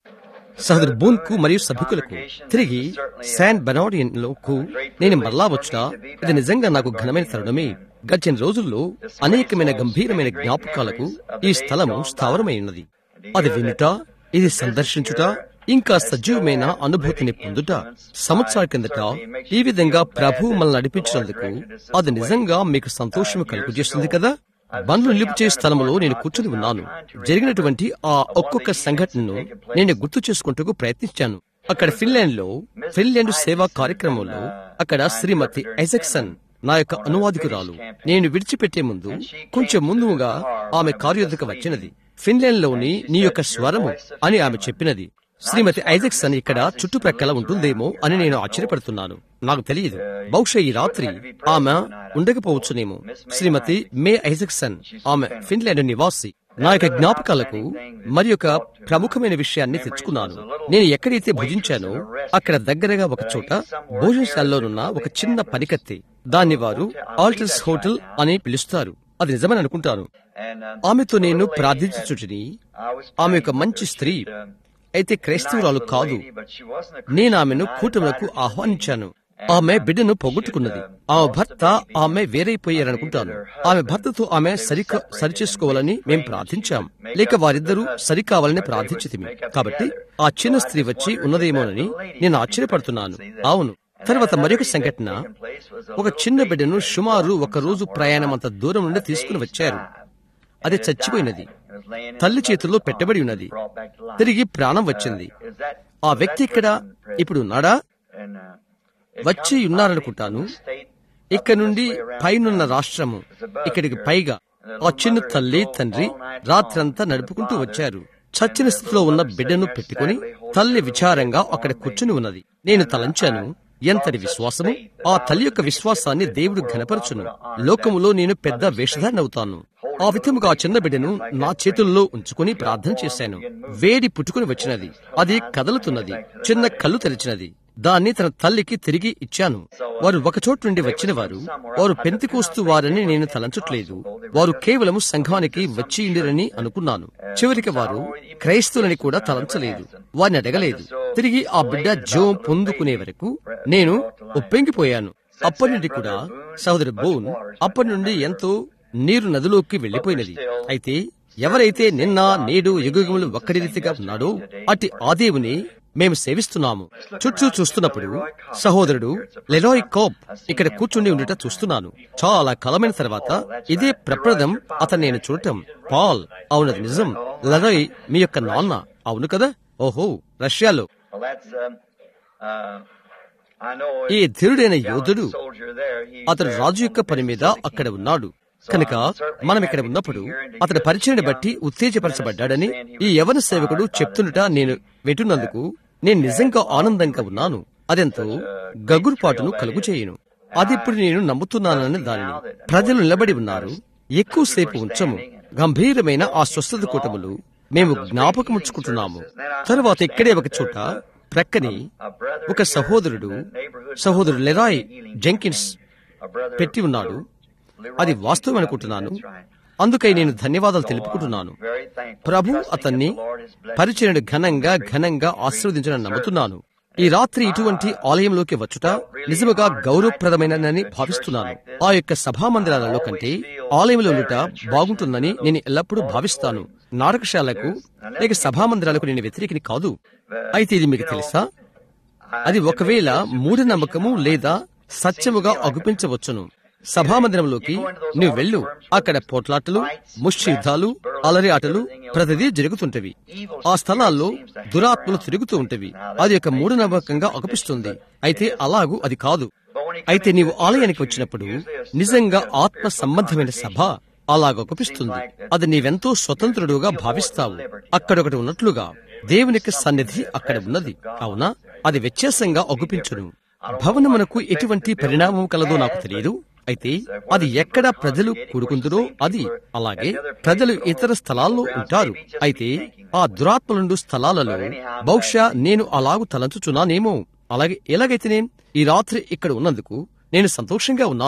సహోదరు బూన్ కు మరియు సభికులకు తిరిగి శాన్ బెనాడియన్ కు నేను మరలా వచ్చుట ఇది నిజంగా నాకు ఘనమైన తరుణమే గడిచిన రోజుల్లో అనేకమైన గంభీరమైన జ్ఞాపకాలకు ఈ స్థలము స్థావరమై ఉన్నది అది వినుట ఇది సందర్శించుట ఇంకా సజీవమైన అనుభూతిని పొందుట సంవత్సరాల కిందట ఈ విధంగా ప్రభు మనల్ని నడిపించినందుకు అది నిజంగా మీకు సంతోషం కలుగజేస్తుంది కదా బండ్లు నిలిపిచే స్థలంలో నేను కూర్చుని ఉన్నాను జరిగినటువంటి ఆ ఒక్కొక్క సంఘటనను నేను గుర్తు చేసుకుంటూ ప్రయత్నించాను అక్కడ ఫిన్లాండ్ లో ఫిన్లాండ్ సేవా కార్యక్రమంలో అక్కడ శ్రీమతి ఐజక్సన్ నా యొక్క అనువాదికురాలు నేను విడిచిపెట్టే ముందు కొంచెం ముందుగా ఆమె కార్యోదకు వచ్చినది ఫిన్లాండ్ లోని నీ యొక్క స్వరము అని ఆమె చెప్పినది శ్రీమతి ఐజక్సన్ ఇక్కడ చుట్టుప్రక్కల ఉంటుందేమో అని నేను ఆశ్చర్యపడుతున్నాను నాకు తెలియదు బహుశా ఈ రాత్రి ఆమె ఉండకపోవచ్చునేమో శ్రీమతి మే ఐజక్సన్ ఆమె ఫిన్లాండ్ నివాసి నా యొక్క జ్ఞాపకాలకు మరి ఒక ప్రముఖమైన విషయాన్ని తెచ్చుకున్నాను నేను ఎక్కడైతే భుజించానో అక్కడ దగ్గరగా ఒక చోట భోజనశాలలోనున్న ఒక చిన్న పనికత్తి దాన్ని వారు ఆల్టర్స్ హోటల్ అని పిలుస్తారు అది నిజమని అనుకుంటాను ఆమెతో నేను ప్రార్థించుచుటిని ఆమె ఒక మంచి స్త్రీ అయితే క్రైస్తవురాలు కాదు నేను ఆమెను కూటములకు ఆహ్వానించాను ఆమె బిడ్డను పోగొట్టుకున్నది ఆమె భర్త ఆమె వేరైపోయారనుకుంటాను ఆమె భర్తతో ఆమె సరిక సరిచేసుకోవాలని మేం ప్రార్థించాం లేక వారిద్దరూ సరికావాలని ప్రార్థించితిమి కాబట్టి ఆ చిన్న స్త్రీ వచ్చి ఉన్నదేమోనని నేను ఆశ్చర్యపడుతున్నాను అవును తర్వాత మరొక సంఘటన ఒక చిన్న బిడ్డను సుమారు ఒక రోజు ప్రయాణమంత దూరం నుండి తీసుకుని వచ్చారు అది చచ్చిపోయినది తల్లి చేతుల్లో పెట్టబడి ఉన్నది తిరిగి ప్రాణం వచ్చింది ఆ వ్యక్తి ఇక్కడ ఇప్పుడు ఉన్నాడా వచ్చి ఉన్నారనుకుంటాను ఇక్కడ నుండి పైనున్న రాష్ట్రము ఇక్కడికి పైగా ఆ చిన్న తల్లి తండ్రి రాత్రంతా నడుపుకుంటూ వచ్చారు చచ్చిన స్థితిలో ఉన్న బిడ్డను పెట్టుకుని తల్లి విచారంగా అక్కడ కూర్చుని ఉన్నది నేను తలంచాను ఎంతటి విశ్వాసము ఆ తల్లి యొక్క విశ్వాసాన్ని దేవుడు ఘనపరచును లోకములో నేను పెద్ద వేషధారణ అవుతాను ఆ విధముగా ఆ చిన్న బిడ్డను నా చేతుల్లో ఉంచుకుని ప్రార్థన చేశాను వేడి పుట్టుకుని వచ్చినది అది కదలుతున్నది చిన్న కళ్ళు తెరిచినది దాన్ని తన తల్లికి తిరిగి ఇచ్చాను వారు ఒకచోటు నుండి వచ్చిన వారు వారు పెంతికోస్తు వారని నేను తలంచట్లేదు వారు కేవలం సంఘానికి వచ్చి ఇండిరని అనుకున్నాను చివరికి వారు క్రైస్తవులని కూడా తలంచలేదు వారిని అడగలేదు తిరిగి ఆ బిడ్డ జోం పొందుకునే వరకు నేను ఒప్పెంగిపోయాను అప్పటి నుండి కూడా సహోదరు బోన్ అప్పటి నుండి ఎంతో నీరు నదిలోకి వెళ్లిపోయినది అయితే ఎవరైతే నిన్న నేడు యుగములు ఒక్కడి రీతిగా ఉన్నాడో అట్టి ఆ దేవుని మేము సేవిస్తున్నాము చుట్టూ చూస్తున్నప్పుడు సహోదరుడు లెరాయ్ కోప్ ఇక్కడ కూర్చుండి ఉండట చూస్తున్నాను చాలా కాలమైన తర్వాత ఇదే ప్రప్రదం అతను నేను చూడటం పాల్ అవునది నిజం లెరాయ్ మీ యొక్క నాన్న అవును కదా ఓహో రష్యాలో ఈ ధీరుడైన యోధుడు అతడు రాజు యొక్క పని మీద అక్కడ ఉన్నాడు కనుక మనం ఇక్కడ ఉన్నప్పుడు అతని పరిచయని బట్టి ఉత్తేజపరచబడ్డాడని ఈ యవన సేవకుడు చెప్తుండట నేను వింటున్నందుకు నేను నిజంగా ఆనందంగా ఉన్నాను అదెంతో గగురుపాటును కలుగు చేయను అది ఇప్పుడు నేను నమ్ముతున్నానని దానిని ప్రజలు నిలబడి ఉన్నారు ఎక్కువసేపు ఉంచము గంభీరమైన ఆ స్వస్థత కూటములు మేము జ్ఞాపకముచ్చుకుంటున్నాము తరువాత ఇక్కడే ఒక చోట ప్రక్కని ఒక సహోదరుడు సహోదరుడు లెరాయ్ జెంకిన్స్ పెట్టి ఉన్నాడు అది వాస్తవం అనుకుంటున్నాను అందుకై నేను ధన్యవాదాలు తెలుపుకుంటున్నాను ప్రభు అతన్ని పరిచయను ఘనంగా ఘనంగా ఆశీర్వదించడం నమ్ముతున్నాను ఈ రాత్రి ఇటువంటి ఆలయంలోకి వచ్చుట నిజముగా గౌరవప్రదమైనదని భావిస్తున్నాను ఆ యొక్క సభా మందిరాలలో కంటే ఆలయంలో ఉండుట బాగుంటుందని నేను ఎల్లప్పుడూ భావిస్తాను నాటకశాలకు లేక సభా మందిరాలకు నేను వ్యతిరేకిని కాదు అయితే ఇది మీకు తెలుసా అది ఒకవేళ మూఢనమ్మకము లేదా సత్యముగా అగుపించవచ్చును సభామందిరంలోకి నువ్వు వెళ్ళు అక్కడ పోట్లాటలు ముష్టి యుద్ధాలు అలరి ఆటలు ప్రతిదీ జరుగుతుంటవి ఆ స్థలాల్లో దురాత్మలు తిరుగుతూ ఉంటవి అది ఒక మూఢనమ్మకంగా అగుపిస్తుంది అయితే అలాగూ అది కాదు అయితే నీవు ఆలయానికి వచ్చినప్పుడు నిజంగా ఆత్మ సంబంధమైన సభ అలాగొకపిస్తుంది అది నీవెంతో స్వతంత్రుడుగా భావిస్తావు అక్కడొకటి ఉన్నట్లుగా దేవునికి సన్నిధి అక్కడ ఉన్నది అవునా అది వ్యత్యాసంగా ఒగుపించును భవనమునకు ఎటువంటి పరిణామం కలదో నాకు తెలియదు అయితే అది ఎక్కడ ప్రజలు కూడుకుందరో అది అలాగే ప్రజలు ఇతర స్థలాల్లో ఉంటారు అయితే ఆ దురాత్మలుండు స్థలాలలో బహుశా నేను అలాగు తలంచుచున్నానేమో అలాగే ఎలాగైతే నేను ఈ రాత్రి ఇక్కడ ఉన్నందుకు నేను సంతోషంగా ఉన్నాను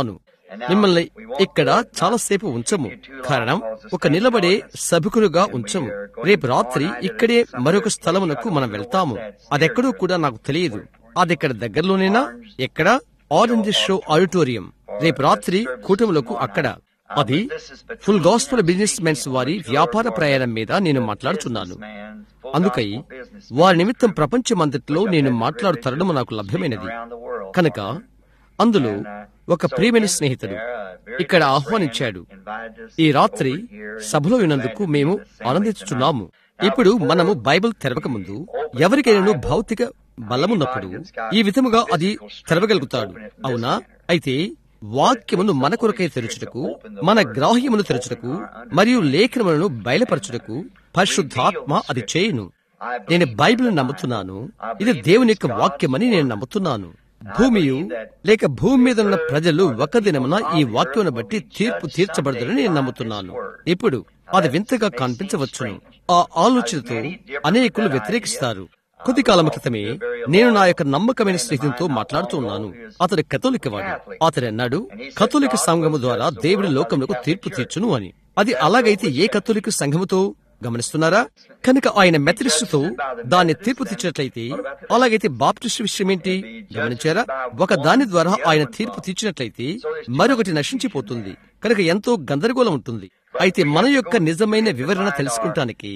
మిమ్మల్ని ఇక్కడ చాలాసేపు ఉంచము కారణం ఒక నిలబడే సభికులుగా ఉంచము రేపు రాత్రి ఇక్కడే మరొక స్థలమునకు మనం వెళ్తాము అదెక్కడో కూడా నాకు తెలియదు అది ఇక్కడ దగ్గరలోనేనా ఎక్కడ ఆరెంజ్ షో ఆడిటోరియం రేపు రాత్రి కూటములకు అక్కడ అది ఫుల్ గాస్పల్ బిజినెస్ మెన్స్ వారి వ్యాపార ప్రయాణం మీద నేను మాట్లాడుచున్నాను అందుకై వారి నిమిత్తం ప్రపంచమంతట్లో నేను మాట్లాడు తరుణము నాకు లభ్యమైనది కనుక అందులో ఒక ప్రియమైన స్నేహితుడు ఇక్కడ ఆహ్వానించాడు ఈ రాత్రి సభలో విన్నందుకు మేము ఆనందించుచున్నాము ఇప్పుడు మనము బైబిల్ తెరవక ముందు ఎవరికైనా భౌతిక బలమున్నప్పుడు ఈ విధముగా అది తెరవగలుగుతాడు అవునా అయితే వాక్యమును మన కొరకై తెరచుటకు మన గ్రాహ్యమును తెరచుటకు మరియు లేఖనములను బయలుపరచుటకు పరిశుద్ధాత్మ అది చేయును నేను బైబిల్ నమ్ముతున్నాను ఇది దేవుని యొక్క వాక్యమని నేను నమ్ముతున్నాను భూమియు లేక భూమి మీద ఉన్న ప్రజలు ఒక దినమున ఈ వాక్యమును బట్టి తీర్పు తీర్చబడదని నేను నమ్ముతున్నాను ఇప్పుడు అది వింతగా కనిపించవచ్చును ఆ ఆలోచనతో అనేకులు వ్యతిరేకిస్తారు కొద్ది కాలం క్రితమే నేను నా యొక్క నమ్మకమైన స్నేహితునితో మాట్లాడుతూ ఉన్నాను అతడు కథోలిక వాడు అతడు అన్నాడు కథోలిక సంఘము ద్వారా దేవుడి లోకములకు తీర్పు తీర్చును అని అది అలాగైతే ఏ కథోలిక సంఘముతో గమనిస్తున్నారా కనుక ఆయన మెథడిస్టుతో దాన్ని తీర్పు తీర్చినట్లయితే అలాగైతే బాప్టిస్ట్ విషయం ఏంటి గమనించారా ఒక దాని ద్వారా ఆయన తీర్పు తీర్చినట్లయితే మరొకటి నశించిపోతుంది కనుక ఎంతో గందరగోళం ఉంటుంది అయితే మన యొక్క నిజమైన వివరణ తెలుసుకుంటానికి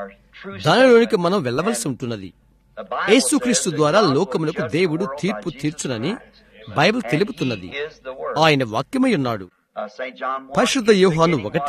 దానిలోనికి మనం వెళ్ళవలసి ఉంటున్నది యేసుక్రీస్తు ద్వారా లోకములకు దేవుడు తీర్పు తీర్చునని బైబిల్ తెలుపుతున్నది ఆయన వాక్యమై ఉన్నాడు పరిశుద్ధ యోహాను ఒకటి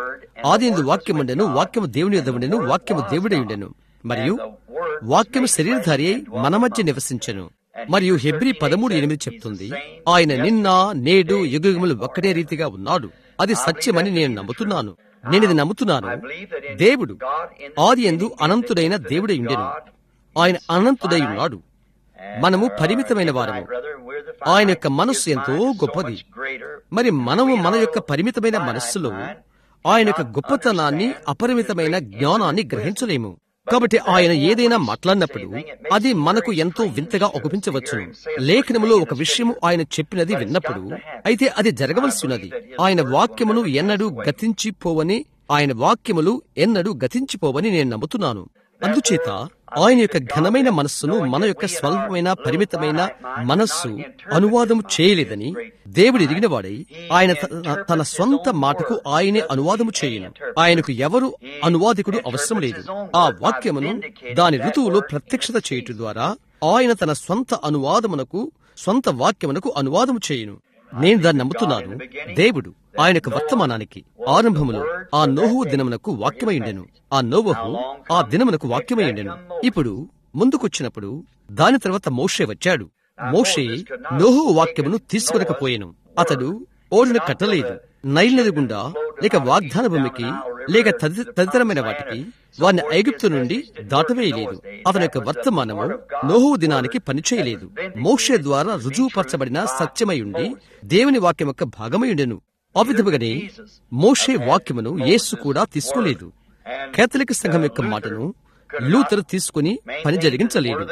ఆదిందు వాక్యముండెను వాక్యము దేవుని యొద్ద ఉండెను వాక్యము దేవుడై ఉండెను మరియు వాక్యము శరీరధారి అయి మన మధ్య నివసించెను మరియు హెబ్రి పదమూడు ఎనిమిది చెప్తుంది ఆయన నిన్న నేడు యుగములు ఒక్కటే రీతిగా ఉన్నాడు అది సత్యమని నేను నమ్ముతున్నాను నేను ఇది నమ్ముతున్నాను దేవుడు ఆది ఎందు అనంతుడైన దేవుడై ఉండెను ఆయన అనంతుడై ఉన్నాడు మనము పరిమితమైన వారము ఆయన యొక్క మనస్సు ఎంతో గొప్పది మరి మనము మన యొక్క పరిమితమైన మనస్సులో ఆయన యొక్క గొప్పతనాన్ని అపరిమితమైన జ్ఞానాన్ని గ్రహించలేము కాబట్టి ఆయన ఏదైనా మాట్లాడినప్పుడు అది మనకు ఎంతో వింతగా ఒప్పించవచ్చును లేఖనములో ఒక విషయము ఆయన చెప్పినది విన్నప్పుడు అయితే అది జరగవలసినది ఆయన వాక్యమును ఎన్నడూ గతించిపోవని ఆయన వాక్యములు ఎన్నడూ గతించిపోవని నేను నమ్ముతున్నాను అందుచేత ఆయన యొక్క ఘనమైన మనస్సును మన యొక్క స్వల్పమైన పరిమితమైన మనస్సు అనువాదము చేయలేదని దేవుడు ఎరిగినవాడై ఆయన తన స్వంత మాటకు ఆయనే అనువాదము చేయను ఆయనకు ఎవరు అనువాదికుడు అవసరం లేదు ఆ వాక్యమును దాని ఋతువులో ప్రత్యక్షత చేయుట ద్వారా ఆయన తన స్వంత అనువాదమునకు స్వంత వాక్యమునకు అనువాదము చేయను నేను దాన్ని నమ్ముతున్నాను దేవుడు ఆయన యొక్క వర్తమానానికి ఆరంభములో ఆ నోహు దినమునకు వాక్యమైండెను ఆ నోవహు ఆ దినమునకు వాక్యమైండెను ఇప్పుడు ముందుకొచ్చినప్పుడు దాని తర్వాత మోషే వచ్చాడు మోషే నోహు వాక్యమును తీసుకునకపోయాను అతడు ఓడిని కట్టలేదు నైల్ నది గుండా లేక వాగ్దాన భూమికి లేక తదితరమైన వాటికి వారిని ఐగుప్తు నుండి దాటవేయలేదు అతని యొక్క వర్తమానము నోహు దినానికి పనిచేయలేదు మోక్షే ద్వారా రుజువుపరచబడిన సత్యమై ఉండి దేవుని వాక్యం యొక్క భాగమై ఉండెను ఆ విధముగానే మోషే వాక్యమును యేసు కూడా తీసుకోలేదు కేథలిక్ సంఘం యొక్క మాటను లూథర్ తీసుకుని పని జరిగించలేడు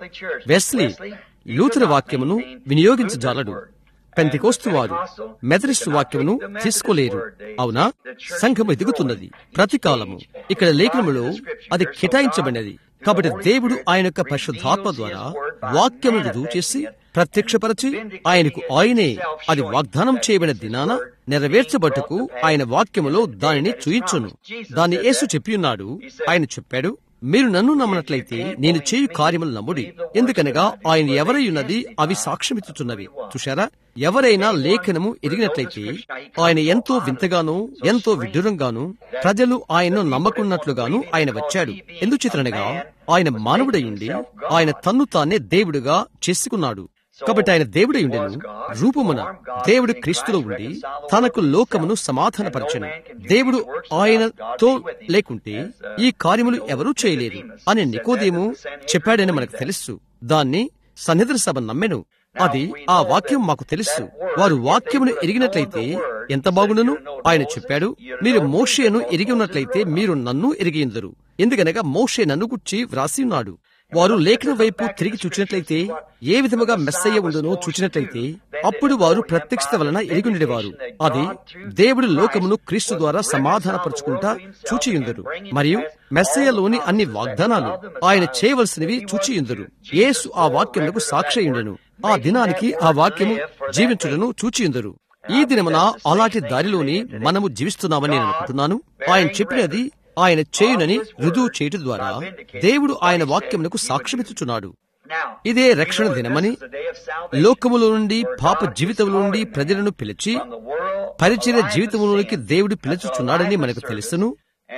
వెస్లీ లూథర్ వాక్యమును వినియోగించజాలడు పెంతికోస్తు వారు మెథడిస్ట్ వాక్యమును తీసుకోలేరు అవునా సంఘం ఎదుగుతున్నది ప్రతి కాలము ఇక్కడ లేఖనములో అది కేటాయించబడినది కాబట్టి దేవుడు ఆయన యొక్క పరిశుద్ధాత్మ ద్వారా వాక్యమును రుజువు చేసి ప్రత్యక్షపరచి ఆయనకు ఆయనే అది వాగ్దానం చేయబడిన దినాన నెరవేర్చబట్టుకు ఆయన వాక్యములో దానిని చూయించును దాన్ని యేసు చెప్పియున్నాడు ఆయన చెప్పాడు మీరు నన్ను నమ్మనట్లయితే నేను చేయు కార్యములు నమ్ముడి ఎందుకనగా ఆయన ఎవరై ఉన్నది అవి సాక్ష్యమిచ్చుచున్నవి చూశారా ఎవరైనా లేఖనము ఎరిగినట్లయితే ఆయన ఎంతో వింతగాను ఎంతో విడ్డూరంగాను ప్రజలు ఆయన్ను నమ్మకున్నట్లుగాను ఆయన వచ్చాడు ఎందుచేతనగా ఆయన మానవుడయుండి ఆయన తన్ను తానే దేవుడుగా చేసుకున్నాడు కాబట్టి ఆయన దేవుడై ఉండెను రూపమున దేవుడు క్రీస్తులో ఉండి తనకు లోకమును సమాధానపరచను దేవుడు ఆయనతో లేకుంటే ఈ కార్యములు ఎవరూ చేయలేరు అని నికోదేము చెప్పాడని మనకు తెలుసు దాన్ని సన్నిధి సభ నమ్మెను అది ఆ వాక్యం మాకు తెలుసు వారు వాక్యమును ఎరిగినట్లయితే ఎంత బాగుండును ఆయన చెప్పాడు మీరు మోషేను ఎరిగి ఉన్నట్లయితే మీరు నన్ను ఎరిగియుందరు ఎందుకనగా మోషే నన్ను గుర్చి వ్రాసి ఉన్నాడు వారు లేఖన వైపు తిరిగి చూచినట్లయితే ఏ విధముగా మెస్సయ్య ఉండునో చూచినట్లయితే అప్పుడు వారు ప్రత్యక్షత వలన ఎరిగినవారు అది దేవుడు లోకమును క్రీస్తు ద్వారా సమాధానపరుచుకుంటా చూచియుందరు మరియు మెస్సయ్యలోని అన్ని వాగ్దానాలు ఆయన చేయవలసినవి చూచియుందరు యేసు ఆ వాక్యములకు సాక్షయుండెను ఆ దినానికి ఆ వాక్యము జీవించుటను చూచియుందరు ఈ దినమున అలాంటి దారిలోని మనము జీవిస్తున్నామని నేను అనుకుంటున్నాను ఆయన చెప్పినది ఆయన చేయునని రుజువు చేయటం ద్వారా దేవుడు ఆయన వాక్యమునకు సాక్ష్యమిచ్చుచున్నాడు ఇదే రక్షణ దినమని లోకములో నుండి పాప జీవితంలో నుండి ప్రజలను పిలిచి పరిచయ జీవితంలోనికి దేవుడు పిలుచుచున్నాడని మనకు తెలుసును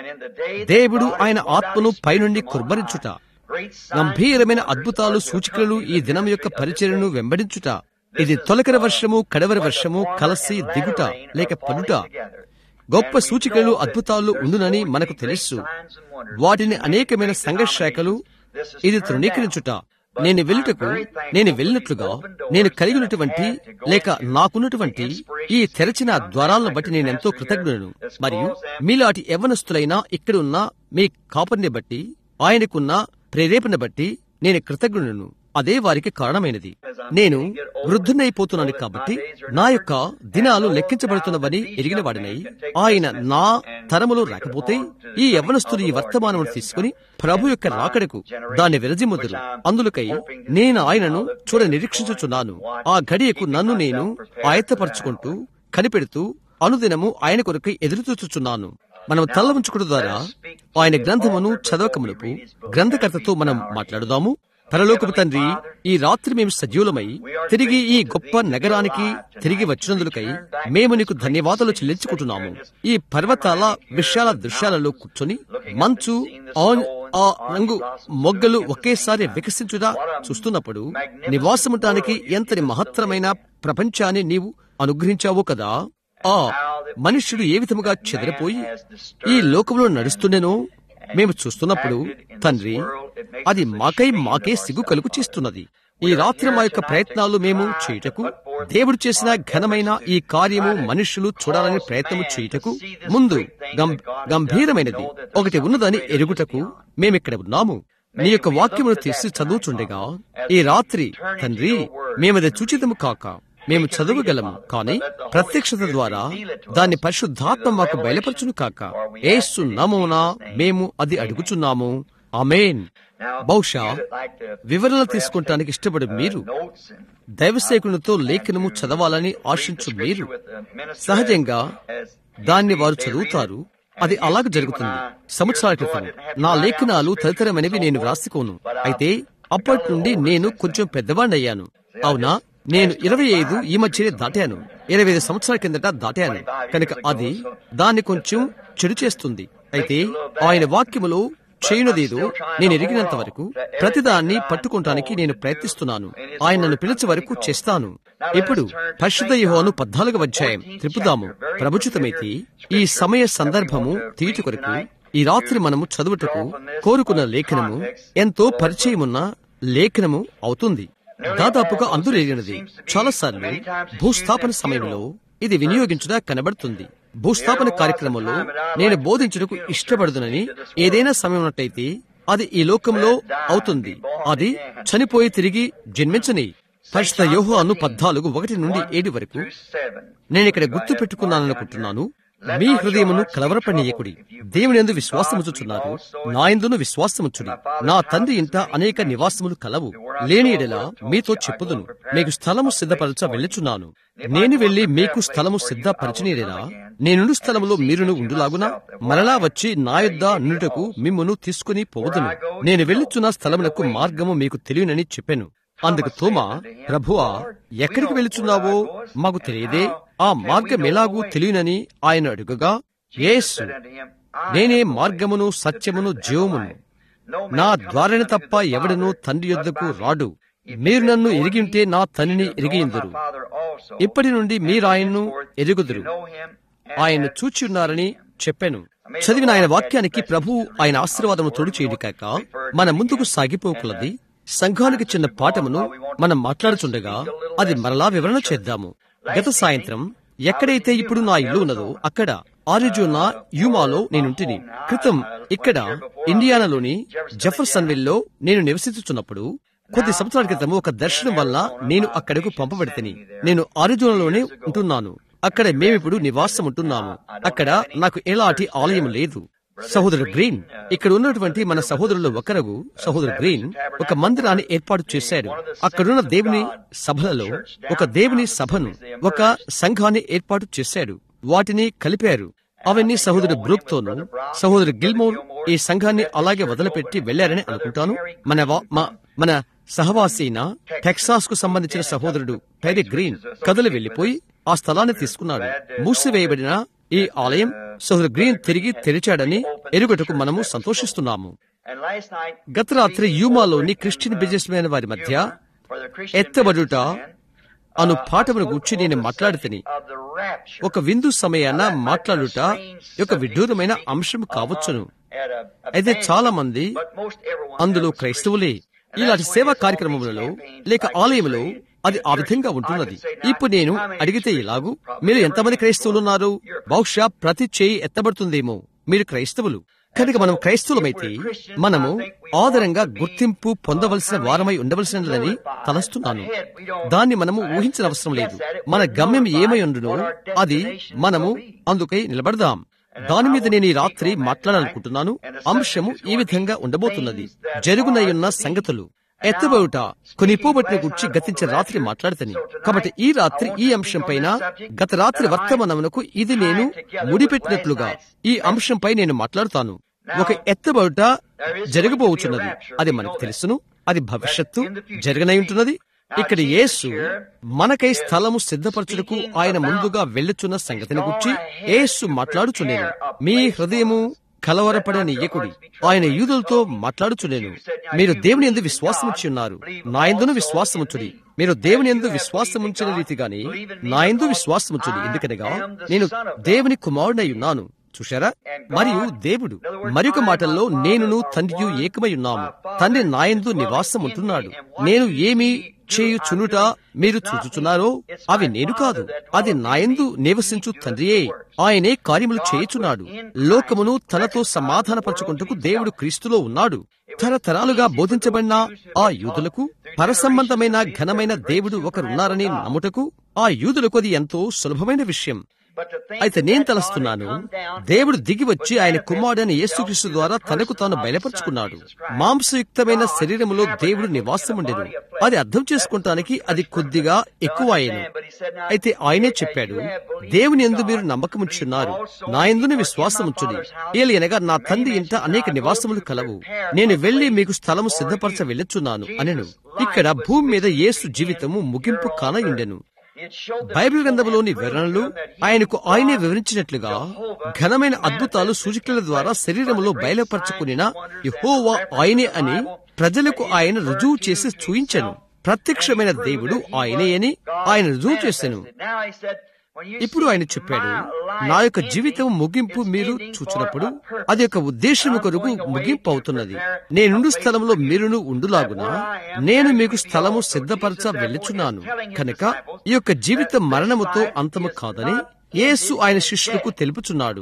దేవుడు ఆయన ఆత్మను పైనుండి కుర్బరించుట గంభీరమైన అద్భుతాలు సూచికలు ఈ దినం యొక్క పరిచయను వెంబడించుట ఇది తొలకరి వర్షము కడవరి వర్షము కలసి దిగుట లేక పడుట గొప్ప సూచికలు అద్భుతాలు ఉండునని మనకు తెలుసు వాటిని అనేకమైన సంఘర్షాఖలు ఇది తృణీకరించుట నేను వెళ్ళుటకు నేను వెళ్ళినట్లుగా నేను కలిగినటువంటి లేక నాకున్నటువంటి ఈ తెరచిన ద్వారాలను బట్టి నేనెంతో కృతజ్ఞులను మరియు మీలాంటి యవ్వనస్తులైన ఇక్కడ ఉన్న మీ కాపర్ని బట్టి ఆయనకున్న ప్రేరేపణ బట్టి నేను కృతజ్ఞులను అదే వారికి కారణమైనది నేను వృద్ధునైపోతున్నాను కాబట్టి నా యొక్క దినాలు లెక్కించబడుతున్నవని ఎరిగిన వాడినై ఆయన నా తరములో రాకపోతే ఈ యవ్వనస్తులు ఈ వర్తమానమును తీసుకుని ప్రభు యొక్క రాకడకు దాన్ని విరజిమ్ముదురు అందులకై నేను ఆయనను చూడ నిరీక్షించుచున్నాను ఆ గడియకు నన్ను నేను ఆయత్తపరుచుకుంటూ కనిపెడుతూ అనుదినము ఆయన కొరకు ఎదురుచూచుచున్నాను మనం తల్లవంచుకుడు ద్వారా ఆయన గ్రంథమును చదవకమునకు గ్రంథకర్తతో మనం మాట్లాడుదాము పరలోకపు తండ్రి ఈ రాత్రి మేము సజీవులమై తిరిగి ఈ గొప్ప నగరానికి తిరిగి వచ్చినందులకై మేము నీకు ధన్యవాదాలు చెల్లించుకుంటున్నాము ఈ పర్వతాల విశాల దృశ్యాలలో కూర్చొని మంచు ఆన్ ఆ రంగు మొగ్గలు ఒకేసారి వికసించుదా చూస్తున్నప్పుడు నివాసముటానికి ఎంతటి మహత్తరమైన ప్రపంచాన్ని నీవు అనుగ్రహించావో కదా ఆ మనుష్యుడు ఏ విధముగా చెదిరిపోయి ఈ లోకంలో నడుస్తుండెనో మేము చూస్తున్నప్పుడు తండ్రి అది మాకై మాకే సిగ్గు కలుగు చేస్తున్నది ఈ రాత్రి మా యొక్క ప్రయత్నాలు మేము చేయుటకు దేవుడు చేసిన ఘనమైన ఈ కార్యము మనుష్యులు చూడాలని ప్రయత్నము చేయుటకు ముందు గంభీరమైనది ఒకటి ఉన్నదని ఎరుగుటకు మేమిక్కడ ఉన్నాము నీ యొక్క వాక్యమును తీసి చదువుచుండగా ఈ రాత్రి తండ్రి మేమది చుచితము కాక మేము చదవగలము కాని ప్రత్యక్షత ద్వారా దాన్ని పరిశుద్ధాత్మ మాకు బయలుపరచును కాక ఏసు నమోనా మేము అది అడుగుచున్నాము అమేన్ బహుశా వివరణ తీసుకుంటానికి ఇష్టపడి మీరు దైవసేకునితో లేఖనము చదవాలని ఆశించు మీరు సహజంగా దాన్ని వారు చదువుతారు అది అలాగ జరుగుతుంది సంవత్సరాల క్రితం నా లేఖనాలు తదితరమైనవి నేను వ్రాసుకోను అయితే అప్పటి నుండి నేను కొంచెం పెద్దవాడినయ్యాను అవునా నేను ఇరవై ఐదు ఈ మధ్యనే దాటాను ఇరవై ఐదు సంవత్సరాల కిందట దాటాను కనుక అది దాన్ని కొంచెం చెడు చేస్తుంది అయితే ఆయన వాక్యములో చేయనదేదో నేను ఎరిగినంత వరకు ప్రతిదాన్ని పట్టుకుంటానికి నేను ప్రయత్నిస్తున్నాను ఆయన నన్ను పిలిచే వరకు చేస్తాను ఇప్పుడు పరిశుద్ధ యుహోను పద్నాలుగు అధ్యాయం త్రిపుదాము ప్రభుచితమైతే ఈ సమయ సందర్భము తీటి కొరకు ఈ రాత్రి మనము చదువుటకు కోరుకున్న లేఖనము ఎంతో పరిచయమున్న లేఖనము అవుతుంది దాదాపుగా అందులేగినది చాలాసార్లు భూస్థాపన సమయంలో ఇది వినియోగించుట కనబడుతుంది భూస్థాపన కార్యక్రమంలో నేను బోధించుటకు ఇష్టపడదునని ఏదైనా సమయం ఉన్నట్టయితే అది ఈ లోకంలో అవుతుంది అది చనిపోయి తిరిగి జన్మించని పరిశుద్ధ యోహోను పద్నాలుగు ఒకటి నుండి ఏడు వరకు నేను ఇక్కడ గుర్తు పెట్టుకున్నాననుకుంటున్నాను మీ హృదయమును కలవరపనీయకుడి దేవుని ఎందు విశ్వాసముచుచున్నారు నా ఎందును విశ్వాసముచుడి నా తండ్రి ఇంట అనేక నివాసములు కలవు లేని ఎడలా మీతో చెప్పుదును మీకు స్థలము సిద్ధపరచ వెళ్ళుచున్నాను నేను వెళ్లి మీకు స్థలము సిద్ధపరచనీడేలా నేనుండు స్థలములో మీరును ఉండులాగునా మరలా వచ్చి నా యొద్ద నుండుటకు మిమ్మును తీసుకుని పోవదును నేను వెళ్ళుచున్న స్థలమునకు మార్గము మీకు తెలియనని చెప్పాను అందుకు తోమా ప్రభువా ఎక్కడికి వెళుచున్నావో మాకు తెలియదే ఆ మార్గం ఎలాగూ తెలియనని ఆయన అడుగగా యేసు నేనే మార్గమును సత్యమును జీవమును నా ద్వారాని తప్ప ఎవడను తండ్రి యొద్దకు రాడు మీరు నన్ను ఎరిగింటే నా తండ్రిని ఎరిగియుందురు ఇప్పటి నుండి మీరాయన్ను ఎరుగుదురు ఆయన చూచి ఉన్నారని చెప్పాను చదివిన ఆయన వాక్యానికి ప్రభు ఆయన ఆశీర్వాదము తోడు చేయడు కాక మన ముందుకు సాగిపోకులది సంఘానికి చిన్న పాఠమును మనం మాట్లాడుచుండగా అది మరలా వివరణ చేద్దాము గత సాయంత్రం ఎక్కడైతే ఇప్పుడు నా ఇల్లు ఉన్నదో అక్కడ ఆరిజోనా యూమాలో నేనుంటిని క్రితం ఇక్కడ ఇండియానాలోని జెఫర్సన్విల్లో నేను నివసించుచున్నప్పుడు కొద్ది సంవత్సరాల క్రితం ఒక దర్శనం వల్ల నేను అక్కడకు పంపబడితేని నేను ఆరిజోనాలోనే ఉంటున్నాను అక్కడ మేమిప్పుడు నివాసం ఉంటున్నాము అక్కడ నాకు ఎలాంటి ఆలయం లేదు సహోదరు గ్రీన్ ఇక్కడ ఉన్నటువంటి మన సహోదరులు ఒకరు సహోదరు గ్రీన్ ఒక మందిరాన్ని ఏర్పాటు చేశారు అక్కడున్న దేవుని సభలలో ఒక దేవుని సభను ఒక సంఘాన్ని ఏర్పాటు చేశాడు వాటిని కలిపారు అవన్నీ సహోదరు బ్రూక్ తోను సహోదరు గిల్మోర్ ఈ సంఘాన్ని అలాగే వదిలిపెట్టి వెళ్లారని అనుకుంటాను మన వా- మా- మన సహవాసి అయిన టెక్సాస్ కు సంబంధించిన సహోదరుడు టైరీ గ్రీన్ కదలి వెళ్లిపోయి ఆ స్థలాన్ని తీసుకున్నాడు మూసివేయబడిన ఈ ఆలయం సహోదరు గ్రీన్ తిరిగి తెరిచాడని ఎరుగటకు మనము సంతోషిస్తున్నాము గత రాత్రి యూమాలోని క్రిస్టియన్ బిజినెస్ మ్యాన్ వారి మధ్య ఎత్తబడుట అను పాఠమును గురించి నేను మాట్లాడితేని ఒక విందు సమయాన మాట్లాడుట ఒక విడ్డూరమైన అంశం కావచ్చును అయితే చాలా మంది అందులో క్రైస్తవులే ఇలాంటి సేవా కార్యక్రమములలో లేక ఆలయములో అది ఆ విధంగా ఉంటున్నది ఇప్పుడు నేను అడిగితే ఇలాగు మీరు ఎంతమంది క్రైస్తవులు ఉన్నారు బహుశా ప్రతి చేయి ఎత్తబడుతుందేమో మీరు క్రైస్తవులు కనుక మనం క్రైస్తవులమైతే మనము ఆదరంగా గుర్తింపు పొందవలసిన వారమై ఉండవలసినదని తలస్తున్నాను దాన్ని మనము ఊహించిన అవసరం లేదు మన గమ్యం ఏమై ఉండునో అది మనము అందుకై నిలబడదాం దాని మీద నేను ఈ రాత్రి మాట్లాడాలనుకుంటున్నాను అంశము ఈ విధంగా ఉండబోతున్నది జరుగునయ్యున్న సంగతులు ఎత్తబోట కొనిపోబట్టిన గురించి గతించిన రాత్రి మాట్లాడతని కాబట్టి ఈ రాత్రి ఈ అంశం పైన గత రాత్రి వర్తమానమునకు ఇది నేను ముడిపెట్టినట్లుగా ఈ అంశంపై నేను మాట్లాడుతాను ఒక ఎత్తబోట జరగబోచున్నది అది మనకు తెలుసును అది భవిష్యత్తు జరగనై ఉంటున్నది ఇక్కడ యేసు మనకై స్థలము సిద్ధపరచుటకు ఆయన ముందుగా వెళ్ళుచున్న సంగతిని గురించి యేసు మాట్లాడుచునేను మీ హృదయము కలవరపడనీయకుడి ఆయన యూదులతో మాట్లాడుచునేను మీరు దేవుని ఎందు విశ్వాసముంచి ఉన్నారు నా ఎందును విశ్వాసముంచుడి మీరు దేవుని ఎందు విశ్వాసముంచిన రీతిగానే నా ఎందు విశ్వాసముంచుడి ఎందుకనగా నేను దేవుని కుమారుడై ఉన్నాను చూశారా మరియు దేవుడు మరొక మాటల్లో నేనును తండ్రియు ఏకమై ఉన్నాము తండ్రి నాయందు నివాసం ఉంటున్నాడు నేను ఏమి చేయుచునుట మీరు చూచుచున్నారో అవి నేను కాదు అది నాయందు నివసించు తండ్రియే ఆయనే కార్యములు చేయుచున్నాడు లోకమును తనతో సమాధానపరచుకుంటకు దేవుడు క్రీస్తులో ఉన్నాడు తరతరాలుగా బోధించబడిన ఆ యూదులకు పరసంబంధమైన ఘనమైన దేవుడు ఒకరున్నారని నమ్ముటకు ఆ యూదులకు అది ఎంతో సులభమైన విషయం అయితే నేను తలస్తున్నాను దేవుడు దిగి వచ్చి ఆయన కుమారుడైన యేసుక్రీస్తు ద్వారా తనకు తాను బయలుపరుచుకున్నాడు మాంసయుక్తమైన శరీరములో దేవుడు నివాసం ఉండెను అది అర్థం చేసుకుంటానికి అది కొద్దిగా ఎక్కువ అయ్యను అయితే ఆయనే చెప్పాడు దేవుని ఎందు మీరు నమ్మకముంచున్నారు నా ఎందుని విశ్వాసముంచుడి ఏలయనగా నా తండ్రి ఇంట అనేక నివాసములు కలవు నేను వెళ్లి మీకు స్థలము సిద్ధపరచ వెళ్ళుచున్నాను అనెను ఇక్కడ భూమి మీద యేసు జీవితము ముగింపు కానయుండెను బైబిల్ గ్రంథంలోని వివరణలు ఆయనకు ఆయనే వివరించినట్లుగా ఘనమైన అద్భుతాలు సూచికల ద్వారా శరీరంలో బయలుపరచుకునిన యెహోవా ఆయనే అని ప్రజలకు ఆయన రుజువు చేసి చూయించను ప్రత్యక్షమైన దేవుడు ఆయనే అని ఆయన రుజువు చేశాను ఇప్పుడు ఆయన చెప్పాడు నా యొక్క జీవితం ముగింపు మీరు చూచినప్పుడు అది యొక్క ఉద్దేశం కొరకు ముగింపు అవుతున్నది నేనుండు స్థలంలో మీరును ఉండులాగున నేను మీకు స్థలము సిద్ధపరచ వెళ్ళుచున్నాను కనుక ఈ యొక్క జీవితం మరణముతో అంతము కాదని యేసు ఆయన శిష్యులకు తెలుపుచున్నాడు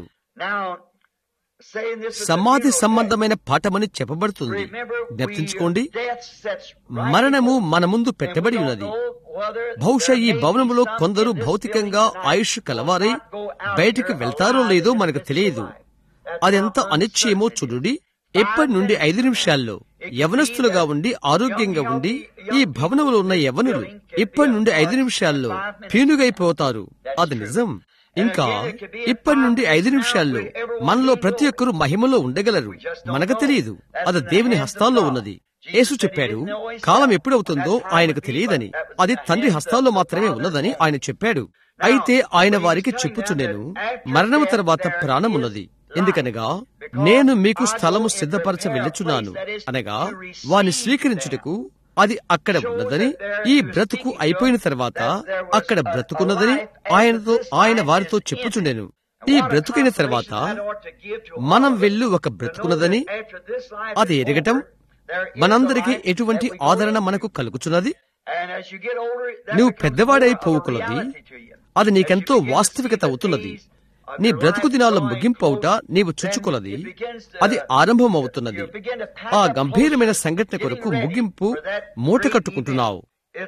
సమాధి సంబంధమైన పాఠమని చెప్పబడుతుంది జ్ఞప్తించుకోండి మరణము మన ముందు పెట్టబడి ఉన్నది బహుశా ఈ భవనములో కొందరు భౌతికంగా ఆయుష్ కలవారై బయటికి వెళ్తారో లేదో మనకు తెలియదు అదెంత అనిశ్చయమో చూడుడి ఎప్పటి నుండి ఐదు నిమిషాల్లో యవనస్తులుగా ఉండి ఆరోగ్యంగా ఉండి ఈ భవనంలో ఉన్న యవనులు ఇప్పటి నుండి ఐదు నిమిషాల్లో పీనుగైపోతారు అది నిజం ఇంకా ఇప్పటి నుండి ఐదు నిమిషాల్లో మనలో ప్రతి ఒక్కరూ మహిమలో ఉండగలరు మనకు తెలియదు అది దేవుని హస్తాల్లో ఉన్నది యేసు చెప్పాడు కాలం ఎప్పుడవుతుందో ఆయనకు తెలియదని అది తండ్రి హస్తాల్లో మాత్రమే ఉన్నదని ఆయన చెప్పాడు అయితే ఆయన వారికి చెప్పుచుండెను మరణము తర్వాత ప్రాణం ఉన్నది ఎందుకనగా నేను మీకు స్థలము సిద్ధపరచ వెళ్ళుచున్నాను అనగా వాని స్వీకరించుటకు అది అక్కడ ఉన్నదని ఈ బ్రతుకు అయిపోయిన తర్వాత అక్కడ బ్రతుకున్నదని ఆయనతో ఆయన వారితో చెప్పుచుండెను ఈ బ్రతుకైన తర్వాత మనం వెళ్ళు ఒక బ్రతుకున్నదని అది ఎరగటం మనందరికీ ఎటువంటి ఆదరణ మనకు కలుగుచున్నది నువ్వు పెద్దవాడైపోవుకున్నది అది నీకెంతో వాస్తవికత అవుతున్నది నీ బ్రతుకు దినాల ముగింపవుట నీవు చుచ్చుకొలది అది ఆరంభమవుతున్నది ఆ గంభీరమైన సంఘటన కొరకు ముగింపు మూట కట్టుకుంటున్నావు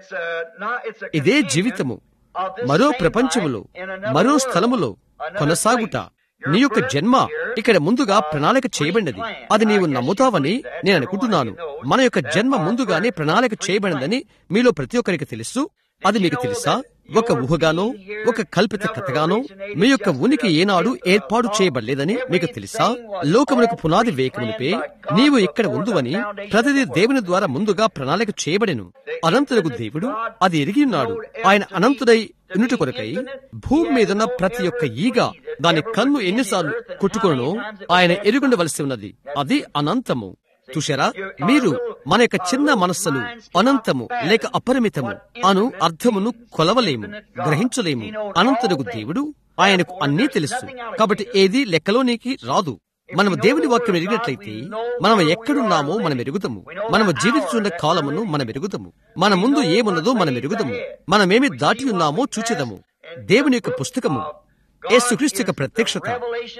ఇదే జీవితము మరో ప్రపంచములో మరో స్థలములో కొనసాగుట నీ యొక్క జన్మ ఇక్కడ ముందుగా ప్రణాళిక చేయబడినది అది నీవు నమ్ముతావని నేను అనుకుంటున్నాను మన యొక్క జన్మ ముందుగానే ప్రణాళిక చేయబడినదని మీలో ప్రతి ఒక్కరికి తెలుసు అది మీకు తెలుసా ఒక ఊహగానో ఒక కల్పిత కథగానో మీ యొక్క ఉనికి ఏనాడు ఏర్పాటు చేయబడలేదని మీకు తెలుసా లోకమునకు పునాది వేయకమునిపే నీవు ఇక్కడ ఉందువని ప్రతిదీ దేవుని ద్వారా ముందుగా ప్రణాళిక చేయబడెను అనంతులకు దేవుడు అది ఎరిగి ఉన్నాడు ఆయన అనంతుడై ఉన్నటి కొరకై భూమి మీదున్న ప్రతి ఒక్క ఈగ దాని కన్ను ఎన్నిసార్లు కొట్టుకొనో ఆయన ఎరుగుండవలసి ఉన్నది అది అనంతము చూశారా మీరు మన యొక్క చిన్న మనస్సులు అనంతము లేక అపరిమితము అను అర్థమును కొలవలేము గ్రహించలేము అనంతుడుగు దేవుడు ఆయనకు అన్నీ తెలుసు కాబట్టి ఏది లెక్కలోనికి రాదు మనము దేవుని వాక్యం ఎరిగినట్లయితే మనం ఎక్కడున్నామో మనం ఎరుగుతాము మనము జీవిస్తున్న కాలమును మనం ఎరుగుతాము మన ముందు ఏమున్నదో మనం ఎరుగుదాము మనమేమి దాటి ఉన్నామో చూచెదము దేవుని యొక్క పుస్తకము యేసుక్రీస్తు యొక్క ప్రత్యక్షత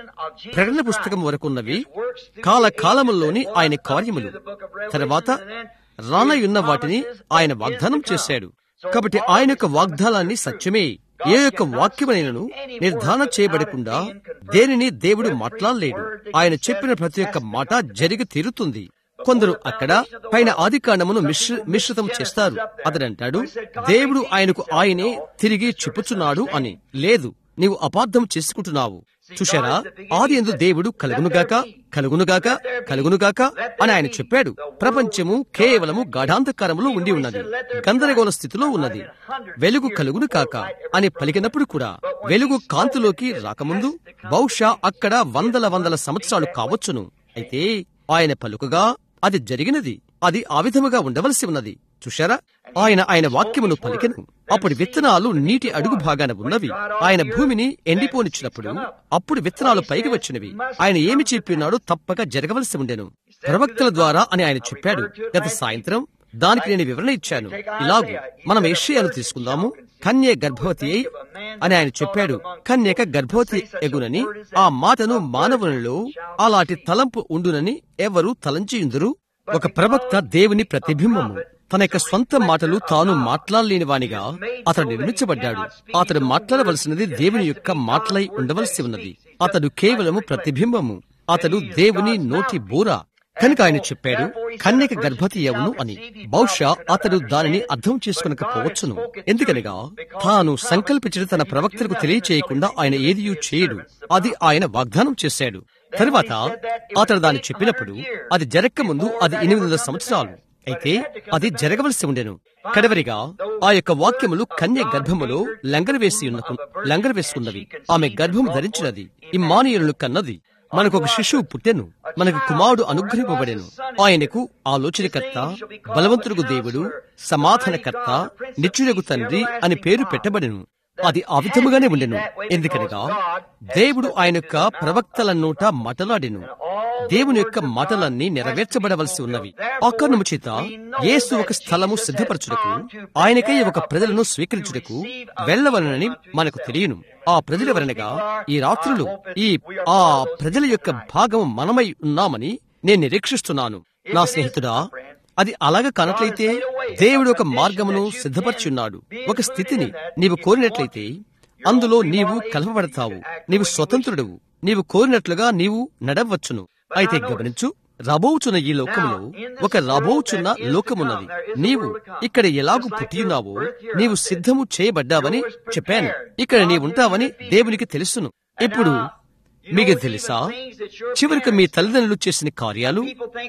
ప్రకటన పుస్తకం వరకు ఉన్నవి కాల కాలముల్లోని ఆయన కార్యములు తర్వాత రానయున్న వాటిని ఆయన వాగ్దానం చేశాడు కాబట్టి ఆయన యొక్క వాగ్దానాన్ని సత్యమే ఏ యొక్క వాక్యమైనను నిర్ధారణ చేయబడకుండా దేనిని దేవుడు మాట్లాడలేడు ఆయన చెప్పిన ప్రతి ఒక్క మాట జరిగి తీరుతుంది కొందరు అక్కడ పైన ఆదికాండమును మిశ్ర మిశ్రితం చేస్తారు అతడంటాడు దేవుడు ఆయనకు ఆయనే తిరిగి చెప్పుచున్నాడు అని లేదు నీవు అపార్థం చేసుకుంటున్నావు చూశారా ఆది ఎందు దేవుడు కలుగునుగాక కలుగునుగాక కలుగునుగాక అని ఆయన చెప్పాడు ప్రపంచము కేవలము గాఢాంధకారములో ఉండి ఉన్నది గందరగోళ స్థితిలో ఉన్నది వెలుగు కలుగును కాక అని పలికినప్పుడు కూడా వెలుగు కాంతిలోకి రాకముందు బహుశా అక్కడ వందల వందల సంవత్సరాలు కావచ్చును అయితే ఆయన పలుకగా అది జరిగినది అది ఆ విధముగా ఉండవలసి ఉన్నది చూశారా ఆయన ఆయన వాక్యమును పలికెను అప్పుడు విత్తనాలు నీటి అడుగు భాగాన ఉన్నవి ఆయన భూమిని ఎండిపోనిచ్చినప్పుడు అప్పుడు విత్తనాలు పైకి వచ్చినవి ఆయన ఏమి చెప్పినాడో తప్పక జరగవలసి ఉండెను ప్రవక్తల ద్వారా అని ఆయన చెప్పాడు గత సాయంత్రం దానికి నేను వివరణ ఇచ్చాను ఇలాగు మనం ఏషియాను తీసుకుందాము కన్య గర్భవతి అయి అని ఆయన చెప్పాడు కన్యక గర్భవతి ఎగునని ఆ మాటను మానవునిలో అలాంటి తలంపు ఉండునని ఎవరు తలంచియుందురు ఒక ప్రవక్త దేవుని ప్రతిబింబము తన యొక్క స్వంత మాటలు తాను మాట్లాడలేని వానిగా అతడు నిర్మించబడ్డాడు అతడు మాట్లాడవలసినది దేవుని యొక్క మాటలై ఉండవలసి ఉన్నది అతడు కేవలము ప్రతిబింబము అతడు దేవుని నోటి బూర కనుక ఆయన చెప్పాడు కన్యక గర్భవతి యవును అని బహుశా అతడు దానిని అర్థం చేసుకునకపోవచ్చును ఎందుకనగా తాను సంకల్పించిన తన ప్రవక్తలకు తెలియచేయకుండా ఆయన ఏదియూ చేయడు అది ఆయన వాగ్దానం చేశాడు తరువాత అతడు దాన్ని చెప్పినప్పుడు అది జరక్క ముందు అది ఎనిమిది వందల సంవత్సరాలు అయితే అది జరగవలసి ఉండెను కడవరిగా ఆ యొక్క వాక్యములు కన్య గర్భములో లంగరవేసి ఉన్న లంగరవేసుకున్నవి ఆమె గర్భము ధరించినది ఇమ్మానియులను కన్నది మనకు ఒక శిశువు పుట్టెను మనకు కుమారుడు అనుగ్రహింపబడెను ఆయనకు ఆలోచనకర్త బలవంతుడుగు దేవుడు సమాధానకర్త నిత్యుడగు తండ్రి అని పేరు పెట్టబడెను అది ఆ విధముగానే ఉండెను ఎందుకనగా దేవుడు ఆయన యొక్క ప్రవక్తల నోట మాటలాడెను దేవుని యొక్క మాటలన్నీ నెరవేర్చబడవలసి ఉన్నవి ఆ కారణము చేత యేసు ఒక స్థలము సిద్ధపరచుటకు ఆయనకై ఒక ప్రజలను స్వీకరించుటకు వెళ్ళవలనని మనకు తెలియను ఆ ప్రజలెవరనగా ఈ రాత్రులు ఈ ఆ ప్రజల యొక్క భాగం మనమై ఉన్నామని నేను నిరీక్షిస్తున్నాను నా స్నేహితుడా అది అలాగ కానట్లయితే దేవుడు ఒక మార్గమును సిద్ధపరిచున్నాడు ఒక స్థితిని నీవు కోరినట్లయితే అందులో నీవు కలపబడతావు నీవు స్వతంత్రుడవు నీవు కోరినట్లుగా నీవు నడవచ్చును అయితే గమనించు రాబోచున్న ఈ లోకములో ఒక రాబోచున్న లోకమున్నది నీవు ఇక్కడ ఎలాగూ పుట్టియున్నావో నీవు సిద్ధము చేయబడ్డావని చెప్పాను ఇక్కడ నీవుంటావని దేవునికి తెలుసును ఇప్పుడు మీకు తెలుసా చివరికి మీ తల్లిదండ్రులు చేసిన కార్యాలు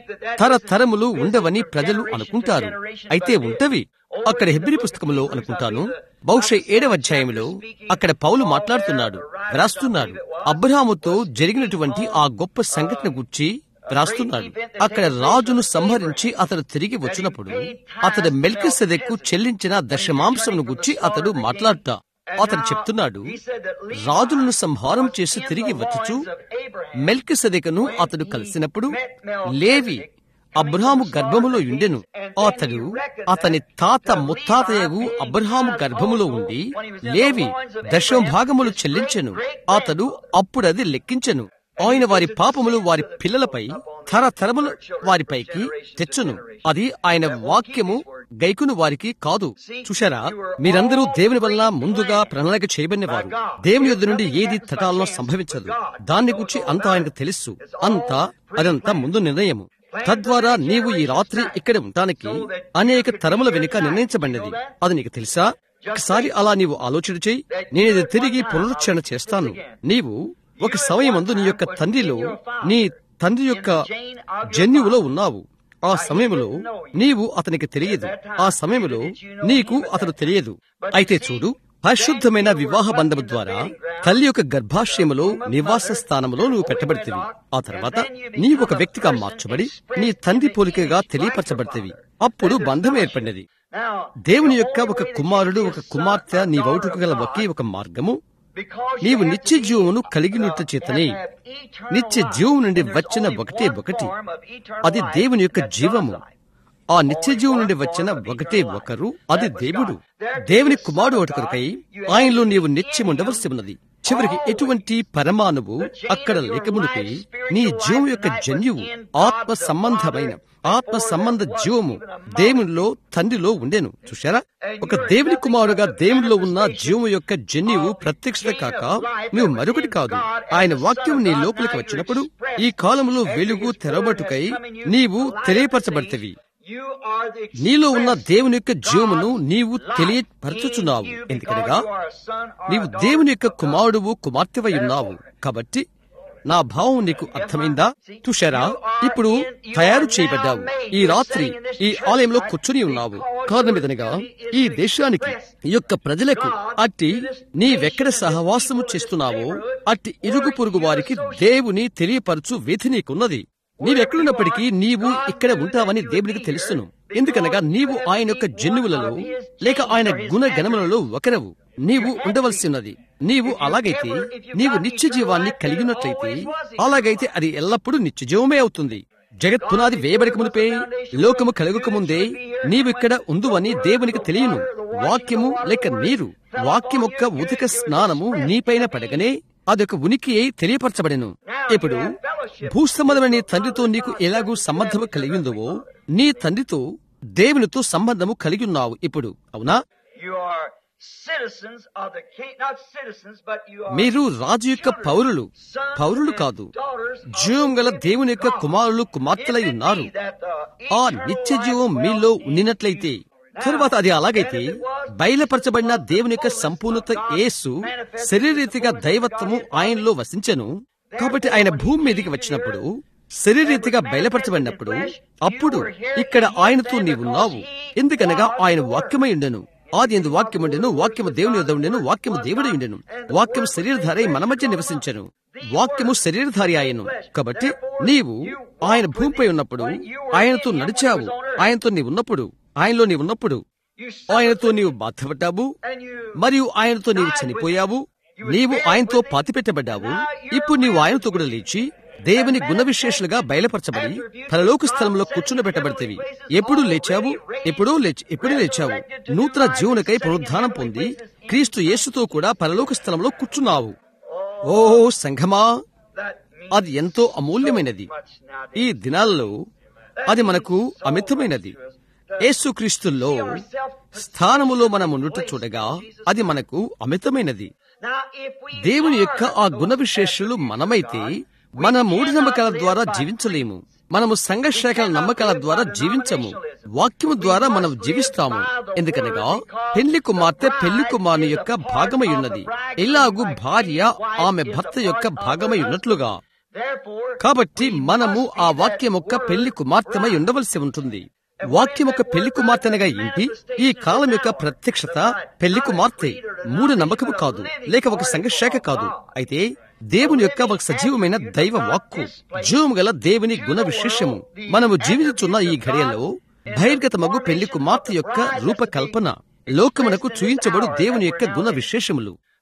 తరతరములు ఉండవని ప్రజలు అనుకుంటారు అయితే ఉంటవి అక్కడ హెబ్రి పుస్తకంలో అనుకుంటాను బహుశా ఏడవ అధ్యాయంలో అక్కడ పౌలు మాట్లాడుతున్నాడు వ్రాస్తున్నాడు అబ్రహాముతో జరిగినటువంటి ఆ గొప్ప సంఘటన గుర్చి వ్రాస్తున్నాడు అక్కడ రాజును సంహరించి అతడు తిరిగి వచ్చినప్పుడు అతడు మెల్కిసెదెక్కు చెల్లించిన దశమాంసమును గుర్చి అతడు మాట్లాడుతా అతను చెప్తున్నాడు రాజులను సంహారం చేసి తిరిగి వచ్చుచు మెల్కిసెదెకను అతడు కలిసినప్పుడు లేవి అబ్రహాము గర్భములో ఉండెను అతడు అతని తాత ముత్తాతయగు అబ్రహాము గర్భములో ఉండి లేవి దశమ భాగములు చెల్లించెను అతడు అప్పుడది లెక్కించెను ఆయన వారి పాపములు వారి పిల్లలపై తరతరములు వారిపైకి తెచ్చును అది ఆయన వాక్యము గైకును వారికి కాదు చూశారా మీరందరూ దేవుని వల్ల ముందుగా ప్రణాళిక చేయబడినవారు దేవుని యొద్ద నుండి ఏది తటాల్లో సంభవించదు దాన్ని గురించి అంతా ఆయనకు తెలుసు అంతా అదంతా ముందు నిర్ణయము తద్వారా నీవు ఈ రాత్రి ఇక్కడ ఉండటానికి అనేక తరముల వెనుక నిర్ణయించబడినది అది నీకు తెలుసా ఒకసారి అలా నీవు ఆలోచన చేయి నేను ఇది తిరిగి పునరుచ్చరణ చేస్తాను నీవు ఒక సమయమందు నీ యొక్క తండ్రిలో నీ తండ్రి యొక్క జన్యువులో ఉన్నావు ఆ సమయంలో నీవు అతనికి తెలియదు ఆ సమయంలో నీకు అతను తెలియదు అయితే చూడు పరిశుద్ధమైన వివాహ బంధము ద్వారా తల్లి యొక్క గర్భాశయములో నివాస స్థానములో నువ్వు పెట్టబడితివి ఆ తర్వాత నీవు ఒక వ్యక్తిగా మార్చబడి నీ తండ్రి పోలికగా తెలియపరచబడితివి అప్పుడు బంధం ఏర్పడినది దేవుని యొక్క ఒక కుమారుడు ఒక కుమార్తె నీ వౌటుకు గల ఒకే ఒక మార్గము నీవు నిత్య జీవమును కలిగినట్టు చేతనే నిత్య జీవం నుండి వచ్చిన ఒకటే ఒకటి అది దేవుని యొక్క జీవము ఆ నిత్య జీవం నుండి వచ్చిన ఒకటే ఒకరు అది దేవుడు దేవుని కుమారుడు ఒకటికై ఆయనలో నీవు నిత్యం ఉండవలసి ఉన్నది చివరికి ఎటువంటి పరమాణువు అక్కడ లేకమునిపై నీ జీవం యొక్క జన్యువు ఆత్మ సంబంధమైన ఆత్మ సంబంధ జీవము దేవునిలో తండ్రిలో ఉండెను చూశారా ఒక దేవుని కుమారుడుగా దేవునిలో ఉన్న జీవము యొక్క జన్యువు ప్రత్యక్షత కాక నువ్వు మరొకటి కాదు ఆయన వాక్యం నీ లోపలికి వచ్చినప్పుడు ఈ కాలంలో వెలుగు తెరబట్టుకై నీవు తెలియపరచబడితేవి నీలో ఉన్న దేవుని యొక్క జీవమును నీవు తెలియపరచుచున్నావు ఎందుకనగా నీవు దేవుని యొక్క కుమారుడువు కుమార్తెవై ఉన్నావు కాబట్టి నా భావం నీకు అర్థమైందా చూశారా ఇప్పుడు తయారు చేయబడ్డావు ఈ రాత్రి ఈ ఆలయంలో కూర్చుని ఉన్నావు కారణమిదనగా ఈ దేశానికి ఈ యొక్క ప్రజలకు అట్టి నీవెక్కడ సహవాసము చేస్తున్నావో అట్టి ఇరుగు పొరుగు వారికి దేవుని తెలియపరచు విధి నీకున్నది నీవెక్కడున్నప్పటికీ నీవు ఇక్కడ ఉంటావని దేవునికి తెలుసును ఎందుకనగా నీవు ఆయన యొక్క జన్యువులలో లేక ఆయన గుణ గణములలో ఒకరవు నీవు ఉండవలసి ఉన్నది నీవు అలాగైతే నీవు నిత్య జీవాన్ని కలిగినట్లయితే అలాగైతే అది ఎల్లప్పుడూ నిత్య జీవమే అవుతుంది జగత్ పునాది వేయబడిక మునిపే లోకము కలుగక ముందే నీవిక్కడ ఉందువని దేవునికి తెలియను వాక్యము లేక నీరు వాక్యం యొక్క ఉతిక స్నానము నీపైన పడగనే అదొక ఉనికి అయి తెలియపరచబడెను ఇప్పుడు భూసంబంధమైన నీ తండ్రితో నీకు ఎలాగూ సంబంధము కలిగి ఉందో నీ తండ్రితో దేవునితో సంబంధము కలిగి ఉన్నావు ఇప్పుడు అవునా మీరు రాజు యొక్క పౌరులు పౌరులు కాదు జీవం గల దేవుని యొక్క కుమారులు కుమార్తెలై ఉన్నారు ఆ నిత్య జీవం మీలో ఉండినట్లయితే తరువాత అది అలాగైతే బయలుపరచబడిన దేవుని యొక్క సంపూర్ణత యేసు శరీరీతిగా దైవత్వము ఆయనలో వసించను కాబట్టి ఆయన భూమి మీదకి వచ్చినప్పుడు శరీరీతిగా బయలుపరచబడినప్పుడు అప్పుడు ఇక్కడ ఆయనతో నీవున్నావు ఎందుకనగా ఆయన వాక్యమై ఉండెను ఆది ఎందు వాక్యం ఉండెను వాక్యము దేవుని యొద్ద ఉండెను వాక్యము దేవుడి ఉండెను వాక్యం శరీరధారి మన మధ్య నివసించను వాక్యము శరీరధారి ఆయను కాబట్టి నీవు ఆయన భూమిపై ఉన్నప్పుడు ఆయనతో నడిచావు ఆయనతో నీవు ఉన్నప్పుడు ఆయనలో నీవు ఉన్నప్పుడు ఆయనతో నీవు బాధపడ్డావు మరియు ఆయనతో నీవు చనిపోయావు నీవు ఆయనతో పాతిపెట్టబడ్డావు ఇప్పుడు నీవు ఆయనతో కూడా లేచి దేవుని గుణ విశేషులుగా బయలుపరచబడి పరలోక స్థలంలో కూర్చుండబెట్టబడితేవి ఎప్పుడు లేచావు ఎప్పుడూ లేచి ఎప్పుడు లేచావు నూతన జీవునికై పునరుద్ధానం పొంది క్రీస్తు యేసుతో కూడా పరలోక స్థలంలో కూర్చున్నావు ఓ సంఘమా అది ఎంతో అమూల్యమైనది ఈ దినాల్లో అది మనకు అమితమైనది యేసుక్రీస్తుల్లో స్థానములో మనం ఉండుట చూడగా అది మనకు అమితమైనది దేవుని యొక్క ఆ గుణ విశేషులు మనమైతే మన మూఢనమ్మకాల ద్వారా జీవించలేము మనము సంఘర్షకల నమ్మకాల ద్వారా జీవించము వాక్యము ద్వారా మనం జీవిస్తాము ఎందుకనగా పెళ్లి కుమార్తె పెళ్లి కుమారుని యొక్క భాగమై ఉన్నది ఇలాగు భార్య ఆమె భర్త యొక్క భాగమై ఉన్నట్లుగా కాబట్టి మనము ఆ వాక్యం యొక్క పెళ్లి కుమార్తెమై ఉండవలసి ఉంటుంది వాక్యం యొక్క పెళ్లి కుమార్తెనగా ఇంటి ఈ కాలం యొక్క ప్రత్యక్షత పెళ్లి కుమార్తె మూడు నమ్మకము కాదు లేక ఒక సంఘశాఖ కాదు అయితే దేవుని యొక్క ఒక సజీవమైన దైవ వాక్కు జీవము గల దేవుని గుణ విశేషము మనము జీవించుచున్న ఈ ఘడియలో బహిర్గతమగు పెళ్లి కుమార్తె యొక్క రూపకల్పన లోకమునకు చూయించబడు దేవుని యొక్క గుణ విశేషములు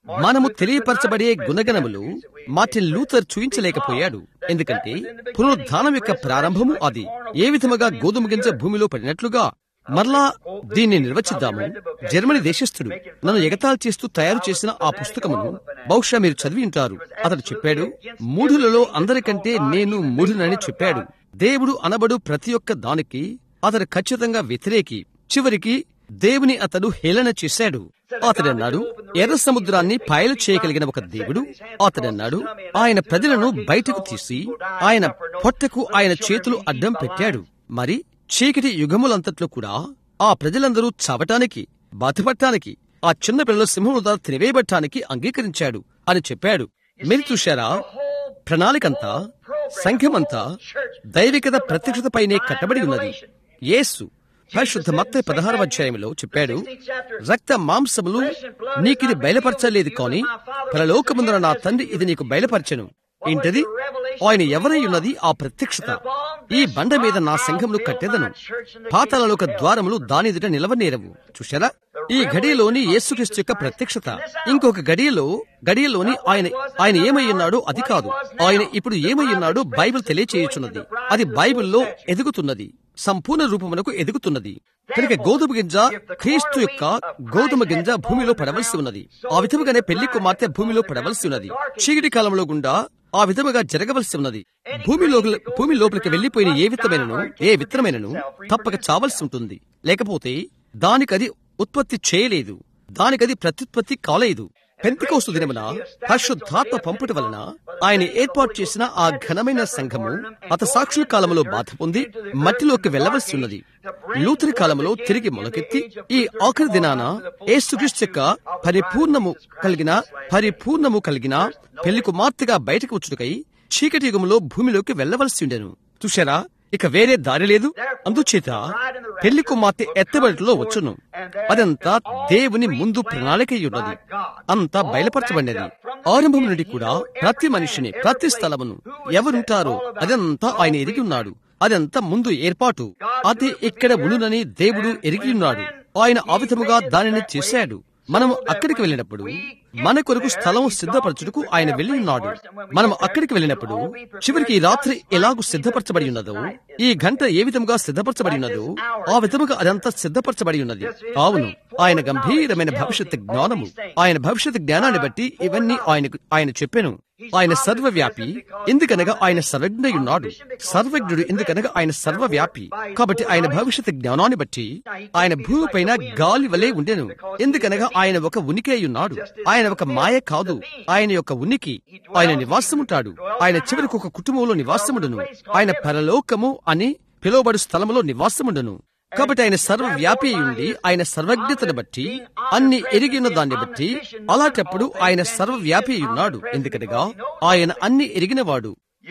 మనము తెలియపరచబడే గుణగణములు మార్టిన్ లూథర్ చూయించలేకపోయాడు ఎందుకంటే పునరుద్ధానం యొక్క ప్రారంభము అది ఏ విధముగా గోధుమ గింజ భూమిలో పడినట్లుగా మరలా దీన్ని నిర్వచిద్దాము జర్మనీ దేశస్థుడు నన్ను ఎగతాళి చేస్తూ తయారు చేసిన ఆ పుస్తకమును బహుశా మీరు చదివి ఉంటారు అతడు చెప్పాడు మూఢులలో అందరికంటే నేను మూఢునని చెప్పాడు దేవుడు అనబడు ప్రతి ఒక్క దానికి అతడు ఖచ్చితంగా వ్యతిరేకి చివరికి దేవుని అతడు హేళన చేశాడు అతడన్నాడు ఎర్ర సముద్రాన్ని పాయలు చేయగలిగిన ఒక దేవుడు అతడన్నాడు ఆయన ప్రజలను బయటకు తీసి ఆయన పొట్టకు ఆయన చేతులు అడ్డం పెట్టాడు మరి చీకటి యుగములంతట్లో కూడా ఆ ప్రజలందరూ చావటానికి బాధపడటానికి ఆ చిన్న పిల్లల సింహముల తినివేయబట్టానికి అంగీకరించాడు అని చెప్పాడు మీరు చూశారా ప్రణాళికంతా సంఘమంతా దైవికత ప్రత్యక్షతపైనే కట్టబడి ఉన్నది యేసు పరిశుద్ధ మత్త పదహారవ అధ్యాయంలో చెప్పాడు రక్త మాంసములు నీకిది బయలుపరచలేదు కాని పరలోకముందున నా తండ్రి ఇది నీకు బయలుపరచను ఏంటది ఆయన ఎవరై ఉన్నది ఆ ప్రత్యక్షత ఈ బండ మీద నా సంఘమును కట్టెదను పాతాలలోక ద్వారములు దాని ఎదుట నిలవనేరవు చూశారా ఈ గడియలోని యేసుక్రీస్తు యొక్క ప్రత్యక్షత ఇంకొక గడియలో గడియలోని ఆయన ఆయన ఏమై ఉన్నాడో అది కాదు ఆయన ఇప్పుడు ఏమై ఉన్నాడో బైబిల్ తెలియచేయుచున్నది అది బైబిల్లో ఎదుగుతున్నది సంపూర్ణ రూపమునకు ఎదుగుతున్నది కనుక గోధుమ గింజ క్రీస్తు యొక్క గోధుమ గింజ భూమిలో పడవలసి ఉన్నది ఆ విధముగానే పెళ్లి కుమార్తె భూమిలో పడవలసి ఉన్నది చీకటి కాలంలో గుండా ఆ విధముగా జరగవలసి ఉన్నది భూమిలో భూమి లోపలికి వెళ్లిపోయిన ఏ విత్తమైనను ఏ విత్తనమైనను తప్పక చావలసి ఉంటుంది లేకపోతే దానికది ఉత్పత్తి చేయలేదు దానికది ప్రత్యుత్పత్తి కాలేదు పెంతికోస్తు దినమున పరిశుద్ధాత్మ పంపుట వలన ఆయన ఏర్పాటు చేసిన ఆ ఘనమైన సంఘము అత సాక్షుల కాలంలో బాధ పొంది మట్టిలోకి వెళ్లవలసి ఉన్నది లూతరి కాలంలో తిరిగి మొలకెత్తి ఈ ఆఖరి దినాన ఏసుక్రీస్తు యొక్క పరిపూర్ణము కలిగిన పరిపూర్ణము కలిగిన పెళ్లి కుమార్తెగా బయటకు వచ్చుటకై చీకటి యుగంలో భూమిలోకి వెళ్లవలసి ఉండెను చూశారా ఇక వేరే దారి లేదు అందుచేత పెళ్లి కుమార్తె ఎత్తబడిలో వచ్చును అదంతా దేవుని ముందు ప్రణాళిక ఉన్నది అంతా బయలుపరచబడినది ఆరంభం నుండి కూడా ప్రతి మనిషిని ప్రతి స్థలమును ఎవరుంటారో అదంతా ఆయన ఎరిగి ఉన్నాడు అదంతా ముందు ఏర్పాటు అది ఇక్కడ ఉండునని దేవుడు ఎరిగి ఉన్నాడు ఆయన ఆ విధముగా దానిని చేశాడు మనం అక్కడికి వెళ్ళినప్పుడు మన కొరకు స్థలం సిద్ధపరచుటకు ఆయన వెళ్ళి ఉన్నాడు మనం అక్కడికి వెళ్ళినప్పుడు చివరికి ఈ రాత్రి ఎలాగూ సిద్ధపరచబడి ఉన్నదో ఈ గంట ఏ విధముగా సిద్ధపరచబడి ఉన్నదో ఆ విధముగా అదంతా సిద్ధపరచబడి ఉన్నది అవును ఆయన గంభీరమైన భవిష్యత్ జ్ఞానము ఆయన భవిష్యత్ జ్ఞానాన్ని బట్టి ఇవన్నీ ఆయనకు ఆయన చెప్పాను ఆయన సర్వవ్యాపి ఎందుకనగా ఆయన సర్వజ్ఞ ఉన్నాడు సర్వజ్ఞుడు ఎందుకనగా ఆయన సర్వవ్యాపి కాబట్టి ఆయన భవిష్యత్ జ్ఞానాన్ని బట్టి ఆయన భూమిపైన గాలి వలె ఉండెను ఎందుకనగా ఆయన ఒక ఉనికి అయి ఉన్నాడు ఆయన ఒక మాయ కాదు ఆయన యొక్క ఉనికి ఆయన నివాసముంటాడు ఆయన చివరికి ఒక కుటుంబంలో నివాసముండును ఆయన పరలోకము అని పిలువబడు స్థలములో నివాసముండును కాబట్టి ఆయన సర్వవ్యాపి ఉండి ఆయన సర్వజ్ఞతను బట్టి అన్ని ఎరిగిన దాన్ని బట్టి అలాంటప్పుడు ఆయన సర్వవ్యాపి ఉన్నాడు ఎందుకనగా ఆయన అన్ని ఎరిగినవాడు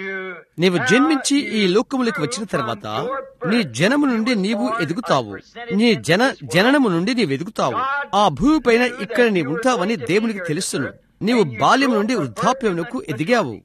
నీవు జన్మించి ఈ లోకములకు వచ్చిన తర్వాత నీ జనము నుండి నీవు ఎదుగుతావు నీ జన జననము నుండి నీవు ఎదుగుతావు ఆ భూమి పైన ఇక్కడ నీవు ఉంటావని దేవునికి తెలుసును నీవు బాల్యం నుండి వృద్ధాప్యమునకు ఎదిగావు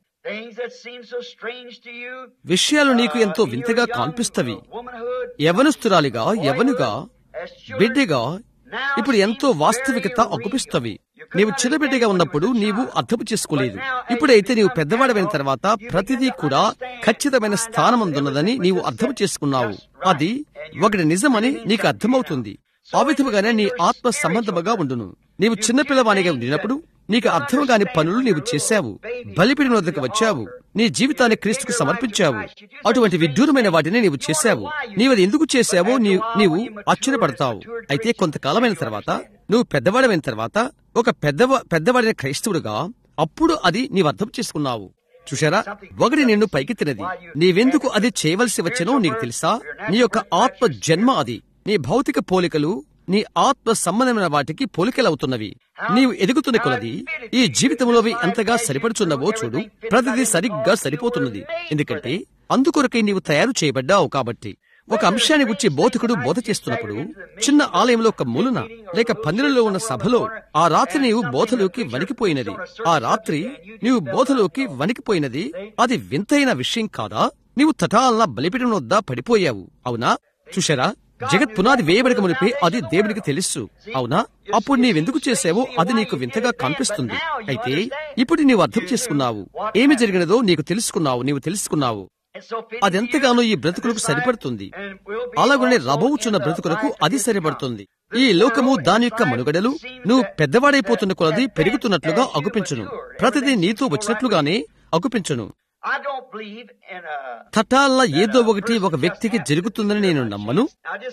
విషయాలు నీకు ఎంతో వింతగా కాన్పిస్తవి యవనస్తురాలిగా యవనుగా బిడ్డగా ఇప్పుడు ఎంతో వాస్తవికత అగుపిస్తవి నీవు చిన్నబిడ్డగా ఉన్నప్పుడు నీవు అర్థపు చేసుకోలేదు ఇప్పుడైతే నీవు పెద్దవాడమైన తర్వాత ప్రతిదీ కూడా ఖచ్చితమైన స్థానమందున్నదని నీవు అర్థం చేసుకున్నావు అది ఒకటి నిజమని నీకు అర్థమవుతుంది ఆ విధముగానే నీ ఆత్మ సంబంధముగా ఉండును నీవు చిన్నపిల్లవానిగా ఉండినప్పుడు నీకు అర్థం కాని పనులు నీవు చేశావు బలిపిడిన వద్దకు వచ్చావు నీ జీవితాన్ని క్రీస్తుకు సమర్పించావు అటువంటి విడ్డూరమైన వాటిని నీవు చేశావు నీవది ఎందుకు చేశావో నీవు ఆశ్చర్యపడతావు అయితే కొంతకాలమైన తర్వాత నువ్వు పెద్దవాడమైన తర్వాత ఒక పెద్దవ పెద్దవాడిన క్రైస్తవుడుగా అప్పుడు అది నీవు అర్థం చేసుకున్నావు చూశారా ఒకటి నిన్ను పైకి తినది నీవెందుకు అది చేయవలసి వచ్చనో నీకు తెలుసా నీ యొక్క ఆత్మ జన్మ అది నీ భౌతిక పోలికలు నీ ఆత్మ సంబంధమైన వాటికి పోలికలవుతున్నవి నీవు ఎదుగుతున్న కొలది ఈ జీవితంలోవి ఎంతగా సరిపడుచున్నవో చూడు ప్రతిదీ సరిగ్గా సరిపోతున్నది ఎందుకంటే అందుకొరకై నీవు తయారు చేయబడ్డావు కాబట్టి ఒక అంశాన్ని గురించి బోధకుడు బోధ చేస్తున్నప్పుడు చిన్న ఆలయంలో ఒక మూలన లేక పందిరిలో ఉన్న సభలో ఆ రాత్రి నీవు బోధలోకి వణికిపోయినది ఆ రాత్రి నీవు బోధలోకి వణికిపోయినది అది వింతైన విషయం కాదా నీవు తటాలన బలిపిడిన వద్ద పడిపోయావు అవునా చూశారా జగత్ పునాది వేయబడక మునిపే అది దేవునికి తెలుసు అవునా అప్పుడు నీవెందుకు చేసావో అది నీకు వింతగా కనిపిస్తుంది అయితే ఇప్పుడు నీవు అర్థం చేసుకున్నావు ఏమి జరిగినదో నీకు తెలుసుకున్నావు నీవు తెలుసుకున్నావు అదెంతగానో ఈ బ్రతుకులకు సరిపడుతుంది అలాగనే రబవుచున్న బ్రతుకులకు అది సరిపడుతుంది ఈ లోకము దాని యొక్క మనుగడలు నువ్వు పెద్దవాడైపోతున్న కొలది పెరుగుతున్నట్లుగా అగుపించును ప్రతిదీ నీతో వచ్చినట్లుగానే అగుపించును తటాల్లా ఏదో ఒకటి ఒక వ్యక్తికి జరుగుతుందని నేను నమ్మను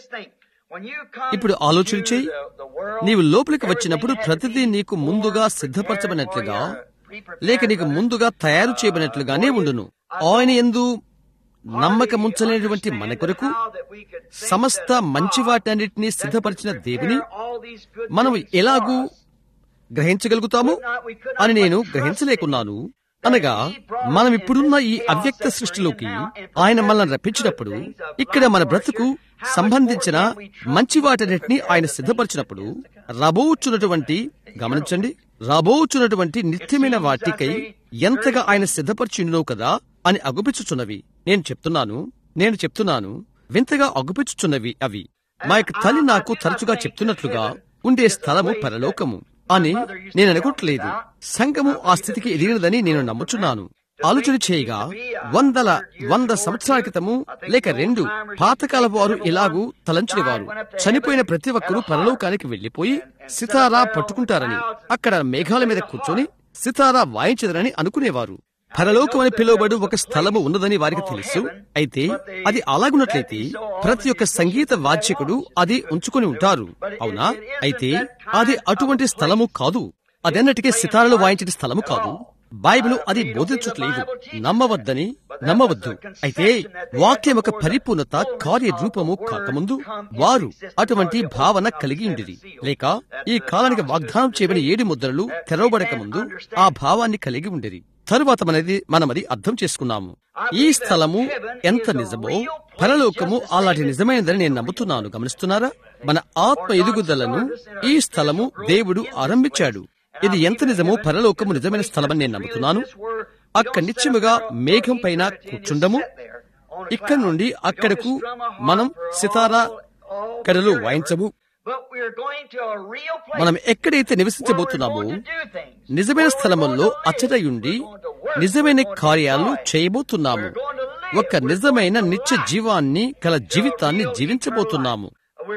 ఇప్పుడు ఆలోచన చేయి నీవు లోపలికి వచ్చినప్పుడు ప్రతిదీ నీకు ముందుగా సిద్ధపరచబడినట్లుగా లేక నీకు ముందుగా తయారు చేయబడినట్లుగానే ఉండును ఆయన ఎందు నమ్మకముంచలేనటువంటి మన కొరకు సమస్త మంచి వాటన్నిటినీ సిద్ధపరిచిన దేవుని మనం ఎలాగూ గ్రహించగలుగుతాము అని నేను గ్రహించలేకున్నాను అనగా మనం ఇప్పుడున్న ఈ అవ్యక్త సృష్టిలోకి ఆయన మనల్ని రప్పించినప్పుడు ఇక్కడ మన బ్రతుకు సంబంధించిన మంచి వాటన్నిటిని ఆయన సిద్ధపరిచినప్పుడు రబోచున్నటువంటి గమనించండి రాబోచున్నటువంటి నిత్యమైన వాటికై ఎంతగా ఆయన సిద్ధపరిచిండో కదా అని అగుపించుచున్నవి నేను చెప్తున్నాను నేను చెప్తున్నాను వింతగా అగుపించుచున్నవి అవి మా యొక్క తల్లి నాకు తరచుగా చెప్తున్నట్లుగా ఉండే స్థలము పరలోకము అని నేను అనుకోవట్లేదు సంఘము ఆ స్థితికి ఎదిగినదని నేను నమ్ముచున్నాను ఆలోచన చేయగా వందల వంద సంవత్సరాల క్రితము లేక రెండు పాతకాల వారు ఇలాగూ తలంచినవారు చనిపోయిన ప్రతి ఒక్కరూ పరలోకానికి వెళ్లిపోయి సితారా పట్టుకుంటారని అక్కడ మేఘాల మీద కూర్చొని సితారా వాయించదరని అనుకునేవారు పరలోకం అని పిలువబడు ఒక స్థలము ఉన్నదని వారికి తెలుసు అయితే అది అలాగున్నట్లయితే ప్రతి ఒక్క సంగీత వాద్యకుడు అది ఉంచుకొని ఉంటారు అవునా అయితే అది అటువంటి స్థలము కాదు అదన్నటికే సితారలు వాయించే స్థలము కాదు బైబిల్ అది బోధించట్లేదు నమ్మవద్దని నమ్మవద్దు అయితే వాక్యం ఒక పరిపూర్ణత కార్య రూపము కాకముందు వారు అటువంటి భావన కలిగి ఉండిరి లేక ఈ కాలానికి వాగ్దానం చేయబడిన ఏడు ముద్రలు తెరవబడక ముందు ఆ భావాన్ని కలిగి ఉండిరి తరువాత మనది మనమది అర్థం చేసుకున్నాము ఈ స్థలము ఎంత నిజమో పరలోకము అలాంటి నిజమైనదని నేను నమ్ముతున్నాను గమనిస్తున్నారా మన ఆత్మ ఎదుగుదలను ఈ స్థలము దేవుడు ఆరంభించాడు ఇది ఎంత నిజమో పరలోకము నిజమైన స్థలమని నేను నమ్ముతున్నాను అక్కడ నిత్యముగా మేఘం పైన కూర్చుండము ఇక్కడ నుండి అక్కడకు మనం సితారా కడలు వాయించము మనం ఎక్కడైతే నివసించబోతున్నామో నిజమైన స్థలముల్లో అచ్చటయుండి నిజమైన కార్యాలు చేయబోతున్నాము ఒక నిజమైన నిత్య జీవాన్ని కల జీవితాన్ని జీవించబోతున్నాము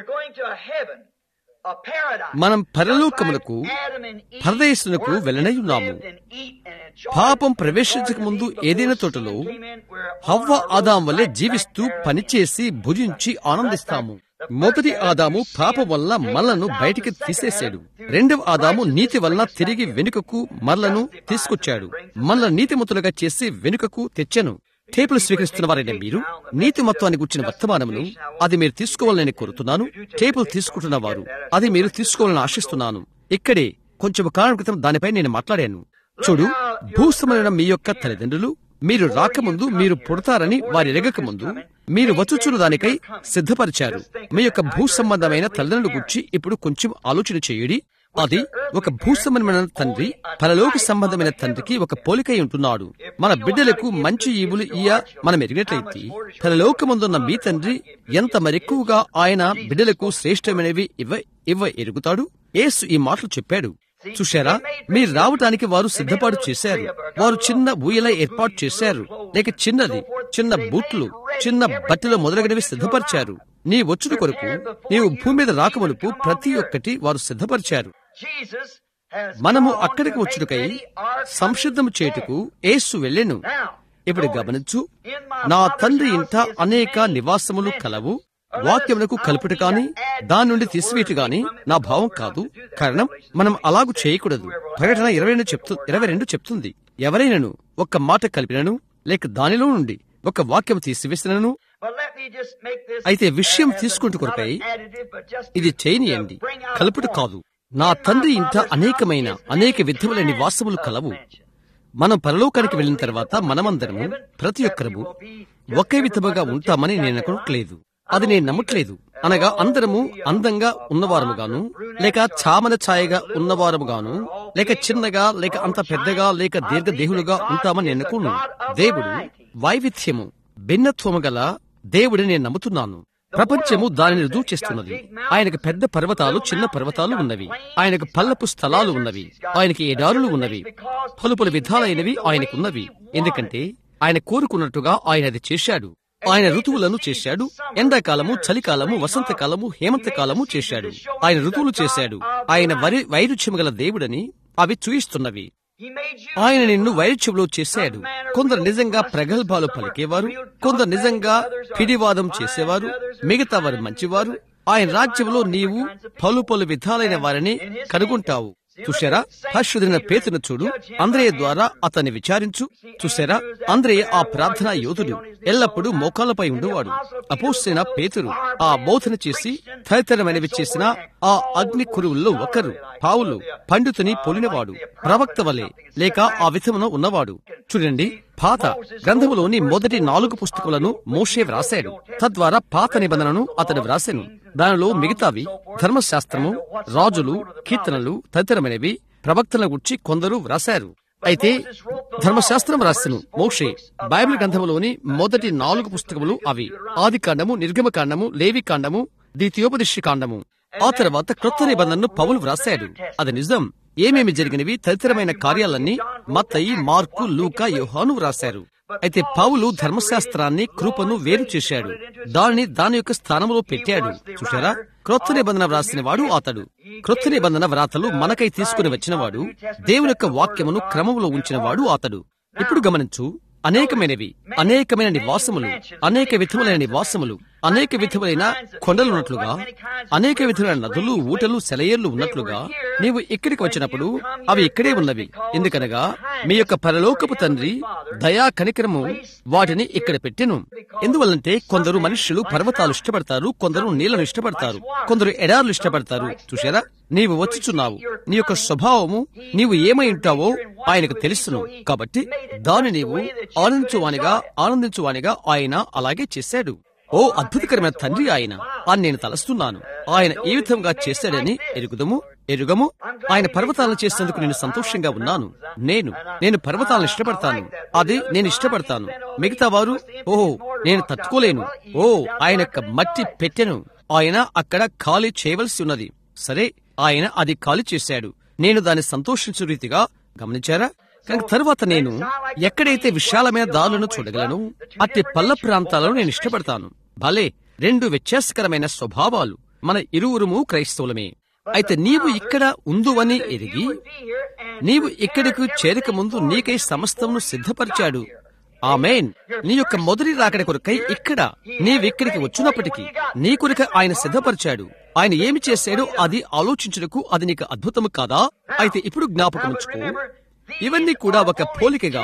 మనం పరలోకములకు పరదేశులకు వెళ్ళనై ఉన్నాము పాపం ప్రవేశించక ముందు ఏదైనా తోటలో హవ్వ ఆదాం వల్లే జీవిస్తూ పనిచేసి భుజించి ఆనందిస్తాము మొదటి ఆదాము పాపం వల్ల మల్లను బయటికి తీసేశాడు రెండవ ఆదాము నీతి వలన తిరిగి వెనుకకు మల్లను తీసుకొచ్చాడు మల్ల నీతిమంతులుగా చేసి వెనుకకు తెచ్చాను టేపులు స్వీకరిస్తున్న వారైన మీరు నీతి మొత్తాన్ని గుర్చిన వర్తమానమును అది మీరు తీసుకోవాలని కోరుతున్నాను టేపులు తీసుకుంటున్న వారు అది మీరు తీసుకోవాలని ఆశిస్తున్నాను ఇక్కడే కొంచెం కాలం క్రితం దానిపై నేను మాట్లాడాను చూడు భూసమైన మీ యొక్క తల్లిదండ్రులు మీరు రాకముందు మీరు పుడతారని వారి ఎరగకముందు మీరు వచ్చుచున్న దానికై సిద్ధపరిచారు మీ యొక్క భూ సంబంధమైన తల్లిదండ్రుల గురించి ఇప్పుడు కొంచెం ఆలోచన చేయుడి అది ఒక భూసంబంధమైన తండ్రి పరలోక సంబంధమైన తండ్రికి ఒక పోలికై ఉంటున్నాడు మన బిడ్డలకు మంచి ఈవులు ఇయ మనం ఎరిగినట్లయితే పరలోకముందున్న మీ తండ్రి ఎంత మరెక్కువగా ఆయన బిడ్డలకు శ్రేష్టమైనవి ఇవ్వ ఇవ్వ ఎరుగుతాడు యేసు ఈ మాటలు చెప్పాడు చూశారా మీరు రావటానికి వారు సిద్ధపాటు చేశారు వారు చిన్న ఊయల ఏర్పాటు చేశారు లేక చిన్నది చిన్న బూట్లు చిన్న బట్టలు మొదలగినవి సిద్ధపరిచారు నీ వచ్చుడు కొరకు నీవు భూమి మీద రాకమునుపు ప్రతి ఒక్కటి వారు సిద్ధపరిచారు మనము అక్కడికి వచ్చుడుకై సంసిద్ధము చేటుకు ఏసు వెళ్ళెను ఇప్పుడు గమనించు నా తండ్రి ఇంట అనేక నివాసములు కలవు వాక్యములకు కలుపుట కాని దాని నుండి తీసివేటు గాని నా భావం కాదు కారణం మనం అలాగు చేయకూడదు ప్రకటన ఇరవై రెండు చెప్తు ఇరవై రెండు చెప్తుంది ఎవరైనను ఒక్క మాట కలిపినను లేక దానిలో నుండి ఒక వాక్యం తీసివేసినను అయితే విషయం తీసుకుంటూ కొరకై ఇది చేయనియండి కలుపుట కాదు నా తండ్రి ఇంట అనేకమైన అనేక విధముల నివాసములు కలవు మనం పరలోకానికి వెళ్ళిన తర్వాత మనమందరము ప్రతి ఒక్కరము ఒకే విధముగా ఉంటామని నేను అనుకోవట్లేదు అది నేను నమ్మట్లేదు అనగా అందరము అందంగా ఉన్నవారముగాను లేక చామన ఛాయగా ఉన్నవారముగాను లేక చిన్నగా లేక అంత పెద్దగా లేక దీర్ఘదేహులుగా ఉంటామని నేను అనుకోను దేవుడు వైవిధ్యము భిన్నత్వము గల దేవుడిని నేను నమ్ముతున్నాను ప్రపంచము దానిని రుజువు చేస్తున్నది ఆయనకు పెద్ద పర్వతాలు చిన్న పర్వతాలు ఉన్నవి ఆయనకు పల్లపు స్థలాలు ఉన్నవి ఆయనకి ఎడారులు ఉన్నవి పలు పలు విధాలైనవి ఆయనకున్నవి ఎందుకంటే ఆయన కోరుకున్నట్టుగా ఆయన అది చేశాడు ఆయన ఋతువులను చేశాడు ఎండాకాలము చలికాలము వసంతకాలము హేమంతకాలము చేశాడు ఆయన ఋతువులు చేశాడు ఆయన వరి వైరుధ్యం గల దేవుడని అవి చూయిస్తున్నవి ఆయన నిన్ను వైరుధ్యంలో చేశాడు కొందరు నిజంగా ప్రగల్భాలు పలికేవారు కొందరు నిజంగా పిడివాదం చేసేవారు మిగతా వారు మంచివారు ఆయన రాజ్యంలో నీవు పలు పలు విధాలైన వారిని కనుగొంటావు చూశారా పరిశుద్ధైన పేతును చూడు అంద్రయ్య ద్వారా అతన్ని విచారించు చూశారా అంద్రయ్య ఆ ప్రార్థనా యోధుడు ఎల్లప్పుడూ మోకాళ్ళపై ఉండేవాడు అపోసిన పేతురు ఆ బోధన చేసి తదితరమైనవి చేసిన ఆ అగ్ని కురువుల్లో ఒకరు పావులు పండితుని పోలినవాడు ప్రవక్త వలె లేక ఆ విధమున ఉన్నవాడు చూడండి పాత గ్రంథములోని మొదటి నాలుగు పుస్తకములను మోషే వ్రాశాడు తద్వారా పాత నిబంధనను అతడు వ్రాసెను దానిలో మిగతావి ధర్మశాస్త్రము రాజులు కీర్తనలు తదితరమైనవి ప్రవక్తల గురించి కొందరు వ్రాశారు అయితే ధర్మశాస్త్రం రాసెను మోషే బైబిల్ గ్రంథములోని మొదటి నాలుగు పుస్తకములు అవి ఆది కాండము నిర్గమ కాండము లేవి కాండము ద్వితీయోపదిష్టి కాండము ఆ తర్వాత క్రొత్త నిబంధనను పౌలు వ్రాశాడు అది నిజం ఏమేమి జరిగినవి తదితరమైన కార్యాలన్నీ మత్తయి మార్కు లూకా యోహాను వ్రాశారు అయితే పౌలు ధర్మశాస్త్రాన్ని కృపను వేరు చేశాడు దానిని దాని యొక్క స్థానంలో పెట్టాడు చూశారా క్రొత్త నిబంధన వ్రాసిన వాడు అతడు క్రొత్త నిబంధన వ్రాతలు మనకై తీసుకుని వచ్చినవాడు దేవుని యొక్క వాక్యమును క్రమంలో ఉంచినవాడు అతడు ఇప్పుడు గమనించు అనేకమైనవి అనేకమైన నివాసములు అనేక విధములైన నివాసములు అనేక విధములైన కొండలున్నట్లుగా అనేక విధములైన నదులు ఊటలు సెలయేళ్లు ఉన్నట్లుగా నీవు ఇక్కడికి వచ్చినప్పుడు అవి ఇక్కడే ఉన్నవి ఎందుకనగా మీ యొక్క పరలోకపు తండ్రి దయా కనికరము వాటిని ఇక్కడ పెట్టెను ఎందువల్లంటే కొందరు మనుష్యులు పర్వతాలు ఇష్టపడతారు కొందరు నీళ్లను ఇష్టపడతారు కొందరు ఎడార్లు ఇష్టపడతారు చూసారా నీవు వచ్చుచున్నావు నీ యొక్క స్వభావము నీవు ఏమై ఉంటావో ఆయనకు తెలుసును కాబట్టి దాని నీవు ఆనందించువానిగా ఆనందించువానిగా ఆయన అలాగే చేశాడు ఓ అద్భుతకరమైన తండ్రి ఆయన అని నేను తలస్తున్నాను ఆయన ఏ విధంగా చేశాడని ఎరుగుదము ఎరుగము ఆయన పర్వతాలను చేసేందుకు నేను సంతోషంగా ఉన్నాను నేను నేను పర్వతాలను ఇష్టపడతాను అది నేను ఇష్టపడతాను మిగతా వారు ఓహో నేను తట్టుకోలేను ఓ ఆయన యొక్క మట్టి పెట్టెను ఆయన అక్కడ ఖాళీ చేయవలసి ఉన్నది సరే ఆయన అది ఖాళీ చేశాడు నేను దాన్ని సంతోషించు రీతిగా గమనించారా కనుక తరువాత నేను ఎక్కడైతే విశాలమైన దారులను చూడగలను అట్టి పల్ల ప్రాంతాలను నేను ఇష్టపడతాను భలే రెండు వ్యత్యాసకరమైన స్వభావాలు మన ఇరువురుము క్రైస్తవులమే అయితే నీవు ఇక్కడ ఉందువని ఎరిగి నీవు ఇక్కడికి చేరక ముందు నీకై సమస్తమును సిద్ధపరిచాడు ఆమెన్ నీ యొక్క మొదటి రాకడ కొరకై ఇక్కడ నీవిక్కడికి వచ్చినప్పటికీ నీ కొరక ఆయన సిద్ధపరిచాడు ఆయన ఏమి చేశాడో అది ఆలోచించుటకు అది నీకు అద్భుతము కాదా అయితే ఇప్పుడు జ్ఞాపకం ఉంచుకో ఇవన్నీ కూడా ఒక పోలికగా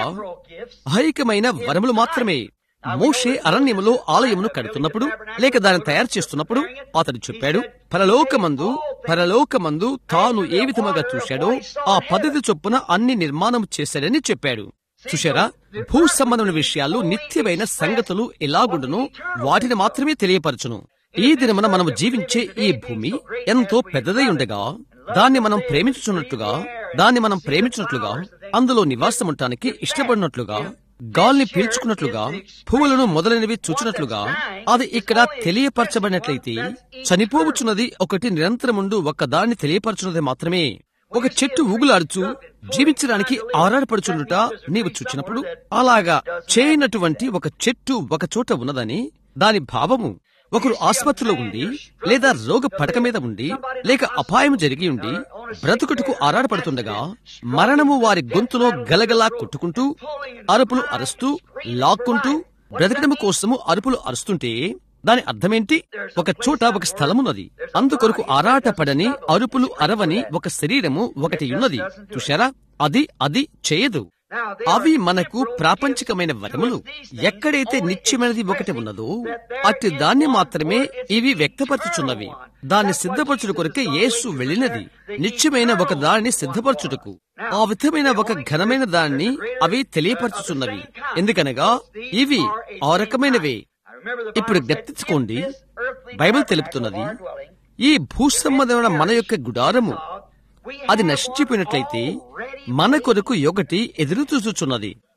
ఐక్యమైన వరములు మాత్రమే మోషే అరణ్యములో ఆలయమును కడుతున్నప్పుడు లేక దాన్ని తయారు చేస్తున్నప్పుడు అతడు చెప్పాడు పరలోకమందు పరలోకమందు తాను ఏ విధముగా చూశాడో ఆ పద్ధతి చొప్పున అన్ని నిర్మాణం చేశాడని చెప్పాడు చూశారా భూ సంబంధమైన విషయాలు నిత్యమైన సంగతులు ఎలాగుండునో వాటిని మాత్రమే తెలియపరచును ఈ దినమున మనము జీవించే ఈ భూమి ఎంతో పెద్దదై ఉండగా దాన్ని మనం ప్రేమించున్నట్లుగా దాన్ని మనం ప్రేమించినట్లుగా అందులో నివాసం ఉండటానికి ఇష్టపడినట్లుగా గాల్ని పీల్చుకున్నట్లుగా పువ్వులను మొదలైనవి చూచినట్లుగా అది ఇక్కడ తెలియపరచబడినట్లయితే చనిపోవచ్చున్నది ఒకటి నిరంతరముండు ఒక దాన్ని తెలియపరచున్నది మాత్రమే ఒక చెట్టు ఊగులాడుచు జీవించడానికి ఆరాడపడుచుండుట నీవు చూచినప్పుడు అలాగా చేయనటువంటి ఒక చెట్టు ఒక చోట ఉన్నదని దాని భావము ఒకరు ఆసుపత్రిలో ఉండి లేదా రోగ పడక మీద ఉండి లేక అపాయం జరిగి ఉండి బ్రతుకుటకు ఆరాడపడుతుండగా మరణము వారి గొంతులో గలగలా కొట్టుకుంటూ అరుపులు అరుస్తూ లాక్కుంటూ బ్రతకడము కోసము అరుపులు అరుస్తుంటే దాని అర్థమేంటి ఒక చోట ఒక స్థలమున్నది అందుకొరకు ఆరాటపడని అరుపులు అరవని ఒక శరీరము ఒకటి ఉన్నది చూశారా అది అది చేయదు అవి మనకు ప్రాపంచికమైన వరములు ఎక్కడైతే నిత్యమైనది ఒకటి ఉన్నదో అట్టి దాన్ని మాత్రమే ఇవి వ్యక్తపరచుచున్నవి దాన్ని సిద్ధపరచుట కొరకే యేసు వెళ్ళినది నిత్యమైన ఒక దానిని సిద్ధపరచుటకు ఆ విధమైన ఒక ఘనమైన దాన్ని అవి తెలియపరచుచున్నవి ఎందుకనగా ఇవి ఆ రకమైనవే ఇప్పుడు జ్ఞప్తించుకోండి బైబిల్ తెలుపుతున్నది ఈ భూసంబంధమైన మన యొక్క గుడారము అది నశించిపోయినట్లయితే మన కొరకు ఒకటి ఎదురు చూచుచున్నది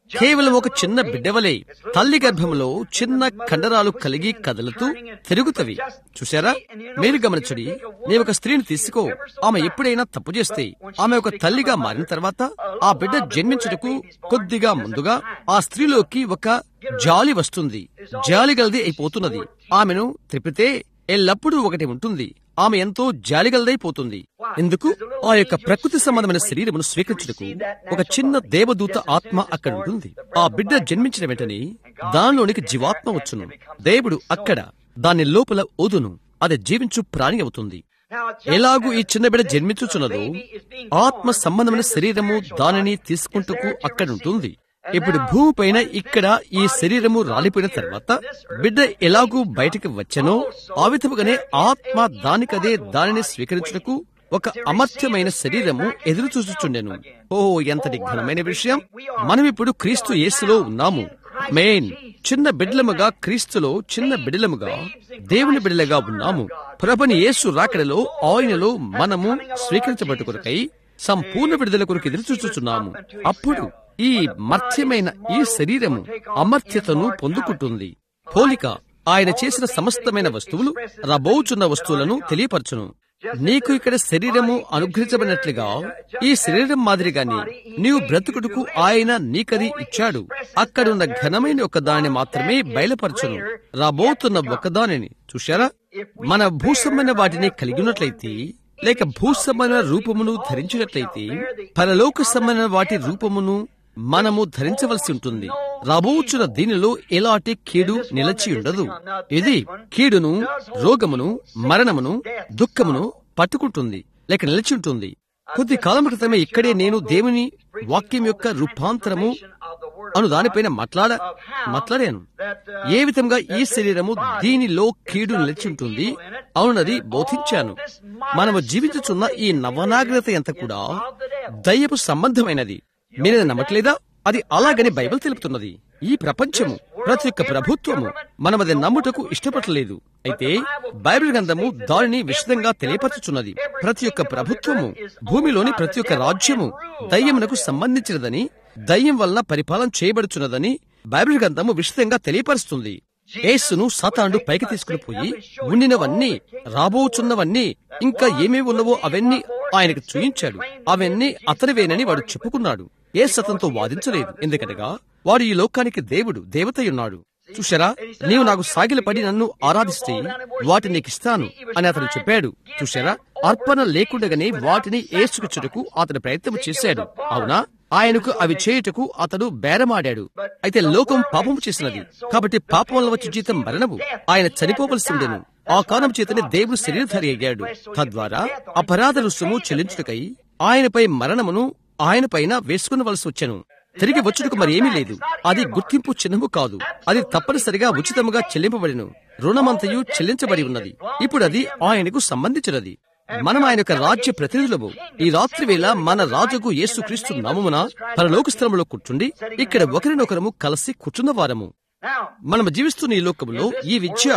కేవలం ఒక చిన్న బిడ్డవలే తల్లి గర్భంలో చిన్న కండరాలు కలిగి కదులుతూ తిరుగుతవి చూశారా మీరు గమనించడి నీవు ఒక స్త్రీని తీసుకో ఆమె ఎప్పుడైనా తప్పు చేస్తే ఆమె ఒక తల్లిగా మారిన తర్వాత ఆ బిడ్డ జన్మించుటకు కొద్దిగా ముందుగా ఆ స్త్రీలోకి ఒక జాలి వస్తుంది జాలి గలది అయిపోతున్నది ఆమెను త్రిపితే ఎల్లప్పుడూ ఒకటి ఉంటుంది ఆమె ఎంతో జాలిగలదైపోతుంది ఎందుకు ఆ యొక్క ప్రకృతి సంబంధమైన శరీరమును స్వీకరించుటకు ఒక చిన్న దేవదూత ఆత్మ అక్కడ ఉంటుంది ఆ బిడ్డ జన్మించిన వెంటనే దానిలోనికి జీవాత్మ వచ్చును దేవుడు అక్కడ దాని లోపల ఊదును అది జీవించు ప్రాణి అవుతుంది ఎలాగూ ఈ చిన్న బిడ్డ జన్మించుచున్నదో ఆత్మ సంబంధమైన శరీరము దానిని తీసుకుంటకు అక్కడ ఉంటుంది ఇప్పుడు భూమిపైన ఇక్కడ ఈ శరీరము రాలిపోయిన తర్వాత బిడ్డ ఎలాగూ బయటికి వచ్చనో ఆ విధముగానే ఆత్మ దానికదే దానిని స్వీకరించుటకు ఒక అమర్త్యమైన శరీరము ఎదురు చూచుచుండెను ఓ ఎంతటి ఘనమైన విషయం మనం ఇప్పుడు క్రీస్తు యేసులో ఉన్నాము మెయిన్ చిన్న బిడ్డలముగా క్రీస్తులో చిన్న బిడ్డలముగా దేవుని బిడ్డలుగా ఉన్నాము ప్రభుని యేసు రాకడలో ఆయనలో మనము స్వీకరించబట్టుకొరకై సంపూర్ణ విడుదల కొరకు ఎదురు చూచుచున్నాము అప్పుడు ఈ మర్త్యమైన ఈ శరీరము అమర్త్యతను పొందుకుంటుంది పోలిక ఆయన చేసిన సమస్తమైన వస్తువులు రబోచున్న వస్తువులను తెలియపరచును నీకు ఇక్కడ శరీరము అనుగ్రహించబడినట్లుగా ఈ శరీరం మాదిరిగానే నీవు బ్రతుకుడుకు ఆయన నీకది ఇచ్చాడు అక్కడున్న ఘనమైన ఒక దానిని మాత్రమే బయలుపరచును రాబోతున్న ఒకదానిని చూశారా మన భూసమైన వాటిని కలిగి ఉన్నట్లయితే లేక భూసమైన రూపమును ధరించినట్లయితే పరలోక సంబంధ వాటి రూపమును మనము ధరించవలసి ఉంటుంది రాబోచున్న దీనిలో ఎలాంటి కీడు నిలచి ఉండదు ఇది కీడును రోగమును మరణమును దుఃఖమును పట్టుకుంటుంది లేక నిలిచి ఉంటుంది కొద్ది కాలం క్రితమే ఇక్కడే నేను దేవుని వాక్యం యొక్క రూపాంతరము అను దానిపైన మాట్లాడ మాట్లాడాను ఏ విధంగా ఈ శరీరము దీనిలో కీడు నిలిచి ఉంటుంది అవునది బోధించాను మనము జీవించుచున్న ఈ నవనాగరికత ఎంత కూడా దయ్యపు సంబంధమైనది మీరేది నమ్మట్లేదా అది అలాగని బైబిల్ తెలుపుతున్నది ఈ ప్రపంచము ప్రతి ఒక్క ప్రభుత్వము మనం అది నమ్ముటకు ఇష్టపడలేదు అయితే బైబిల్ గ్రంథము దానిని విశదంగా తెలియపరచుచున్నది ప్రతి ఒక్క ప్రభుత్వము భూమిలోని ప్రతి ఒక్క రాజ్యము దయ్యమునకు సంబంధించినదని దయ్యం వలన పరిపాలన చేయబడుచున్నదని బైబిల్ గ్రంథము విశదంగా తెలియపరుస్తుంది యేసును సాతానుడు పైకి తీసుకుని పోయి ఉండినవన్నీ రాబోచున్నవన్నీ ఇంకా ఏమేమి ఉన్నవో అవన్నీ ఆయనకు చూయించాడు అవన్నీ అతనివేనని వాడు చెప్పుకున్నాడు ఏ సతంతో వాదించలేదు ఎందుకనగా వాడు ఈ లోకానికి దేవుడు దేవతయున్నాడు చూశారా నీవు నాకు సాగిలపడి నన్ను ఆరాధిస్తే వాటిని నీకిస్తాను అని అతను చెప్పాడు చూశారా అర్పణ లేకుండగానే వాటిని ఏసుకుచ్చుటకు అతను ప్రయత్నం చేశాడు అవునా ఆయనకు అవి చేయుటకు అతడు బేరమాడాడు అయితే లోకం పాపము చేసినది కాబట్టి పాపం వల్ల వచ్చే జీతం మరణము ఆయన చనిపోవలసి ఉండెను ఆ కారణం చేతనే దేవుడు శరీరధారి అయ్యాడు తద్వారా అపరాధ రుసుము చెల్లించుటకై ఆయనపై మరణమును ఆయన పైన వేసుకునవలసి వచ్చెను తిరిగి వచ్చుటకు మరి ఏమీ లేదు అది గుర్తింపు చిహ్నము కాదు అది తప్పనిసరిగా ఉచితముగా చెల్లింపబడిను రుణమంతయు చెల్లించబడి ఉన్నది ఇప్పుడు అది ఆయనకు సంబంధించినది మనం ఆయన యొక్క రాజ్య ప్రతినిధులము ఈ రాత్రి వేళ మన రాజుకు యేసుక్రీస్తు నామమున పరలోక స్థలములో కూర్చుండి ఇక్కడ ఒకరినొకరము కలిసి కూర్చున్న వారము మనం జీవిస్తున్న ఈ లోకములో ఈ విద్య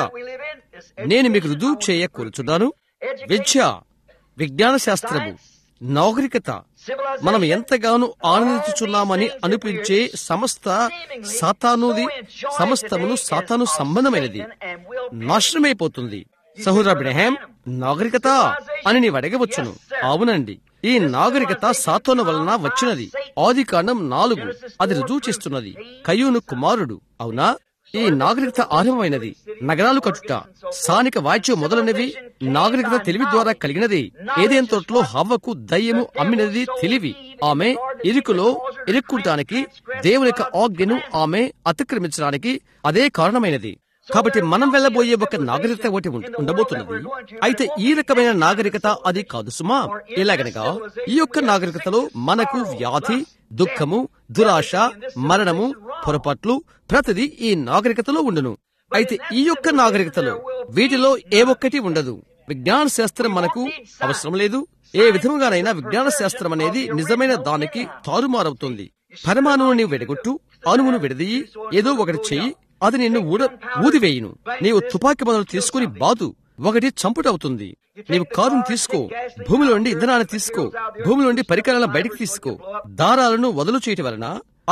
నేను మీకు రుజువు చేయ కోరుచున్నాను విద్య విజ్ఞాన శాస్త్రము నాగరికత మనం ఎంతగానో ఆనందించుచున్నామని అనిపించే సమస్త సాతానుది సమస్తమును సాతాను సంబంధమైనది నాశనమైపోతుంది సహోదర బ్రహాం నాగరికత అని నీవు అడగవచ్చును అవునండి ఈ నాగరికత సాతోను వలన వచ్చినది ఆది కాండం నాలుగు అది రుజువు చేస్తున్నది కయ్యూను కుమారుడు అవునా ఈ నాగరికత ఆరంభమైనది నగరాలు కట్టుట స్థానిక వాయిద్యం మొదలైనవి నాగరికత తెలివి ద్వారా కలిగినది ఏదేం తోటలో హవ్వకు దయ్యము అమ్మినది తెలివి ఆమె ఇరుకులో ఇరుక్కుంటానికి దేవుని యొక్క ఆజ్ఞను ఆమె అతిక్రమించడానికి అదే కారణమైనది కాబట్టి మనం వెళ్ళబోయే ఒక నాగరికత ఒకటి ఉండ- ఉండబోతున్నది అయితే ఈ రకమైన నాగరికత అది కాదు సుమా ఎలాగనగా ఈ యొక్క నాగరికతలో మనకు వ్యాధి దుఃఖము దురాశ మరణము పొరపాట్లు ప్రతిదీ ఈ నాగరికతలో ఉండును అయితే ఈ యొక్క నాగరికతలో వీటిలో ఏ ఒక్కటి ఉండదు విజ్ఞాన శాస్త్రం మనకు అవసరం లేదు ఏ విధముగానైనా విజ్ఞాన శాస్త్రం అనేది నిజమైన దానికి తారుమారవుతుంది పరమాణువును నీవు విడగొట్టు అణువును విడదీయి ఏదో ఒకటి చెయ్యి అది నిన్ను ఊడ ఊదివేయును నీవు తుపాకీ మొదలు తీసుకుని బాదు ఒకటి చంపుటవుతుంది నీవు కారును తీసుకో భూమిలోండి ఇంధనాన్ని తీసుకో భూమిలోండి పరికరాలను బయటికి తీసుకో దారాలను వదులు చేయటం వలన అది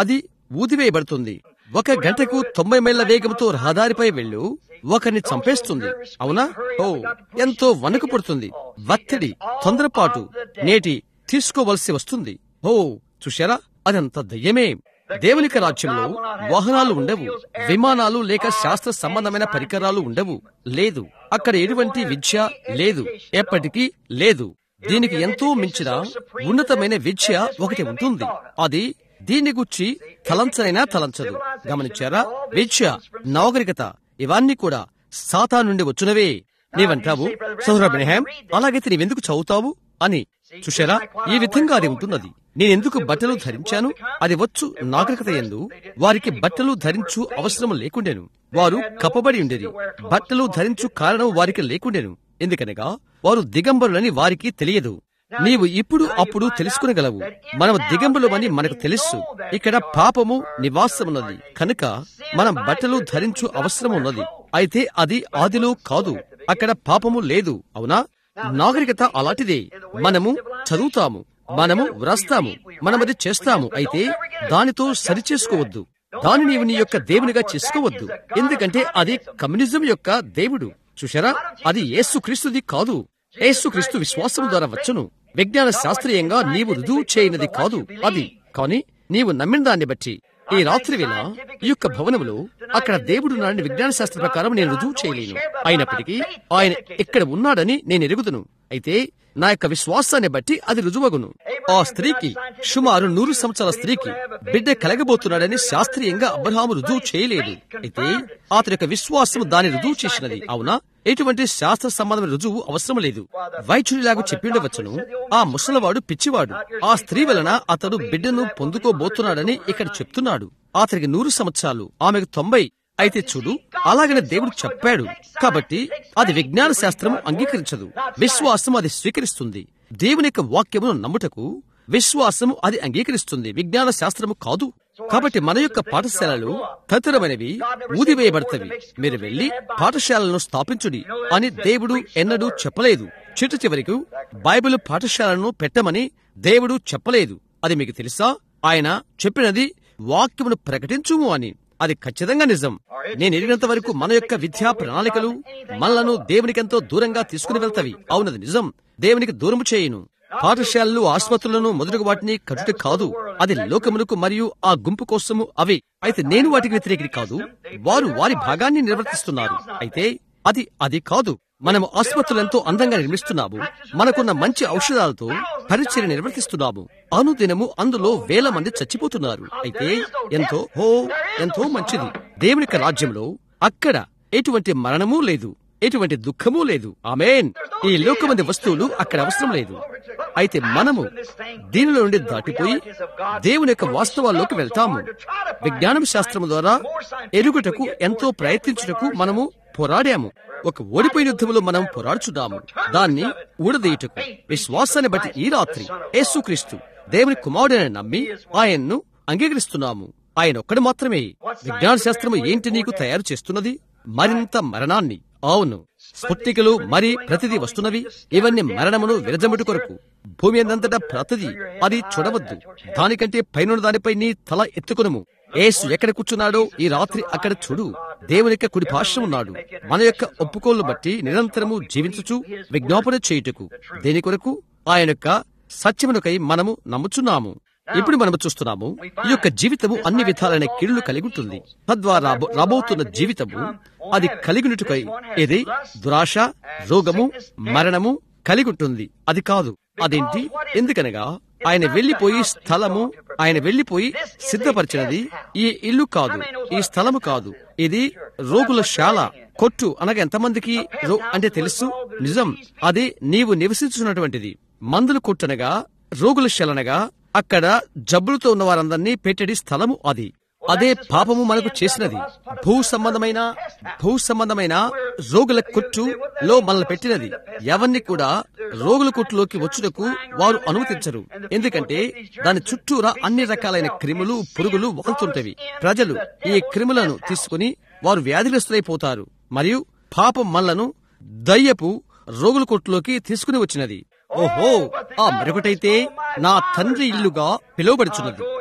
ఊదివేయబడుతుంది ఒక గంటకు తొంభై మైళ్ళ వేగంతో రహదారిపై వెళ్ళు ఒకరిని చంపేస్తుంది అవునా ఓ ఎంతో వణుకు పుడుతుంది ఒత్తిడి తొందరపాటు నేటి తీసుకోవలసి వస్తుంది ఓ చూశారా అదంత దయ్యమే దేవునిక రాజ్యంలో వాహనాలు ఉండవు విమానాలు లేక శాస్త్ర సంబంధమైన పరికరాలు ఉండవు లేదు అక్కడ ఎటువంటి విద్య లేదు ఎప్పటికీ లేదు దీనికి ఎంతో మించిన ఉన్నతమైన విద్య ఒకటి ఉంటుంది అది దీన్ని గుచ్చి తలంచనైనా తలంచదు గమనించారా విద్య నాగరికత ఇవన్నీ కూడా సాతా నుండి వచ్చినవే నీవంటావు సౌర బ్రహాం అలాగైతే నీవెందుకు చదువుతావు అని చూశారా ఈ విధంగా అది ఉంటున్నది నేనెందుకు బట్టలు ధరించాను అది వచ్చు నాగరికత ఎందు వారికి బట్టలు ధరించు అవసరం లేకుండెను వారు కప్పబడి ఉండేది బట్టలు ధరించు కారణం వారికి లేకుండెను ఎందుకనగా వారు దిగంబరులని వారికి తెలియదు నీవు ఇప్పుడు అప్పుడు తెలుసుకునగలవు మనం దిగంబరులమని మనకు తెలుసు ఇక్కడ పాపము నివాసమున్నది కనుక మనం బట్టలు ధరించు అవసరం ఉన్నది అయితే అది ఆదిలో కాదు అక్కడ పాపము లేదు అవునా నాగరికత అలాంటిదే మనము చదువుతాము మనము వ్రాస్తాము మనమది చేస్తాము అయితే దానితో సరిచేసుకోవద్దు దాని నీవు నీ యొక్క దేవునిగా చేసుకోవద్దు ఎందుకంటే అది కమ్యూనిజం యొక్క దేవుడు చూశారా అది యేసుక్రీస్తుది కాదు యేసుక్రీస్తు విశ్వాసం ద్వారా వచ్చును విజ్ఞాన శాస్త్రీయంగా నీవు రుజువు చేయనది కాదు అది కాని నీవు నమ్మిన దాన్ని బట్టి ఈ రాత్రి వేళ ఈ యొక్క భవనంలో అక్కడ దేవుడు నాడని విజ్ఞాన శాస్త్ర ప్రకారం నేను రుజువు చేయలేను అయినప్పటికీ ఆయన ఇక్కడ ఉన్నాడని నేను ఎరుగుదును అయితే నా యొక్క విశ్వాసాన్ని బట్టి అది రుజువగును ఆ స్త్రీకి సుమారు నూరు సంవత్సరాల స్త్రీకి బిడ్డ కలగబోతున్నాడని శాస్త్రీయంగా అబ్రహాము రుజువు చేయలేదు అయితే అతని యొక్క విశ్వాసం దాన్ని రుజువు చేసినది అవునా ఎటువంటి శాస్త్ర సంబంధమైన రుజువు అవసరం లేదు వైద్యుడిలాగా చెప్పిండవచ్చును ఆ ముసలవాడు పిచ్చివాడు ఆ స్త్రీ వలన అతడు బిడ్డను పొందుకోబోతున్నాడని ఇక్కడ చెప్తున్నాడు అతనికి నూరు సంవత్సరాలు ఆమెకు తొంభై అయితే చూడు అలాగనే దేవుడు చెప్పాడు కాబట్టి అది విజ్ఞాన శాస్త్రం అంగీకరించదు విశ్వాసం అది స్వీకరిస్తుంది దేవుని యొక్క వాక్యమును నమ్ముటకు విశ్వాసము అది అంగీకరిస్తుంది విజ్ఞాన శాస్త్రము కాదు కాబట్టి మన యొక్క పాఠశాలలు తదితరమైనవి ఊదివేయబడతవి మీరు వెళ్లి పాఠశాలను స్థాపించుడి అని దేవుడు ఎన్నడూ చెప్పలేదు చిట్ట చివరికి బైబిల్ పాఠశాలను పెట్టమని దేవుడు చెప్పలేదు అది మీకు తెలుసా ఆయన చెప్పినది వాక్యమును ప్రకటించుము అని అది ఖచ్చితంగా నిజం నేను ఎరిగినంత వరకు మన యొక్క విద్యా ప్రణాళికలు మనలను దేవునికెంతో దూరంగా తీసుకుని వెళ్తవి అవునది నిజం దేవునికి దూరము చేయును పాఠశాలలు ఆసుపత్రులను మొదలగు వాటిని కట్టుట కాదు అది లోకమునకు మరియు ఆ గుంపు కోసము అవి అయితే నేను వాటికి వ్యతిరేకిని కాదు వారు వారి భాగాన్ని నిర్వర్తిస్తున్నారు అయితే అది అది కాదు మనము ఆసుపత్రులు ఎంతో అందంగా నిర్మిస్తున్నాము మనకున్న మంచి ఔషధాలతో పరిచర్య నిర్వర్తిస్తున్నాము అనుదినము అందులో వేల మంది చచ్చిపోతున్నారు అయితే ఎంతో హో ఎంతో మంచిది దేవుని యొక్క రాజ్యంలో అక్కడ ఎటువంటి మరణము లేదు ఎటువంటి దుఃఖము లేదు ఆమెన్ ఈ లోకమంది వస్తువులు అక్కడ అవసరం లేదు అయితే మనము దీనిలో నుండి దాటిపోయి దేవుని యొక్క వాస్తవాల్లోకి వెళ్తాము విజ్ఞానం శాస్త్రం ద్వారా ఎరుగుటకు ఎంతో ప్రయత్నించుటకు మనము పోరాడాము ఒక ఓడిపోయిన యుద్ధంలో మనం పోరాడుచున్నాము దాన్ని ఊడదీయుటకు విశ్వాసాన్ని బట్టి ఈ రాత్రి యేసుక్రీస్తు దేవుని కుమారుడని నమ్మి ఆయన్ను అంగీకరిస్తున్నాము ఆయన ఒక్కడు మాత్రమే విజ్ఞాన శాస్త్రము ఏంటి నీకు తయారు చేస్తున్నది మరింత మరణాన్ని అవును స్ఫుట్టికలు మరి ప్రతిదీ వస్తున్నవి ఇవన్నీ మరణమును విరజముటి కొరకు భూమి అందంతటా ప్రతిదీ అది చూడవద్దు దానికంటే పైన దానిపై నీ తల ఎత్తుకునుము ఏసు ఎక్కడ కూర్చున్నాడో ఈ రాత్రి అక్కడ చూడు దేవుని యొక్క కుడి భాష ఉన్నాడు మన యొక్క ఒప్పుకోలు బట్టి నిరంతరము జీవించుచు విజ్ఞాపన చేయుటకు దేని కొరకు ఆయన యొక్క సత్యమునకై మనము నమ్ముచున్నాము ఇప్పుడు మనము చూస్తున్నాము ఈ యొక్క జీవితము అన్ని విధాలైన కీళ్లు కలిగి ఉంటుంది తద్వారా రాబోతున్న జీవితము అది కలిగినట్టుకై ఇది దురాశ రోగము మరణము కలిగి ఉంటుంది అది కాదు అదేంటి ఎందుకనగా ఆయన వెళ్లిపోయి స్థలము ఆయన వెళ్లిపోయి సిద్ధపరిచినది ఈ ఇల్లు కాదు ఈ స్థలము కాదు ఇది రోగుల శాల కొట్టు అనగా ఎంతమందికి రో అంటే తెలుసు నిజం అది నీవు నివసించున్నటువంటిది మందులు కొట్టనగా రోగుల శలనగా అక్కడ జబ్బులతో ఉన్న వారందరినీ పెట్టడి స్థలము అది అదే పాపము మనకు చేసినది భూ సంబంధమైన భూ సంబంధమైన రోగుల కుట్టు లో మనల్ని పెట్టినది ఎవరిని కూడా రోగుల కుట్టులోకి వచ్చుటకు వారు అనుమతించరు ఎందుకంటే దాని చుట్టూరా అన్ని రకాలైన క్రిములు పురుగులు వాళ్తుంటవి ప్రజలు ఈ క్రిములను తీసుకుని వారు వ్యాధిగ్రస్తులైపోతారు మరియు పాపం మనలను దయ్యపు రోగుల కొట్టులోకి తీసుకుని వచ్చినది ఓహో ఆ మరొకటైతే నా తండ్రి ఇల్లుగా పిలువబడుచున్నది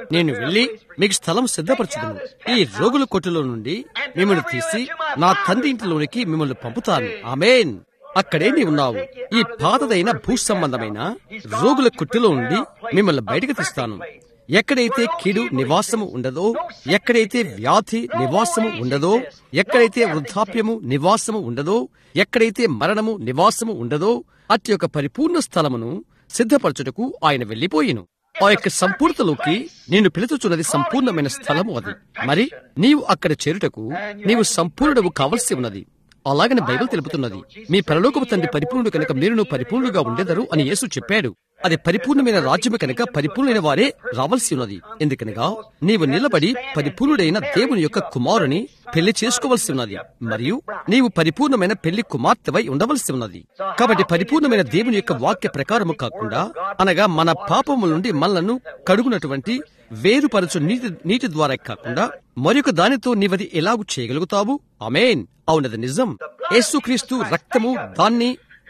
నేను వెళ్లి మీకు స్థలం సిద్ధపరచుదును ఈ రోగుల కొట్టులో నుండి మిమ్మల్ని తీసి నా తండ్రి ఇంటిలోనికి మిమ్మల్ని పంపుతాను ఆమెన్ అక్కడే నీ ఉన్నావు ఈ పాతదైన భూ సంబంధమైన రోగుల కొట్టులో నుండి మిమ్మల్ని బయటకు తీస్తాను ఎక్కడైతే కీడు నివాసము ఉండదో ఎక్కడైతే వ్యాధి నివాసము ఉండదో ఎక్కడైతే వృద్ధాప్యము నివాసము ఉండదో ఎక్కడైతే మరణము నివాసము ఉండదో అట్టి యొక్క పరిపూర్ణ స్థలమును సిద్ధపరచుటకు ఆయన వెళ్లిపోయిను ఆ యొక్క సంపూర్ణతలోకి నేను పిలుచుచున్నది సంపూర్ణమైన స్థలము అది మరి నీవు అక్కడ చేరుటకు నీవు సంపూర్ణుడవు కావలసి ఉన్నది అలాగని బైబిల్ తెలుపుతున్నది మీ పరలోకపు తండ్రి పరిపూర్ణుడు కనుక మీరును పరిపూర్ణుగా ఉండేదరు అని యేసు చెప్పాడు అది పరిపూర్ణమైన రాజ్యము కనుక పరిపూర్ణమైన వారే రావాల్సి ఉన్నది ఎందుకనగా నీవు నిలబడి పరిపూర్ణుడైన దేవుని యొక్క కుమారుని పెళ్లి చేసుకోవలసి ఉన్నది మరియు నీవు పరిపూర్ణమైన పెళ్లి కుమార్తెవై ఉండవలసి ఉన్నది కాబట్టి పరిపూర్ణమైన దేవుని యొక్క వాక్య ప్రకారము కాకుండా అనగా మన పాపముల నుండి మనలను కడుగునటువంటి వేరుపరచు నీటి నీటి ద్వారా కాకుండా మరొక దానితో నీవది ఎలాగు చేయగలుగుతావు అమేన్ అవునది నిజం యేసుక్రీస్తు రక్తము దాన్ని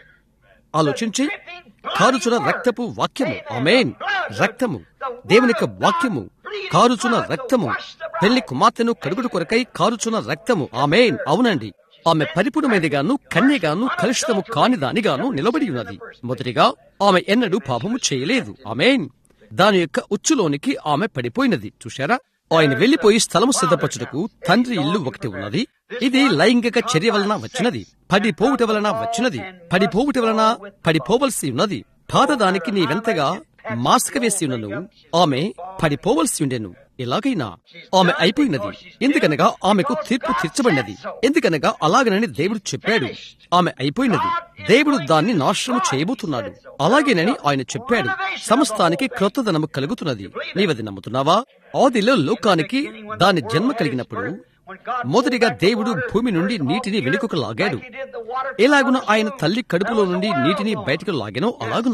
ఆలోచించి కారుచున రక్తపు వాక్యము అమేన్ రక్తము దేవుని యొక్క వాక్యము కారుచున రక్తము పెళ్లి కుమార్తెను కడుగుడు కొరకై కారుచున రక్తము ఆమెన్ అవునండి ఆమె పరిపూర్ణమైనదిగాను కన్యగాను కలుషితము కాని దానిగాను నిలబడి ఉన్నది మొదటిగా ఆమె ఎన్నడూ పాపము చేయలేదు ఆమెన్ దాని యొక్క ఉచ్చులోనికి ఆమె పడిపోయినది చూశారా ఆయన వెళ్లిపోయి స్థలము సిద్ధపరచుటకు తండ్రి ఇల్లు ఒకటి ఉన్నది ఇది లైంగిక చర్య వలన వచ్చినది పడిపోవుట వలన వచ్చినది పడిపోవుట వలన పడిపోవలసి ఉన్నది పాదదానికి నీవెంతగా మాస్క వేసి ఉన్నను ఆమె పడిపోవలసి ఉండెను ఎలాగైనా ఆమె అయిపోయినది ఎందుకనగా ఆమెకు తీర్పు తీర్చబడినది ఎందుకనగా అలాగనని దేవుడు చెప్పాడు ఆమె అయిపోయినది దేవుడు దాన్ని నాశనం చేయబోతున్నాడు అలాగేనని ఆయన చెప్పాడు సమస్తానికి క్రొత్తదనము కలుగుతున్నది నీవది నమ్ముతున్నావా ఆదిలో లోకానికి దాని జన్మ కలిగినప్పుడు మొదటిగా దేవుడు భూమి నుండి నీటిని వెనుకకు లాగాడు ఎలాగున ఆయన తల్లి కడుపులో నుండి నీటిని బయటకు లాగెనో అలాగున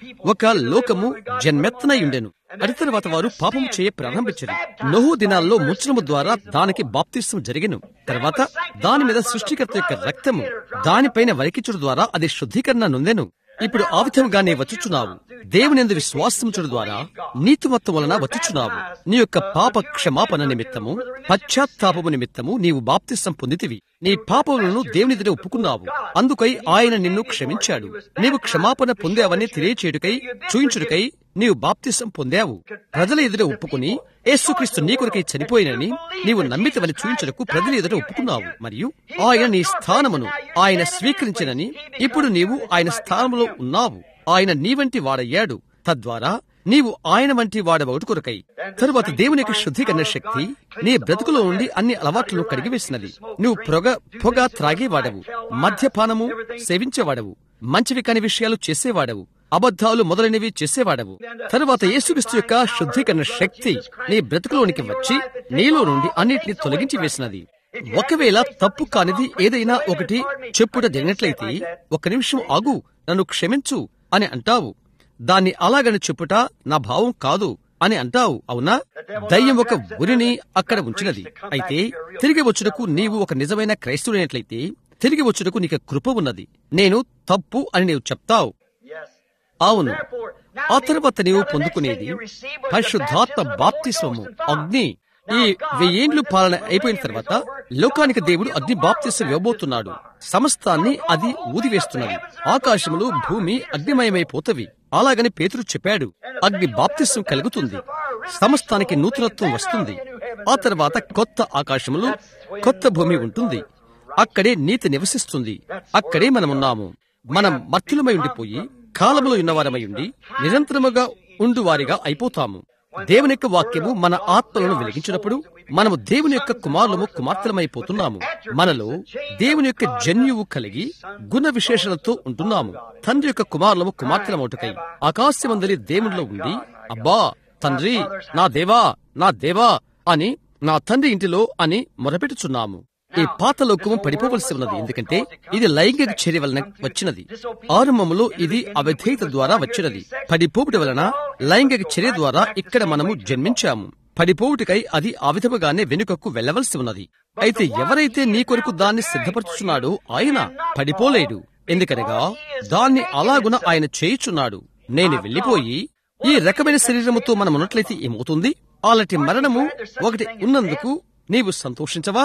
ఒక లోకము జన్మెత్తనై ఉండెను అడి తర్వాత వారు పాపము చేయ ప్రారంభించారు నోహు దినాల్లో ముచ్చనము ద్వారా దానికి బాప్తిస్తం జరిగెను తర్వాత దాని మీద సృష్టికర్త యొక్క రక్తము దానిపైన వరికించడం ద్వారా అది శుద్ధీకరణ నొందెను ఇప్పుడు ఆ విధంగానే వచ్చుచున్నావు దేవుని ఎందు విశ్వాసముచడు ద్వారా నీతిమత్వం వలన వచ్చుచున్నావు నీ యొక్క పాప క్షమాపణ నిమిత్తము పశ్చాత్తాపము నిమిత్తము నీవు బాప్తిసం పొందితివి నీ పాపములను దేవుని ఎదుట ఒప్పుకున్నావు అందుకై ఆయన నిన్ను క్షమించాడు నీవు క్షమాపణ పొందావని తెలియచేయుటకై చూయించుటకై నీవు బాప్తిసం పొందావు ప్రజల ఎదుట ఒప్పుకుని యేసుక్రీస్తు నీ కొరకై చనిపోయినని నీవు నమ్మితవని చూయించుటకు ప్రజల ఎదుట ఒప్పుకున్నావు మరియు ఆయన నీ స్థానమును ఆయన స్వీకరించినని ఇప్పుడు నీవు ఆయన స్థానంలో ఉన్నావు ఆయన నీ వంటి వాడయ్యాడు తద్వారా నీవు ఆయన వంటి వాడవఒకటి కొరకై తరువాత దేవుని యొక్క శుద్ధీకరణ శక్తి నీ బ్రతుకులో ఉండి అన్ని అలవాట్లను కడిగివేసినది నువ్వు పొగ పొగ త్రాగేవాడవు మద్యపానము సేవించేవాడవు మంచివి కాని విషయాలు చేసేవాడవు అబద్ధాలు మొదలైనవి చేసేవాడవు తరువాత యేసుక్రీస్తు యొక్క శుద్ధీకరణ శక్తి నీ బ్రతుకులోనికి వచ్చి నీలో నుండి అన్నిటిని తొలగించి వేసినది ఒకవేళ తప్పు కానిది ఏదైనా ఒకటి చెప్పుట జరిగినట్లయితే ఒక నిమిషం ఆగు నన్ను క్షమించు అని అంటావు దాన్ని అలాగని చెప్పుట నా భావం కాదు అని అంటావు అవునా దయ్యం ఒక ఉరిని అక్కడ ఉంచినది అయితే తిరిగి వచ్చుటకు నీవు ఒక నిజమైన క్రైస్తవుడైనట్లయితే తిరిగి వచ్చుటకు నీకు కృప ఉన్నది నేను తప్పు అని నీవు చెప్తావు అవును ఆ తర్వాత నీవు పొందుకునేది పరిశుద్ధాత్మ బాప్తిస్వము అగ్ని ఈ వెయ్యేండ్లు పాలన అయిపోయిన తర్వాత లోకానికి దేవుడు అగ్ని బాప్తిస్వం ఇవ్వబోతున్నాడు సమస్తాన్ని అది ఊదివేస్తున్నది ఆకాశములు భూమి అగ్నిమయమైపోతవి అలాగని పేతురు చెప్పాడు అగ్ని బాప్తిస్వం కలుగుతుంది సమస్తానికి నూతనత్వం వస్తుంది ఆ తర్వాత కొత్త ఆకాశములు కొత్త భూమి ఉంటుంది అక్కడే నీతి నివసిస్తుంది అక్కడే మనమున్నాము మనం మత్తులమై ఉండిపోయి కాలములో ఉన్నవారమై ఉండి నిరంతరముగా ఉండువారిగా అయిపోతాము దేవుని యొక్క వాక్యము మన ఆత్మలను వెలిగించినప్పుడు మనము దేవుని యొక్క కుమారులము కుమార్తెలమైపోతున్నాము మనలో దేవుని యొక్క జన్యువు కలిగి గుణ విశేషణలతో ఉంటున్నాము తండ్రి యొక్క కుమారులము కుమార్తెలమౌటకై ఆకాశమందలి దేవునిలో ఉండి అబ్బా తండ్రి నా దేవా నా దేవా అని నా తండ్రి ఇంటిలో అని మొరపెట్టుచున్నాము ఈ పాత లోకము పడిపోవలసి ఉన్నది ఎందుకంటే ఇది లైంగిక చర్య వలన వచ్చినది ఆరంభములో ఇది అవిధేయత ద్వారా వచ్చినది పడిపోవుట వలన లైంగిక చర్య ద్వారా ఇక్కడ మనము జన్మించాము పడిపోవుటికై అది ఆ విధముగానే వెనుకకు వెళ్లవలసి ఉన్నది అయితే ఎవరైతే నీ కొరకు దాన్ని సిద్ధపరచుచున్నాడో ఆయన పడిపోలేడు ఎందుకనగా దాన్ని అలాగున ఆయన చేయుచున్నాడు నేను వెళ్లిపోయి ఈ రకమైన శరీరముతో మనం ఉన్నట్లయితే ఏమవుతుంది అలాంటి మరణము ఒకటి ఉన్నందుకు నీవు సంతోషించవా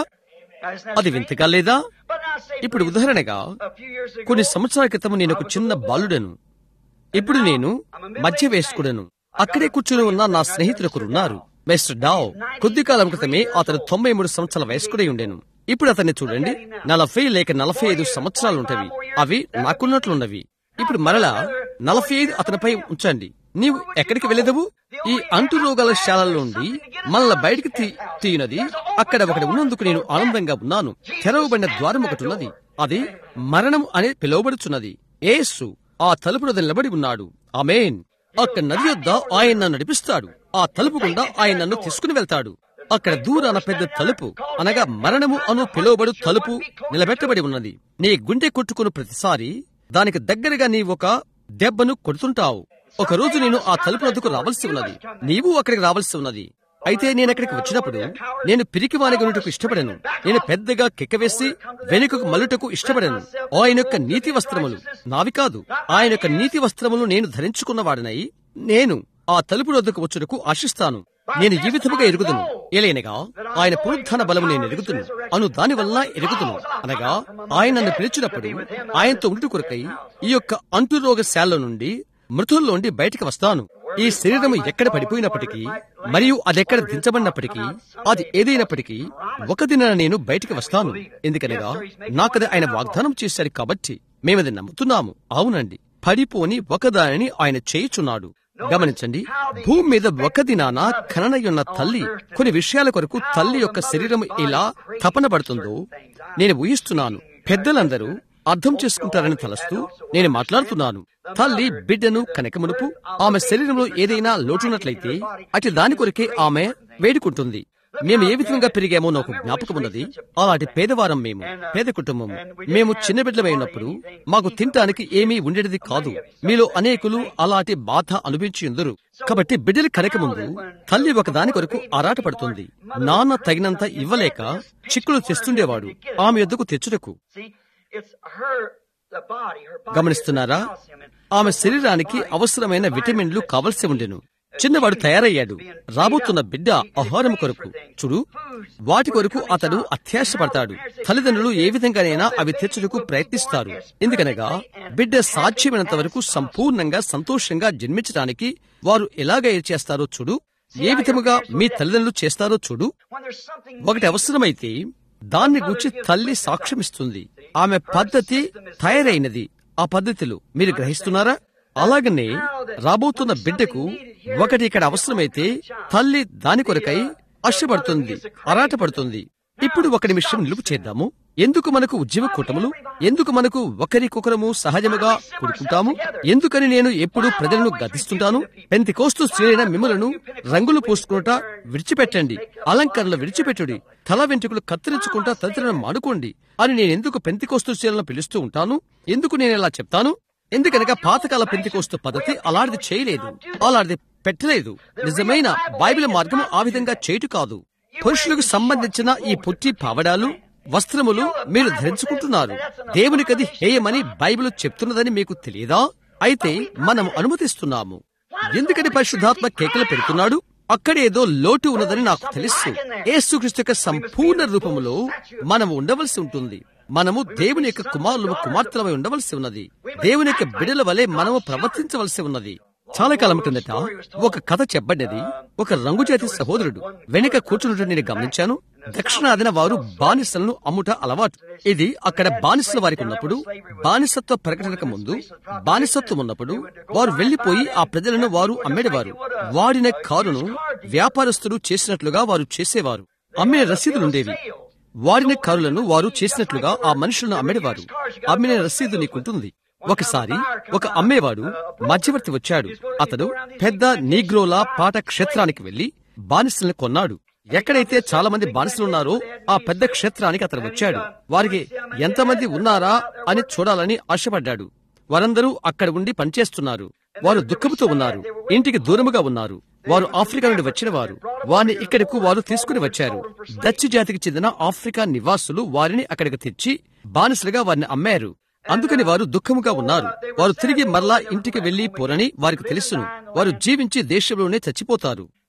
అది వింతగా లేదా ఇప్పుడు ఉదాహరణగా కొన్ని సంవత్సరాల క్రితం నేను ఒక చిన్న బాలుడను ఇప్పుడు నేను మధ్య వేసుకుడను అక్కడే కూర్చుని ఉన్న నా స్నేహితులు ఒకరు ఉన్నారు మిస్టర్ డావ్ కొద్ది కాలం క్రితమే అతను తొంభై మూడు సంవత్సరాల వయస్కుడై ఉండేను ఇప్పుడు అతన్ని చూడండి నలభై లేక నలభై ఐదు సంవత్సరాలు ఉంటవి అవి నాకున్నట్లున్నవి ఇప్పుడు మరలా నలభై ఐదు అతనిపై ఉంచండి నీవు ఎక్కడికి వెళ్ళేదవు ఈ అంటు రోగాల శాలల నుండి మనల్ని బయటికి తీ తీయునది అక్కడ ఒకటి ఉన్నందుకు నేను ఆనందంగా ఉన్నాను తెరవబడిన ద్వారం ఒకటి ఉన్నది అది మరణం అని పిలువబడుచున్నది ఏసు ఆ తలుపు వద్ద నిలబడి ఉన్నాడు ఆమెన్ అక్కడ నది యొద్ద ఆయన నన్ను నడిపిస్తాడు ఆ తలుపు గుండా ఆయన నన్ను తీసుకుని వెళ్తాడు అక్కడ దూరాన పెద్ద తలుపు అనగా మరణము అను పిలువబడు తలుపు నిలబెట్టబడి ఉన్నది నీ గుండె కొట్టుకుని ప్రతిసారి దానికి దగ్గరగా నీ ఒక దెబ్బను కొడుతుంటావు ఒక రోజు నేను ఆ తలుపు వద్దకు రావాల్సి ఉన్నది నీవు అక్కడికి రావాల్సి ఉన్నది అయితే నేను అక్కడికి వచ్చినప్పుడు నేను పిరికి వానిగొనుటకు ఇష్టపడను నేను పెద్దగా కెక్కవేసి వెనుకకు మల్లుటకు ఇష్టపడను ఆయన యొక్క నీతి వస్త్రములు నావి కాదు ఆయన యొక్క నీతి వస్త్రములు నేను ధరించుకున్నవాడనై నేను ఆ తలుపు వద్దకు వచ్చుటకు ఆశిస్తాను నేను ఈ విధముగా ఎరుగుదును ఏలైనగా ఆయన పునరుద్ధాన బలము నేను ఎరుగుతును అను దాని వల్ల ఎరుగుతును అనగా ఆయన నన్ను పిలిచినప్పుడు ఆయనతో ఉండు కొరకై ఈ యొక్క అంటురోగ శాల నుండి మృతుల్లోండి బయటికి వస్తాను ఈ శరీరం ఎక్కడ పడిపోయినప్పటికీ మరియు అదెక్కడ దించబడినప్పటికీ అది ఏదైనప్పటికీ ఒక దిన నేను బయటికి వస్తాను ఎందుకనగా నాకది ఆయన వాగ్దానం చేశాడు కాబట్టి మేమది నమ్ముతున్నాము అవునండి పడిపోని ఒకదానిని ఆయన చేయుచున్నాడు గమనించండి భూమి మీద ఒక దినాన ఖననయున్న తల్లి కొన్ని విషయాల కొరకు తల్లి యొక్క శరీరం ఇలా తపన పడుతుందో నేను ఊహిస్తున్నాను పెద్దలందరూ అర్థం చేసుకుంటారని తలస్తూ నేను మాట్లాడుతున్నాను తల్లి బిడ్డను కనకమునుపు ఆమె శరీరంలో ఏదైనా లోటున్నట్లయితే అటు దాని కొరకే ఆమె వేడుకుంటుంది మేము ఏ విధంగా పెరిగామో నాకు జ్ఞాపకం ఉన్నది అలాంటి పేదవారం మేము పేద కుటుంబము మేము చిన్న బిడ్డలమై ఉన్నప్పుడు మాకు తినటానికి ఏమీ ఉండేది కాదు మీలో అనేకులు అలాంటి బాధ అనుభవించి ఉందరు కాబట్టి బిడ్డలు కనక ముందు తల్లి ఒక దాని కొరకు ఆరాటపడుతుంది నాన్న తగినంత ఇవ్వలేక చిక్కులు తెస్తుండేవాడు ఆమె యొద్దకు తెచ్చుటకు గమనిస్తున్నారా ఆమె శరీరానికి అవసరమైన విటమిన్లు కావలసి ఉండెను చిన్నవాడు తయారయ్యాడు రాబోతున్న బిడ్డ ఆహారం కొరకు చూడు వాటి కొరకు అతడు అత్యాశపడతాడు తల్లిదండ్రులు ఏ విధంగానైనా అవి తెచ్చుటకు ప్రయత్నిస్తారు ఎందుకనగా బిడ్డ సాధ్యమైనంత వరకు సంపూర్ణంగా సంతోషంగా జన్మించడానికి వారు ఎలాగ చేస్తారో చూడు ఏ విధముగా మీ తల్లిదండ్రులు చేస్తారో చూడు ఒకటి అవసరమైతే దాన్ని గురించి తల్లి సాక్ష్యమిస్తుంది ఆమె పద్ధతి తయారైనది ఆ పద్ధతిలో మీరు గ్రహిస్తున్నారా అలాగనే రాబోతున్న బిడ్డకు ఒకటి ఇక్కడ అవసరమైతే తల్లి దాని కొరకై అష్టపడుతుంది అరాటపడుతుంది ఇప్పుడు ఒక నిమిషం నిలుపు చేద్దాము ఎందుకు మనకు ఉద్యమ కూటములు ఎందుకు మనకు ఒకరికొకరము సహజముగా కూడుకుంటాము ఎందుకని నేను ఎప్పుడు ప్రజలను గతిస్తుంటాను పెంతి కోస్తూ స్త్రీలైన మిమ్మలను రంగులు పూసుకుంటా విడిచిపెట్టండి అలంకరణలు విడిచిపెట్టుడి తల వెంట్రుకలు కత్తిరించుకుంటా తదితరులను మాడుకోండి అని నేను ఎందుకు పెంతికోస్తు స్త్రీలను పిలుస్తూ ఉంటాను ఎందుకు నేను ఇలా చెప్తాను ఎందుకనగా పాతకాల పెంతికోస్తు పద్ధతి అలాంటిది చేయలేదు అలాంటిది పెట్టలేదు నిజమైన బైబిల్ మార్గం ఆ విధంగా చేయటు కాదు పురుషులకు సంబంధించిన ఈ పొట్టి పావడాలు వస్త్రములు మీరు ధరించుకుంటున్నారు దేవునికది హేయమని బైబిల్ చెప్తున్నదని మీకు తెలియదా అయితే మనం అనుమతిస్తున్నాము ఎందుకని పరిశుద్ధాత్మ కేకలు పెడుతున్నాడు అక్కడేదో లోటు ఉన్నదని నాకు తెలుసు యేసుక్రీస్తు యొక్క సంపూర్ణ రూపములో మనం ఉండవలసి ఉంటుంది మనము దేవుని యొక్క కుమారులు కుమార్తెలమై ఉండవలసి ఉన్నది దేవుని యొక్క బిడల వలె మనము ప్రవర్తించవలసి ఉన్నది చాలా కాలం కిందట ఒక కథ చెప్పబడ్డది ఒక రంగుజాతి సహోదరుడు వెనుక కూర్చున్నట్టు నేను గమనించాను దక్షిణాదిన వారు బానిసలను అమ్ముట అలవాటు ఇది అక్కడ బానిసల వారికి ఉన్నప్పుడు బానిసత్వ ప్రకటనకు ముందు బానిసత్వం ఉన్నప్పుడు వారు వెళ్లిపోయి ఆ ప్రజలను వారు అమ్మేడవారు వాడిన కారును వ్యాపారస్తులు చేసినట్లుగా వారు చేసేవారు అమ్మిన రసీదులుండేవి వాడిన కారులను వారు చేసినట్లుగా ఆ మనుషులను అమ్మేవారు అమ్మిన రసీదు నీకుంటుంది ఒకసారి ఒక అమ్మేవాడు మధ్యవర్తి వచ్చాడు అతడు పెద్ద నీగ్రోల పాట క్షేత్రానికి వెళ్లి బానిసలను కొన్నాడు ఎక్కడైతే చాలా మంది బానిసలున్నారో ఆ పెద్ద క్షేత్రానికి అతను వచ్చాడు వారికి ఎంతమంది ఉన్నారా అని చూడాలని ఆశపడ్డాడు వారందరూ అక్కడ ఉండి పనిచేస్తున్నారు వారు దుఃఖముతో ఉన్నారు ఇంటికి దూరముగా ఉన్నారు వారు ఆఫ్రికా నుండి వచ్చిన వారు వారిని ఇక్కడకు వారు తీసుకుని వచ్చారు డచ్ జాతికి చెందిన ఆఫ్రికా నివాసులు వారిని అక్కడికి తెచ్చి బానిసలుగా వారిని అమ్మారు అందుకని వారు దుఃఖముగా ఉన్నారు వారు తిరిగి మరలా ఇంటికి వెళ్లి పోరని వారికి తెలుసును వారు జీవించి దేశంలోనే చచ్చిపోతారు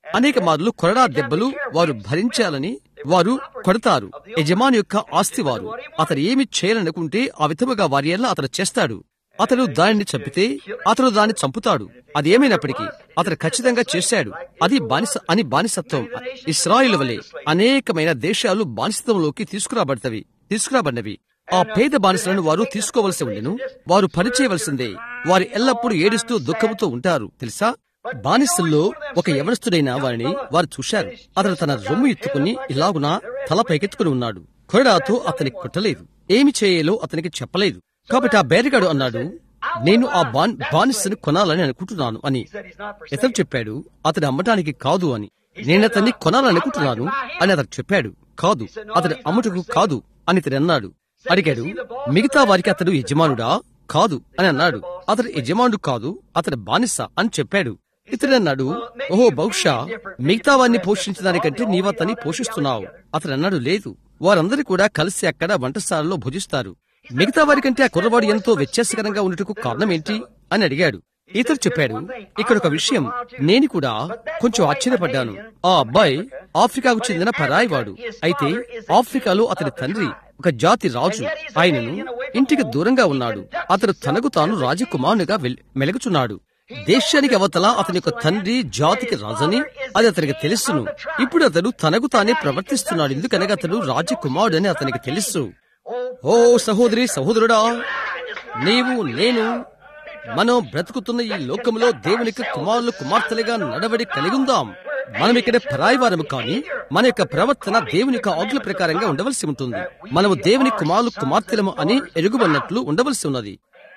అనేక మార్లు కొరడా దెబ్బలు వారు భరించాలని వారు కొడతారు యజమాని యొక్క ఆస్తి వారు అతను ఏమి చేయాలనుకుంటే ఆ విధముగా వారి ఎల్ల అతను చేస్తాడు అతడు దానిని చంపితే అతడు దాన్ని చంపుతాడు అది ఏమైనప్పటికీ అతడు ఖచ్చితంగా చేశాడు అది బానిస అని బానిసత్వం ఇస్రాయిల్ వలె అనేకమైన దేశాలు బానిసత్వంలోకి తీసుకురాబడతవి తీసుకురాబడినవి ఆ పేద బానిసలను వారు తీసుకోవలసి ఉండెను వారు పనిచేయవలసిందే వారు ఎల్లప్పుడూ ఏడుస్తూ దుఃఖంతో ఉంటారు తెలుసా బానిసల్లో ఒక యవనస్తుడైన వారిని వారు చూశారు అతను తన రొమ్ము ఎత్తుకుని ఇలాగున తల పైకెత్తుకుని ఉన్నాడు కొరడాతో అతని కొట్టలేదు ఏమి చేయాలో అతనికి చెప్పలేదు కాబట్టి ఆ బేరగాడు అన్నాడు నేను ఆ బాన్ బానిసను కొనాలని అనుకుంటున్నాను అని ఇతను చెప్పాడు అతడు అమ్మటానికి కాదు అని నేను అతన్ని కొనాలనుకుంటున్నాను అని అతడు చెప్పాడు కాదు అతడు అమ్ముటకు కాదు అని అతడు అన్నాడు అడిగాడు మిగతా వారికి అతడు యజమానుడా కాదు అని అన్నాడు అతడు యజమానుడు కాదు అతడు బానిస అని చెప్పాడు ఇతడు అన్నాడు ఓహో బహుశా మిగతా వారిని పోషించడానికంటే నీవు అతన్ని పోషిస్తున్నావు అతడు అన్నాడు లేదు వారందరూ కూడా కలిసి అక్కడ వంటశాలలో భుజిస్తారు మిగతా వారికంటే ఆ కుర్రవాడు ఎంతో వ్యత్యాసకరంగా ఉండటకు కారణం ఏంటి అని అడిగాడు ఇతడు చెప్పాడు ఇక్కడ ఒక విషయం నేను కూడా కొంచెం ఆశ్చర్యపడ్డాను ఆ అబ్బాయి ఆఫ్రికాకు చెందిన పరాయివాడు అయితే ఆఫ్రికాలో అతని తండ్రి ఒక జాతి రాజు ఆయనను ఇంటికి దూరంగా ఉన్నాడు అతడు తనకు తాను రాజకుమారునిగా వెల్- మెలుగుచున్నాడు దేశానికి అవతల అతని యొక్క తండ్రి జాతికి రాజని అది అతనికి తెలుసును ఇప్పుడు అతడు తనకు తానే ప్రవర్తిస్తున్నాడు ఎందుకనగా అతడు రాజకుమారుడని అతనికి తెలుసు ఓ సహోదరి సహోదరుడా నీవు నేను మనం బ్రతుకుతున్న ఈ లోకంలో దేవునికి కుమారులు కుమార్తెలుగా నడవడి కలిగుందాం మనం ఇక్కడ పరాయివారము కానీ మన యొక్క ప్రవర్తన దేవుని యొక్క ఆజ్ఞల ప్రకారంగా ఉండవలసి ఉంటుంది మనము దేవుని కుమారులు కుమార్తెలము అని ఎరుగుబడినట్లు ఉండవలసి ఉన్నది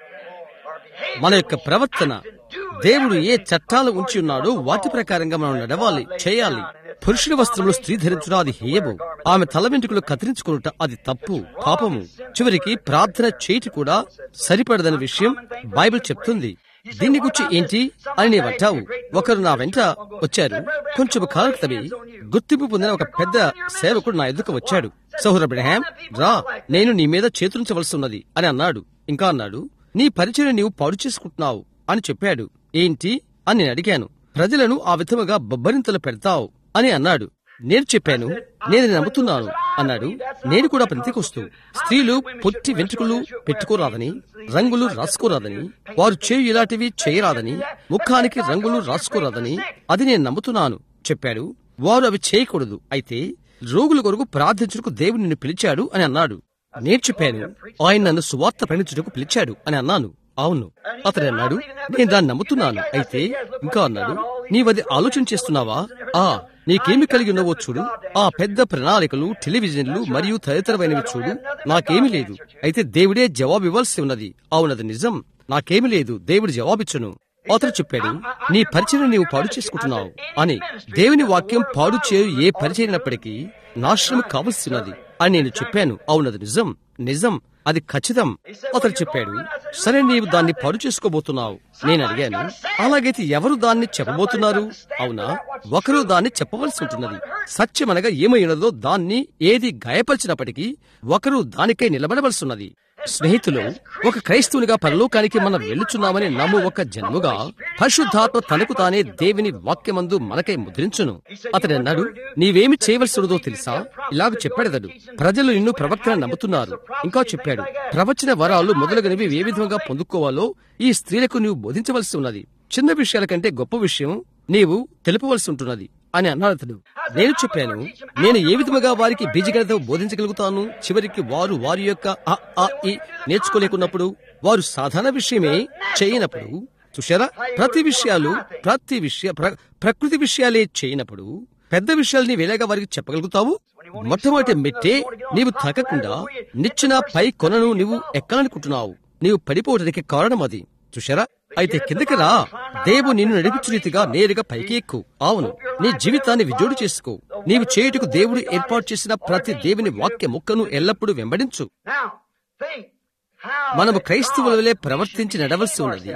మన యొక్క ప్రవర్తన దేవుడు ఏ చట్టాలు ఉంచి ఉన్నాడో వాటి ప్రకారంగా మనం నడవాలి చేయాలి పురుషుల వస్త్రములు స్త్రీ ధరించడం అది హేయము ఆమె తల వెంట్రుకలు కత్తిరించుకునుట అది తప్పు పాపము చివరికి ప్రార్థన చేయటి కూడా సరిపడదనే విషయం బైబిల్ చెప్తుంది దీన్ని గురించి ఏంటి అని నీవంటావు ఒకరు నా వెంట వచ్చారు కొంచెం కాలం క్రితమే గుర్తింపు పొందిన ఒక పెద్ద సేవకుడు నా ఎదుకు వచ్చాడు సహోదర బ్రహాం రా నేను నీ మీద చేతులుంచవలసి ఉన్నది అని అన్నాడు ఇంకా అన్నాడు నీ పరిచయం నీవు పాడు చేసుకుంటున్నావు అని చెప్పాడు ఏంటి అని నేను అడిగాను ప్రజలను ఆ విధముగా బొబ్బరింతలు పెడతావు అని అన్నాడు నేను చెప్పాను నేను ఇది నమ్ముతున్నాను అన్నాడు నేను కూడా ప్రతికొస్తూ స్త్రీలు పొట్టి వెంట్రుకలు పెట్టుకోరాదని రంగులు రాసుకోరాదని వారు చేయు ఇలాంటివి చేయరాదని ముఖానికి రంగులు రాసుకోరాదని అది నేను నమ్ముతున్నాను చెప్పాడు వారు అవి చేయకూడదు అయితే రోగుల కొరకు ప్రార్థించుటకు దేవుడు నిన్ను పిలిచాడు అని అన్నాడు నేను చెప్పాను ఆయన నన్ను సువార్త ప్రకటించుటకు పిలిచాడు అని అన్నాను అవును అతడు అన్నాడు నేను దాన్ని నమ్ముతున్నాను అయితే ఇంకా అన్నాడు నీవది ఆలోచన చేస్తున్నావా ఆ నీకేమి కలిగి ఉన్నావో చూడు ఆ పెద్ద ప్రణాళికలు టెలివిజన్లు మరియు తదితరమైనవి చూడు నాకేమీ లేదు అయితే దేవుడే జవాబు ఇవ్వాల్సి ఉన్నది అవునది నిజం నాకేమీ లేదు దేవుడు జవాబిచ్చును అతను చెప్పాడు నీ పరిచయం నీవు పాడు చేసుకుంటున్నావు అని దేవుని వాక్యం పాడు చేయు ఏ పరిచయనప్పటికీ నాశనం కావలసినది అని నేను చెప్పాను అవునది నిజం నిజం అది ఖచ్చితం అతను చెప్పాడు సరే నీవు దాన్ని పాడు చేసుకోబోతున్నావు నేను అడిగాను అలాగైతే ఎవరు దాన్ని చెప్పబోతున్నారు అవునా ఒకరు దాన్ని చెప్పవలసి ఉంటున్నది సత్యమనగా ఏమైనదో దాన్ని ఏది గాయపరిచినప్పటికీ ఒకరు దానికై నిలబడవలసి ఉన్నది స్నేహితులు ఒక క్రైస్తవునిగా పరలోకానికి మనం వెళ్ళుచున్నామని నమ్ము ఒక జన్ముగా పరిశుద్ధాత్మ తనకు తానే దేవుని వాక్యమందు మనకై ముద్రించును అతడు అన్నాడు నీవేమి చేయవలసి ఉన్నదో తెలుసా ఇలాగ చెప్పాడతడు ప్రజలు నిన్ను ప్రవక్తన నమ్ముతున్నారు ఇంకా చెప్పాడు ప్రవచన వరాలు మొదలగునవి ఏ విధంగా పొందుకోవాలో ఈ స్త్రీలకు నీవు బోధించవలసి ఉన్నది చిన్న విషయాల కంటే గొప్ప విషయం నీవు తెలుపవలసి ఉంటున్నది అని అన్నాడు అతడు నేను చెప్పాను నేను ఏ విధముగా వారికి బీజగణిత బోధించగలుగుతాను చివరికి వారు వారి యొక్క అ, ఆ, ఈ నేర్చుకోలేకున్నప్పుడు వారు సాధారణ విషయమే చేయనప్పుడు చూశారా ప్రతి విషయాలు ప్రతి విషయ ప్ర- ప్రకృతి విషయాలే చేయనప్పుడు పెద్ద విషయాలు నీవు ఎలాగా వారికి చెప్పగలుగుతావు మొట్టమొదటి మెట్టే నీవు తగ్గకుండా నిచ్చిన పై కొనను నీవు ఎక్కాలనుకుంటున్నావు నీవు పడిపోవడానికి కారణం అది చూశారా అయితే కిందకి రా దేవు నిన్ను నడిపించు రీతిగా నేరుగా పైకి ఎక్కు అవును నీ జీవితాన్ని విజోడు చేసుకో నీవు చేయుటకు దేవుడు ఏర్పాటు చేసిన ప్రతి దేవుని వాక్య ముక్కను ఎల్లప్పుడూ వెంబడించు Now, think how మనము క్రైస్తవులవలే ప్రవర్తించి నడవలసి ఉన్నది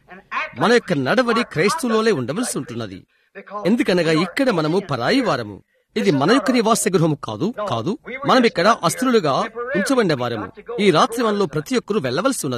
మన యొక్క నడవడి క్రైస్తవులవలే ఉండవలసి ఉంటున్నది ఎందుకనగా ఇక్కడ మనము పరాయి వారము ఇది మన యొక్క నివాస గృహము కాదు కాదు మనం ఇక్కడ అస్త్రులుగా ఉంచబడిన వారము ఈ రాత్రి మనలో ప్రతి ఒక్కరూ వెళ్ళవలసి ఉన్నది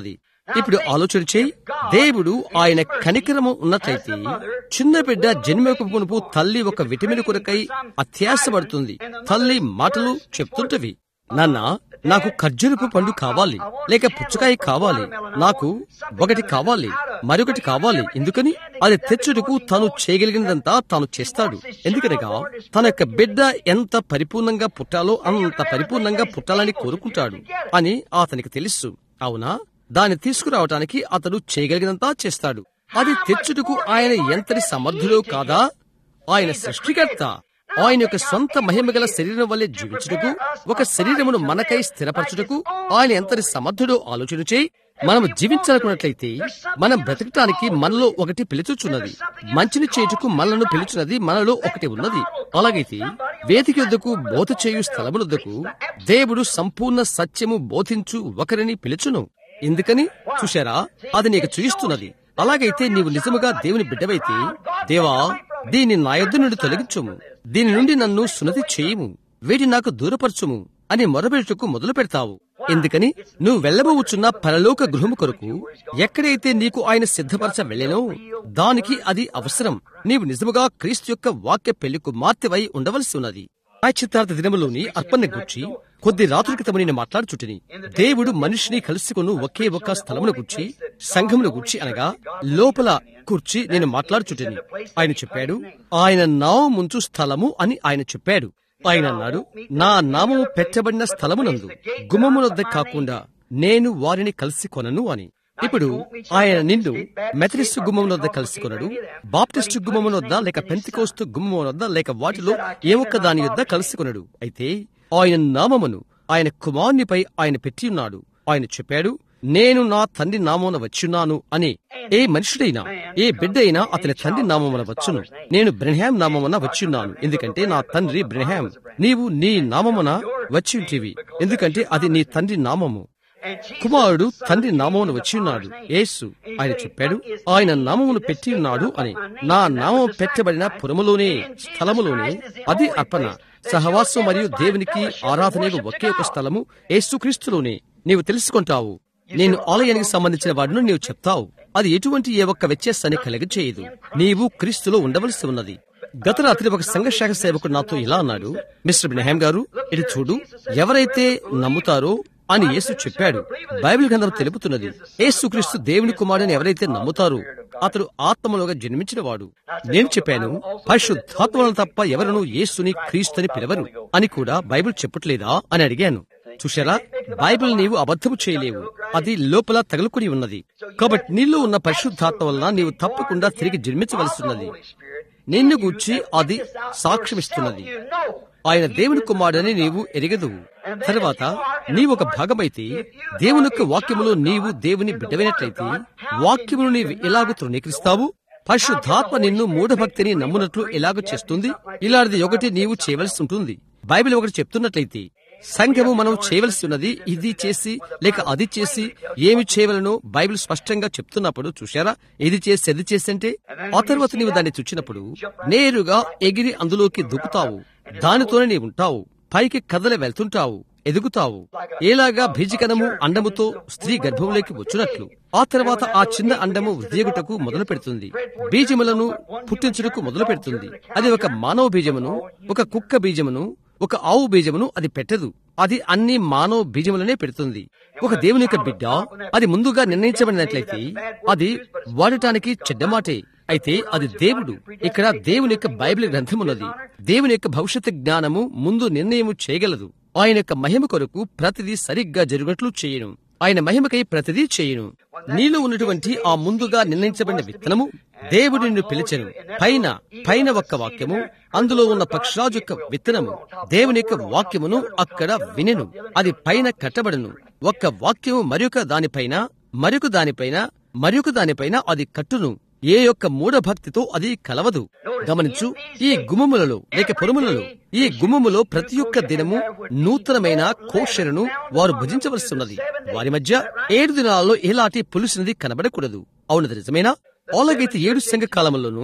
ఇప్పుడు ఆలోచన చేయి దేవుడు ఆయన కనికరము ఉన్నట్లయితే చిన్న బిడ్డ జన్మకు మునుపు తల్లి ఒక విటమిన్ కొరకై అత్యాసపడుతుంది తల్లి మాటలు చెప్తుంటవి నాన్న నాకు ఖర్జూరపు పండు కావాలి లేక పుచ్చకాయ కావాలి నాకు ఒకటి కావాలి మరొకటి కావాలి ఎందుకని అది తెచ్చుటకు తాను చేయగలిగినదంతా తాను చేస్తాడు ఎందుకనగా తన యొక్క బిడ్డ ఎంత పరిపూర్ణంగా పుట్టాలో అంత పరిపూర్ణంగా పుట్టాలని కోరుకుంటాడు అని అతనికి తెలుసు అవునా దాన్ని తీసుకురావటానికి అతడు చేయగలిగినంతా చేస్తాడు అది తెచ్చుటకు ఆయన ఎంతటి సమర్థుడో కాదా ఆయన సృష్టికర్త ఆయన యొక్క సొంత మహిమగల శరీరం వల్లే జీవించుటకు ఒక శరీరమును మనకై స్థిరపరచుటకు ఆయన ఎంతటి సమర్థుడో ఆలోచన చేయి మనం జీవించాలనుకున్నట్లయితే మనం బ్రతకటానికి మనలో ఒకటి పిలుచుచున్నది మంచిని చేయుటకు మనలను పిలుచున్నది మనలో ఒకటి ఉన్నది అలాగైతే వేదిక యొద్దకు బోధ చేయు స్థలములొద్దకు దేవుడు సంపూర్ణ సత్యము బోధించు ఒకరిని పిలుచును ఎందుకని చూశారా అది నీకు చూయిస్తున్నది అలాగైతే నీవు నిజముగా దేవుని బిడ్డవైతే దేవా దీన్ని నా యొద్ద నుండి తొలగించుము దీని నుండి నన్ను సున్నతి చేయము వీటి నాకు దూరపరచుము అని మొరబెట్టుకు మొదలు పెడతావు ఎందుకని నువ్వు వెళ్ళబోచున్న పరలోక గృహము కొరకు ఎక్కడైతే నీకు ఆయన సిద్ధపరచ వెళ్ళెనో దానికి అది అవసరం నీవు నిజముగా క్రీస్తు యొక్క వాక్య పెళ్లి కుమార్తెవై ఉండవలసి ఉన్నది చిత్తార్థ దినములోని అర్పణ గుర్చి కొద్ది రాత్రుల క్రితము నేను మాట్లాడుచుటిని దేవుడు మనిషిని కలుసుకుని ఒకే ఒక్క స్థలమును గుర్చి సంఘమును గుర్చి అనగా లోపల కూర్చి నేను మాట్లాడుచుటిని ఆయన చెప్పాడు ఆయన నామం ముంచు స్థలము అని ఆయన చెప్పాడు ఆయన అన్నాడు నా నామము పెట్టబడిన స్థలమునందు గుమ్మమునొద్ద కాకుండా నేను వారిని కలిసి కొనను అని ఇప్పుడు ఆయన నిన్ను మెథడిస్ట్ గుమ్మం వద్ద కలుసుకొనడు బాప్టిస్ట్ గుమ్మం వద్ద లేక పెంతికోస్తు గుమ్మం వద్ద లేక వాటిలో ఏ ఒక్క దాని యొద్ద కలుసుకొనడు అయితే ఆయన నామమును ఆయన కుమారునిపై ఆయన పెట్టి ఉన్నాడు ఆయన చెప్పాడు నేను నా తండ్రి నామమున వచ్చున్నాను అని ఏ మనుషుడైనా ఏ బిడ్డ అయినా అతని తండ్రి నామమున వచ్చును నేను బ్రెన్హాం నామమున వచ్చున్నాను ఎందుకంటే నా తండ్రి బ్రెన్హాం నీవు నీ నామమున వచ్చి ఉంటివి ఎందుకంటే అది నీ తండ్రి నామము కుమారుడు తండ్రి నామమును వచ్చి ఉన్నాడు యేసు ఆయన చెప్పాడు ఆయన నామమును పెట్టి ఉన్నాడు అని నా నామం పెట్టబడిన పురములోనే స్థలములోనే అది అర్పణ సహవాసం మరియు దేవునికి ఆరాధనకు ఒకే ఒక స్థలము యేసుక్రీస్తులోనే నీవు తెలుసుకుంటావు నేను ఆలయానికి సంబంధించిన వాడిని నీవు చెప్తావు అది ఎటువంటి ఏ ఒక్క వ్యత్యాసాన్ని కలిగచేయదు నీవు క్రీస్తులో ఉండవలసి ఉన్నది గత రాత్రి ఒక సంఘశాఖ సేవకుడు నాతో ఇలా అన్నాడు మిస్టర్ బ్రహ్యాం గారు ఇటు చూడు ఎవరైతే నమ్ముతారో అని యేసు చెప్పాడు బైబిల్ గ్రంథం తెలుపుతున్నది యేసుక్రీస్తు దేవుని కుమారుని ఎవరైతే నమ్ముతారో అతడు ఆత్మలోగా జన్మించిన వాడు నేను చెప్పాను పరిశుద్ధాత్మలను తప్ప ఎవరను యేసుని క్రీస్తుని పిలవరు అని కూడా బైబిల్ చెప్పట్లేదా అని అడిగాను చూశారా బైబిల్ నీవు అబద్ధము చేయలేవు అది లోపల తగులుకుని ఉన్నది కాబట్టి నీలో ఉన్న పరిశుద్ధాత్మ వలన నీవు తప్పకుండా తిరిగి జన్మించవలసి ఉన్నది నిన్ను గూర్చి అది సాక్ష్యమిస్తున్నది ఆయన దేవుని కుమారుడని నీవు ఎరగదు తర్వాత నీవు ఒక భాగమైతే దేవుని యొక్క వాక్యములో నీవు దేవుని బిడ్డమైనట్లయితే వాక్యమును నీవు ఎలాగ తృణీకరిస్తావు పరిశుద్ధాత్మ నిన్ను మూఢభక్తిని నమ్మునట్లు ఎలాగ చేస్తుంది ఇలాంటిది ఒకటి నీవు చేయవలసి ఉంటుంది బైబిల్ ఒకటి చెప్తున్నట్లయితే సంఘము మనం చేయవలసి ఉన్నది ఇది చేసి లేక అది చేసి ఏమి చేయవలనో బైబిల్ స్పష్టంగా చెప్తున్నప్పుడు చూశారా ఇది చేసి అది చేసి అంటే ఆ తర్వాత నీవు దాన్ని చూచినప్పుడు నేరుగా ఎగిరి అందులోకి దుక్కుతావు దానితోనే నీవు ఉంటావు పైకి కదలి వెళ్తుంటావు ఎదుగుతావు ఏలాగా బీజకణము అండముతో స్త్రీ గర్భంలోకి వచ్చినట్లు ఆ తర్వాత ఆ చిన్న అండము వృద్ధిగుటకు మొదలు పెడుతుంది బీజములను పుట్టించుటకు మొదలు పెడుతుంది అది ఒక మానవ బీజమును ఒక కుక్క బీజమును ఒక ఆవు బీజమును అది పెట్టదు అది అన్ని మానవ బీజములనే పెడుతుంది ఒక దేవుని యొక్క బిడ్డ అది ముందుగా నిర్ణయించబడినట్లయితే అది వాడటానికి చెడ్డమాటే అయితే అది దేవుడు ఇక్కడ దేవుని యొక్క బైబిల్ గ్రంథం ఉన్నది దేవుని యొక్క భవిష్యత్తు జ్ఞానము ముందు నిర్ణయము చేయగలదు ఆయన యొక్క మహిమ కొరకు ప్రతిదీ సరిగ్గా జరుగునట్లు చేయను ఆయన మహిమకై ప్రతిదీ చేయను నీలో ఉన్నటువంటి ఆ ముందుగా నిర్ణయించబడిన విత్తనము దేవుడు నిన్ను పిలిచెను పైన పైన ఒక్క వాక్యము అందులో ఉన్న పక్షరాజు యొక్క విత్తనము దేవుని యొక్క వాక్యమును అక్కడ వినెను అది పైన కట్టబడను ఒక్క వాక్యము మరొక దానిపైన మరొక దానిపైన మరొక దానిపైన అది కట్టును ఏ యొక్క మూఢభక్తితో అది కలవదు గమనించు ఈ గుమ్మములలో లేక పొరుములలో ఈ గుమ్మములో ప్రతి ఒక్క దినము నూతనమైన కోషలను వారు భుజించవలసి ఉన్నది వారి మధ్య ఏడు దినాల్లో ఎలాంటి పులుసునది కనబడకూడదు అవునది నిజమేనా అలాగైతే ఏడు సంఘ కాలంలోనూ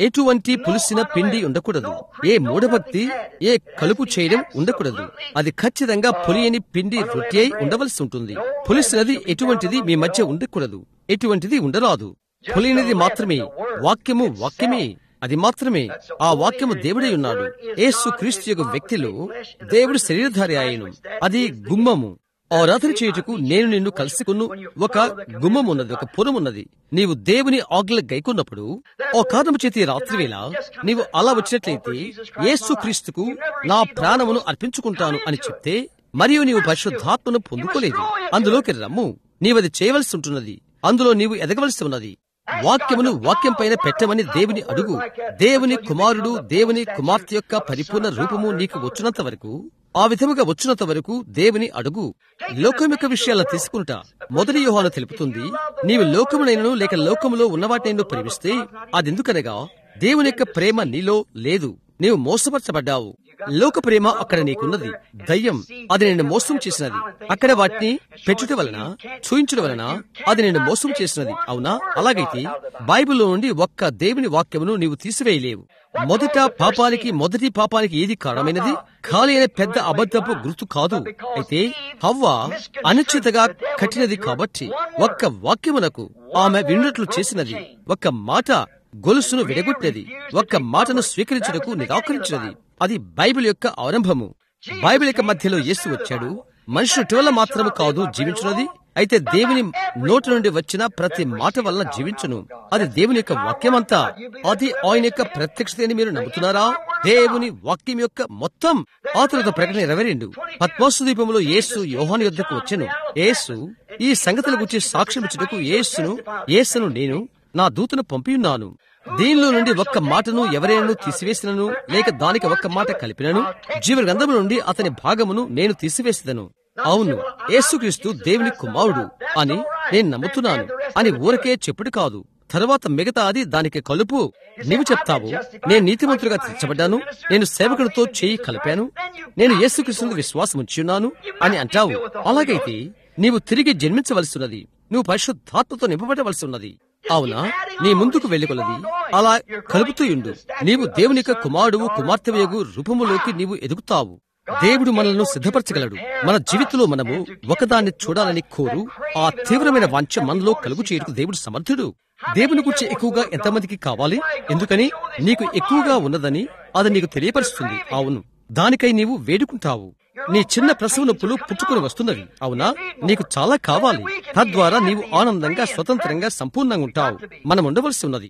ఎటువంటి పులిసిన పిండి ఉండకూడదు ఏ మూఢభక్తి ఏ కలుపు చేయడం ఉండకూడదు అది ఖచ్చితంగా పులియని పిండి రొట్టె అయి ఉండవలసి ఉంటుంది పులిసినది ఎటువంటిది మీ మధ్య ఉండకూడదు ఎటువంటిది ఉండరాదు పులినిది మాత్రమే వాక్యము వాక్యమే అది మాత్రమే ఆ వాక్యము దేవుడై ఉన్నాడు యేసు క్రీస్తు యొక్క వ్యక్తిలో దేవుడు శరీరధారి ఆయను అది గుమ్మము ఆరాధన చేయుటకు నేను నిన్ను కలుసుకును ఒక గుమ్మం ఉన్నది ఒక పురం ఉన్నది నీవు దేవుని ఆజ్ఞలు గైకున్నప్పుడు ఓ కారణము చేతి రాత్రి వేళ నీవు అలా వచ్చినట్లయితే యేసు క్రీస్తుకు నా ప్రాణమును అర్పించుకుంటాను అని చెప్తే మరియు నీవు పరిశుద్ధాత్మను పొందుకోలేదు అందులోకి రమ్ము నీవది చేయవలసి ఉంటున్నది అందులో నీవు ఎదగవలసి ఉన్నది వాక్యమును వాక్యం పైన పెట్టమని దేవుని అడుగు దేవుని కుమారుడు దేవుని కుమార్తె యొక్క పరిపూర్ణ రూపము నీకు వచ్చినంత వరకు ఆ విధముగా వచ్చినంత వరకు దేవుని అడుగు లోకం యొక్క విషయాలను తీసుకుంటా మొదటి యోహాను తెలుపుతుంది నీవు లోకమునైనను లేక లోకములో ఉన్నవాటినైనా ప్రేమిస్తే అదెందుకనగా దేవుని యొక్క ప్రేమ నీలో లేదు నీవు మోసపరచబడ్డావు లోక ప్రేమ అక్కడ నీకున్నది దయ్యం అది నిన్ను మోసం చేసినది అక్కడ వాటిని పెట్టుట వలన చూయించడం వలన అది నిన్ను మోసం చేసినది అవునా అలాగైతే బైబిల్లో నుండి ఒక్క దేవుని వాక్యమును నీవు తీసివేయలేవు మొదట పాపానికి మొదటి పాపానికి ఏది కారణమైనది ఖాళీ అనే పెద్ద అబద్ధపు గుర్తు కాదు అయితే హవ్వ అనిశ్చితగా కట్టినది కాబట్టి ఒక్క వాక్యమునకు ఆమె విన్నట్లు చేసినది ఒక్క మాట గొలుసును విడగొట్టినది ఒక్క మాటను స్వీకరించుటకు నిరాకరించినది అది బైబిల్ యొక్క ఆరంభము బైబిల్ యొక్క మధ్యలో యేసు వచ్చాడు మనుషుల వల్ల మాత్రము కాదు జీవించున్నది అయితే దేవుని నోటి నుండి వచ్చిన ప్రతి మాట వలన జీవించును అది దేవుని యొక్క వాక్యమంతా అది ఆయన యొక్క ప్రత్యక్షత అని మీరు నమ్ముతున్నారా దేవుని వాక్యం యొక్క మొత్తం ఆ తర్వాత ప్రకటన ఇరవై రెండు పద్మాసు దీపంలో యేసు యోహాను యుద్ధకు వచ్చెను యేసు ఈ సంగతుల గురించి సాక్ష్యం ఇచ్చుటకు యేసును యేసును నేను నా దూతను పంపియున్నాను దీనిలో నుండి ఒక్క మాటను ఎవరైనా తీసివేసినను లేక దానికి ఒక్క మాట కలిపినను జీవ గ్రంథము నుండి అతని భాగమును నేను తీసివేసిదను అవును యేసుక్రీస్తు దేవుని కుమారుడు అని నేను నమ్ముతున్నాను అని ఊరకే చెప్పుడు కాదు తర్వాత మిగతా అది దానికి కలుపు నీవు చెప్తావు నేను నీతిమంతులుగా తీర్చబడ్డాను నేను సేవకుడితో చేయి కలిపాను నేను యేసుక్రీస్తుని విశ్వాసం ఉంచున్నాను అని అంటావు అలాగైతే నీవు తిరిగి జన్మించవలసినది నువ్వు పరిశుద్ధాత్మతో నింపబడవలసి ఉన్నది అవునా నీ ముందుకు వెళ్ళగలది అలా కలుపుతూ ఉండు నీవు దేవుని యొక్క కుమారుడు కుమార్తెయగు రూపములోకి నీవు ఎదుగుతావు దేవుడు మనల్ని సిద్ధపరచగలడు మన జీవితంలో మనము ఒకదాన్ని చూడాలని కోరు ఆ తీవ్రమైన వాంఛ మనలో కలుగు చేయడానికి దేవుడు సమర్థుడు దేవుని గురించి ఎక్కువగా ఎంతమందికి కావాలి ఎందుకని నీకు ఎక్కువగా ఉన్నదని అది నీకు తెలియపరుస్తుంది అవును దానికై నీవు వేడుకుంటావు నీ చిన్న ప్రసవ నొప్పులు పుట్టుకుని వస్తున్నవి అవునా నీకు చాలా కావాలి తద్వారా నీవు ఆనందంగా స్వతంత్రంగా సంపూర్ణంగా ఉంటావు మనం ఉండవలసి ఉన్నది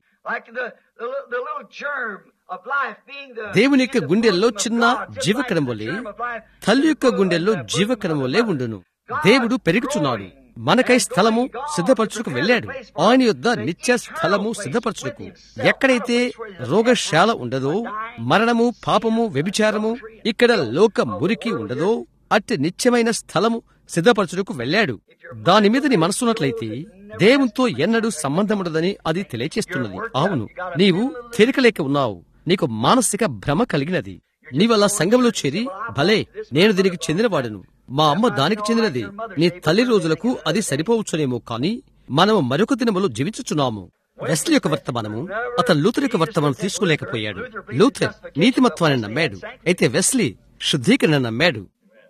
దేవుని యొక్క గుండెల్లో చిన్న జీవకణం వలె తల్లి యొక్క గుండెల్లో జీవకణం వలె ఉండును దేవుడు పెరుగుచున్నాడు మనకై స్థలము సిద్ధపరచుటకు వెళ్ళాడు ఆయన యొద్ద నిత్య స్థలము సిద్ధపరచుటకు ఎక్కడైతే రోగశాల ఉండదో మరణము పాపము వ్యభిచారము ఇక్కడ లోక మురికి ఉండదో అట్టి నిత్యమైన స్థలము సిద్ధపరచుటకు వెళ్ళాడు దాని మీద నీ మనసున్నట్లయితే దేవునితో ఎన్నడూ సంబంధం ఉండదని అది తెలియచేస్తున్నది అవును నీవు తెరికలేక ఉన్నావు నీకు మానసిక భ్రమ కలిగినది నీవలా సంఘంలో చేరి భలే నేను దీనికి చెందినవాడను మా అమ్మ దానికి చెందినది నీ తల్లి రోజులకు అది సరిపోవచ్చునేమో కాని మనము మరొక దినములో జీవించుచున్నాము వెస్లీ యొక్క వర్తమానము అతను లూథర్ యొక్క వర్తమానం తీసుకోలేకపోయాడు లూథర్ నీతిమత్వాన్ని నమ్మాడు అయితే వెస్లీ శుద్ధీకరణ నమ్మాడు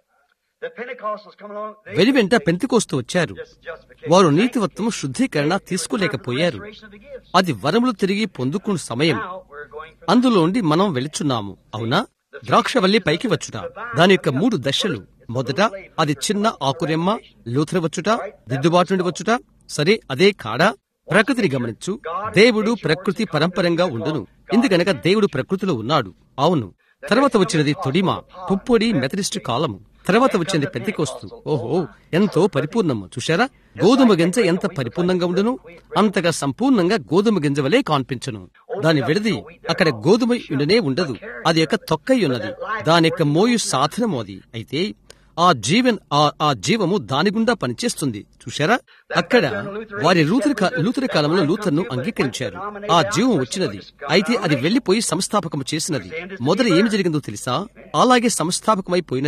వెలి వెంట పెంతికోస్తూ వచ్చారు వారు నీతివత్వం శుద్ధీకరణ తీసుకోలేకపోయారు అది వరములు తిరిగి పొందుకున్న సమయం అందులోండి మనం వెళుచున్నాము అవునా ద్రాక్షవల్లి పైకి వచ్చుట దాని యొక్క మూడు దశలు మొదట అది చిన్న ఆకురెమ్మ లూథర వచ్చుట దిద్దుబాటు నుండి వచ్చుట సరే అదే కాడ ప్రకృతిని గమనించు దేవుడు ప్రకృతి పరంపరంగా ఉండును ఎందుకనగా దేవుడు ప్రకృతిలో ఉన్నాడు అవును తర్వాత వచ్చినది తొడిమ పుప్పొడి మెథడిస్ట్ కాలము తర్వాత వచ్చింది పెద్దకోస్తు ఓహో ఎంతో పరిపూర్ణము చూశారా గోధుమ గింజ ఎంత పరిపూర్ణంగా ఉండును అంతగా సంపూర్ణంగా గోధుమ గింజ వలె కాన్పించును దాని విడది అక్కడ గోధుమ ఉండనే ఉండదు అది యొక్క తొక్కై ఉన్నది దాని యొక్క మోయు సాధనము అది అయితే ఆ జీవన్ ఆ జీవము దాని గుండా పనిచేస్తుంది చూశారా అక్కడ వారి లూతరి లూతరి కాలంలో లూథర్ను అంగీకరించారు ఆ జీవం వచ్చినది అయితే అది వెళ్లిపోయి సంస్థాపకము చేసినది మొదట ఏమి జరిగిందో తెలుసా అలాగే సంస్థాపకమైపోయినది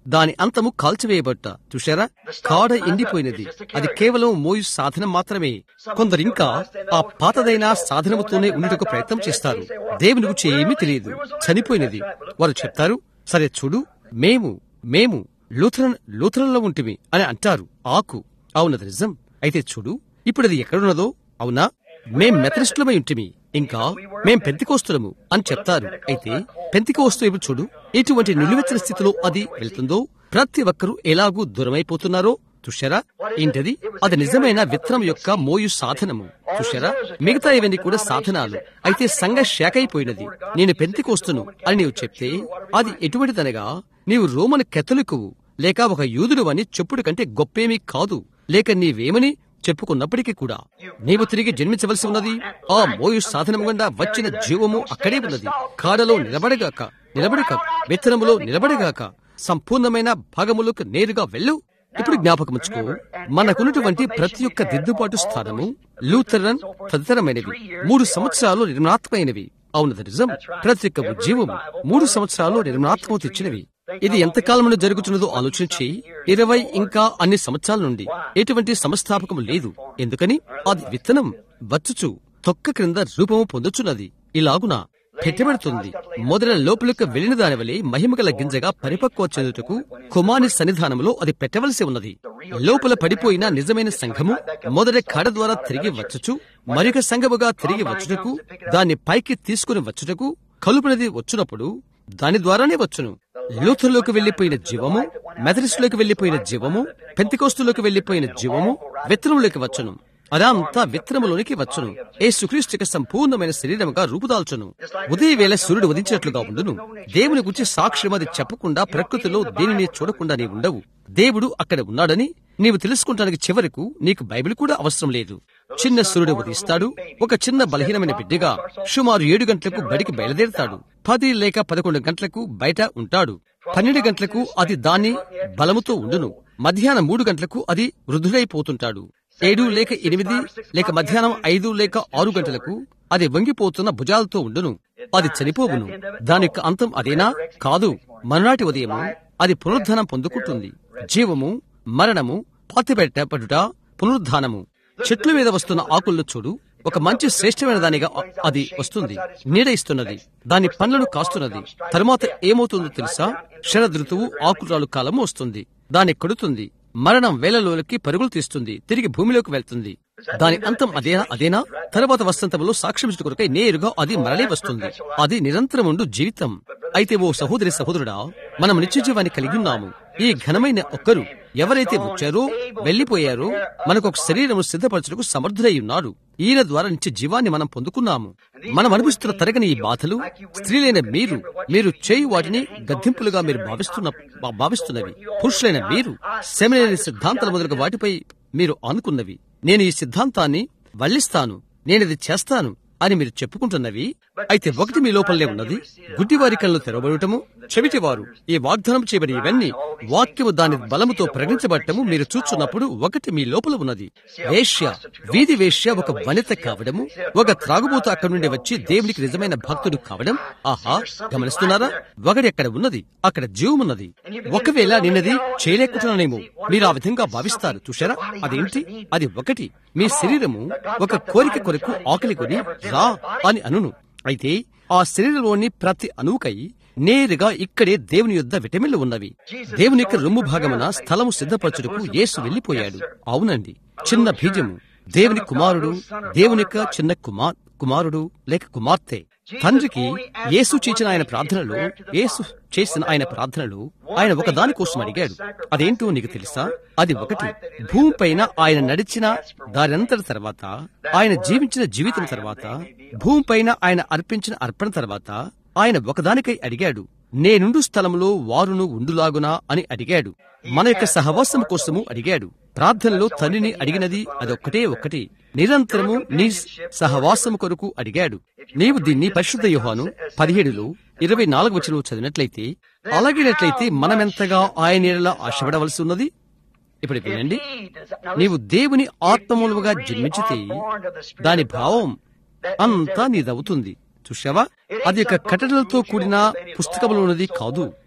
దాని అంతము కాల్చివేయబట్ట చూశారా కాడ ఎండిపోయినది అది కేవలం మోయు సాధనం మాత్రమే కొందరు ఇంకా ఆ పాతదైన సాధనముతోనే ఉండటకు ప్రయత్నం చేస్తారు దేవుని గురించి ఏమీ తెలియదు చనిపోయినది వారు చెప్తారు సరే చూడు మేము మేము లూథరన్ లూథరన్లో ఉంటిమి అని అంటారు ఆకు అవునది నిజం అయితే చూడు ఇప్పుడు అది ఎక్కడున్నదో అవునా మేం మెథడిస్టులమై ఉంటిమి ఇంకా మేం పెంతికోస్తులము అని చెప్తారు అయితే పెంతికోస్తు ఇప్పుడు చూడు ఎటువంటి నిలువెచ్చని స్థితిలో అది వెళ్తుందో ప్రతి ఒక్కరూ ఎలాగూ దూరమైపోతున్నారో చూశారా ఏంటది అది నిజమైన విత్తనం యొక్క మోయు సాధనము చూశారా మిగతా ఇవన్నీ కూడా సాధనాలు అయితే సంఘ శాఖ అయిపోయినది నేను పెంతికోస్తును అని నీవు చెప్తే అది ఎటువంటిదనగా నీవు రోమన్ కెథలికువు లేక ఒక యూదుడు అని చెప్పుడు కంటే గొప్పేమీ కాదు లేక నీవేమని చెప్పుకున్నప్పటికీ కూడా నీవు తిరిగి జన్మించవలసి ఉన్నది ఆ మోయు సాధనం గుండా వచ్చిన జీవము అక్కడే ఉన్నది కాడలో నిలబడగాక నిలబడక విత్తనములో నిలబడగాక సంపూర్ణమైన భాగములకు నేరుగా వెళ్ళు ఇప్పుడు జ్ఞాపకముచ్చుకో మనకున్నటువంటి ప్రతి ఒక్క దిద్దుబాటు స్థానము లూథరన్ తదితరమైనవి మూడు సంవత్సరాలు నిర్మాణాత్మైనవి అవునది నిజం ప్రతి ఒక్క ఉద్యమము మూడు సంవత్సరాలు నిర్మాణాత్మం తెచ్చినవి ఇది ఎంతకాలంలో జరుగుతున్నదో ఆలోచించి ఇరవై ఇంకా అన్ని సంవత్సరాల నుండి ఎటువంటి సంస్థాపకము లేదు ఎందుకని అది విత్తనం వచ్చుచు తొక్క క్రింద రూపము పొందుచున్నది ఇలాగున పెట్టబడుతుంది మొదల లోపలికి వెళ్లిన దాని వలె మహిమగల గింజగా పరిపక్వ చెందుటకు కుమాని సన్నిధానంలో అది పెట్టవలసి ఉన్నది లోపల పడిపోయిన నిజమైన సంఘము మొదటి కాడ ద్వారా తిరిగి వచ్చుచు మరొక సంఘముగా తిరిగి వచ్చుటకు దాన్ని పైకి తీసుకుని వచ్చుటకు కలుపునది వచ్చినప్పుడు దాని ద్వారానే వచ్చును లూథర్లోకి వెళ్లిపోయిన జీవము మెథడిస్టులోకి వెళ్లిపోయిన జీవము పెంతికోస్తులోకి వెళ్లిపోయిన జీవము విత్తనంలోకి వచ్చును అదంతా విత్తనములోనికి వచ్చును ఏ సుక్రీస్తుకి సంపూర్ణమైన శరీరముగా రూపుదాల్చును ఉదయవేళ సూర్యుడు ఉదించినట్లుగా ఉండును దేవుని గురించి సాక్ష్యం అది చెప్పకుండా ప్రకృతిలో దేనిని చూడకుండా నీవు ఉండవు దేవుడు అక్కడ ఉన్నాడని నీవు తెలుసుకుంటానికి చివరకు నీకు బైబిల్ కూడా అవసరం లేదు చిన్న సూర్యుడు ఉదయిస్తాడు ఒక చిన్న బలహీనమైన బిడ్డగా సుమారు ఏడు గంటలకు బడికి బయలుదేరుతాడు పది లేక పదకొండు గంటలకు బయట ఉంటాడు పన్నెండు గంటలకు అది దాని బలముతో ఉండును మధ్యాహ్నం మూడు గంటలకు అది వృద్ధుడైపోతుంటాడు ఏడు లేక ఎనిమిది లేక మధ్యాహ్నం ఐదు లేక ఆరు గంటలకు అది వంగిపోతున్న భుజాలతో ఉండును అది చనిపోవును దాని యొక్క అంతం అదేనా కాదు మరునాటి ఉదయము అది పునరుద్ధానం పొందుకుంటుంది జీవము మరణము పాతిపెట్టబడుట పునరుద్ధానము చెట్ల మీద వస్తున్న ఆకుల్లో చూడు ఒక మంచి శ్రేష్టమైన దానిగా అది వస్తుంది నీడ ఇస్తున్నది దాని పండ్లను కాస్తున్నది తరువాత ఏమవుతుందో తెలుసా శరదృతువు ఆకురాలు కాలము వస్తుంది దాన్ని కొడుతుంది మరణం వేలలోకి పరుగులు తీస్తుంది తిరిగి భూమిలోకి వెళ్తుంది దాని అంతం అదేనా అదేనా తరువాత వసంతంలో సాక్ష్యం కొరకై నేరుగా అది మరలే వస్తుంది అది నిరంతరముండు జీవితం అయితే ఓ సహోదరి సహోదరుడా మనం నిత్య జీవాన్ని కలిగి ఉన్నాము ఈ ఘనమైన ఒక్కరు ఎవరైతే వచ్చారో వెళ్లిపోయారో మనకు ఒక శరీరము సిద్ధపరచుటకు సమర్థుడై ఉన్నాడు ఈయన ద్వారా నిత్య జీవాన్ని మనం పొందుకున్నాము మనం అనుభవిస్తున్న తరగని ఈ బాధలు స్త్రీలైన మీరు మీరు చేయు వాటిని గద్దింపులుగా మీరు భావిస్తున్న భావిస్తున్నవి పురుషులైన మీరు సెమినరీ సిద్ధాంతాల మొదలుగా వాటిపై మీరు అనుకున్నవి నేను ఈ సిద్ధాంతాన్ని వల్లిస్తాను నేనిది చేస్తాను అని మీరు చెప్పుకుంటున్నవి అయితే ఒకటి మీ లోపలే ఉన్నది గుడ్డివారి కళ్ళు తెరవబడటము చెవిటివారు ఈ వాగ్దానం చేయబడి ఇవన్నీ వాక్యము దాని బలముతో ప్రకటించబడటము మీరు చూచున్నప్పుడు ఒకటి మీ లోపల ఉన్నది వేశ్య వీధి వేశ్య ఒక వనిత కావడము ఒక త్రాగుబోతు అక్కడి నుండి వచ్చి దేవునికి నిజమైన భక్తుడు కావడం ఆహా గమనిస్తున్నారా ఒకటి అక్కడ ఉన్నది అక్కడ జీవమున్నది ఒకవేళ నిన్నది చేయలేకుంటున్నానేమో మీరు ఆ విధంగా భావిస్తారు చూశారా అదేంటి అది ఒకటి మీ శరీరము ఒక కోరిక కొరకు ఆకలి కొని రా అని అనును అయితే ఆ శరీరంలోని ప్రతి అణువుకై నేరుగా ఇక్కడే దేవుని యొద్ద విటమిన్లు ఉన్నవి దేవుని యొక్క రొమ్ము భాగమున స్థలము సిద్ధపరచుటకు యేసు వెళ్లిపోయాడు అవునండి చిన్న బీజము దేవుని కుమారుడు దేవుని యొక్క చిన్న కుమార్ కుమారుడు లేక కుమార్తె తండ్రికి యేసు చేసిన ఆయన ప్రార్థనలో యేసు చేసిన ఆయన ప్రార్థనలో ఆయన ఒక దాని కోసం అడిగాడు అదేంటో నీకు తెలుసా అది ఒకటి భూమిపైన ఆయన నడిచిన దానంతటి తర్వాత ఆయన జీవించిన జీవితం తర్వాత భూమిపైన ఆయన అర్పించిన అర్పణ తర్వాత ఆయన ఒకదానికై అడిగాడు నేనుండు స్థలంలో వారును ఉండులాగునా అని అడిగాడు మన యొక్క సహవాసం కోసము అడిగాడు ప్రార్థనలో తండ్రిని అడిగినది అదొక్కటే ఒక్కటి నిరంతరము నీ సహవాసము కొరకు అడిగాడు నీవు దీన్ని పరిశుద్ధ యోహాను పదిహేడులో ఇరవై నాలుగు వచ్చిన చదివినట్లయితే అలాగేనట్లయితే మనమెంతగా ఆయన నీడలా ఆశపడవలసి ఉన్నది ఇప్పుడు వినండి నీవు దేవుని ఆత్మములుగా జన్మించితే దాని భావం అంతా నీదవుతుంది చూశావా అది యొక్క కట్టడలతో కూడిన పుస్తకంలోనిది కాదు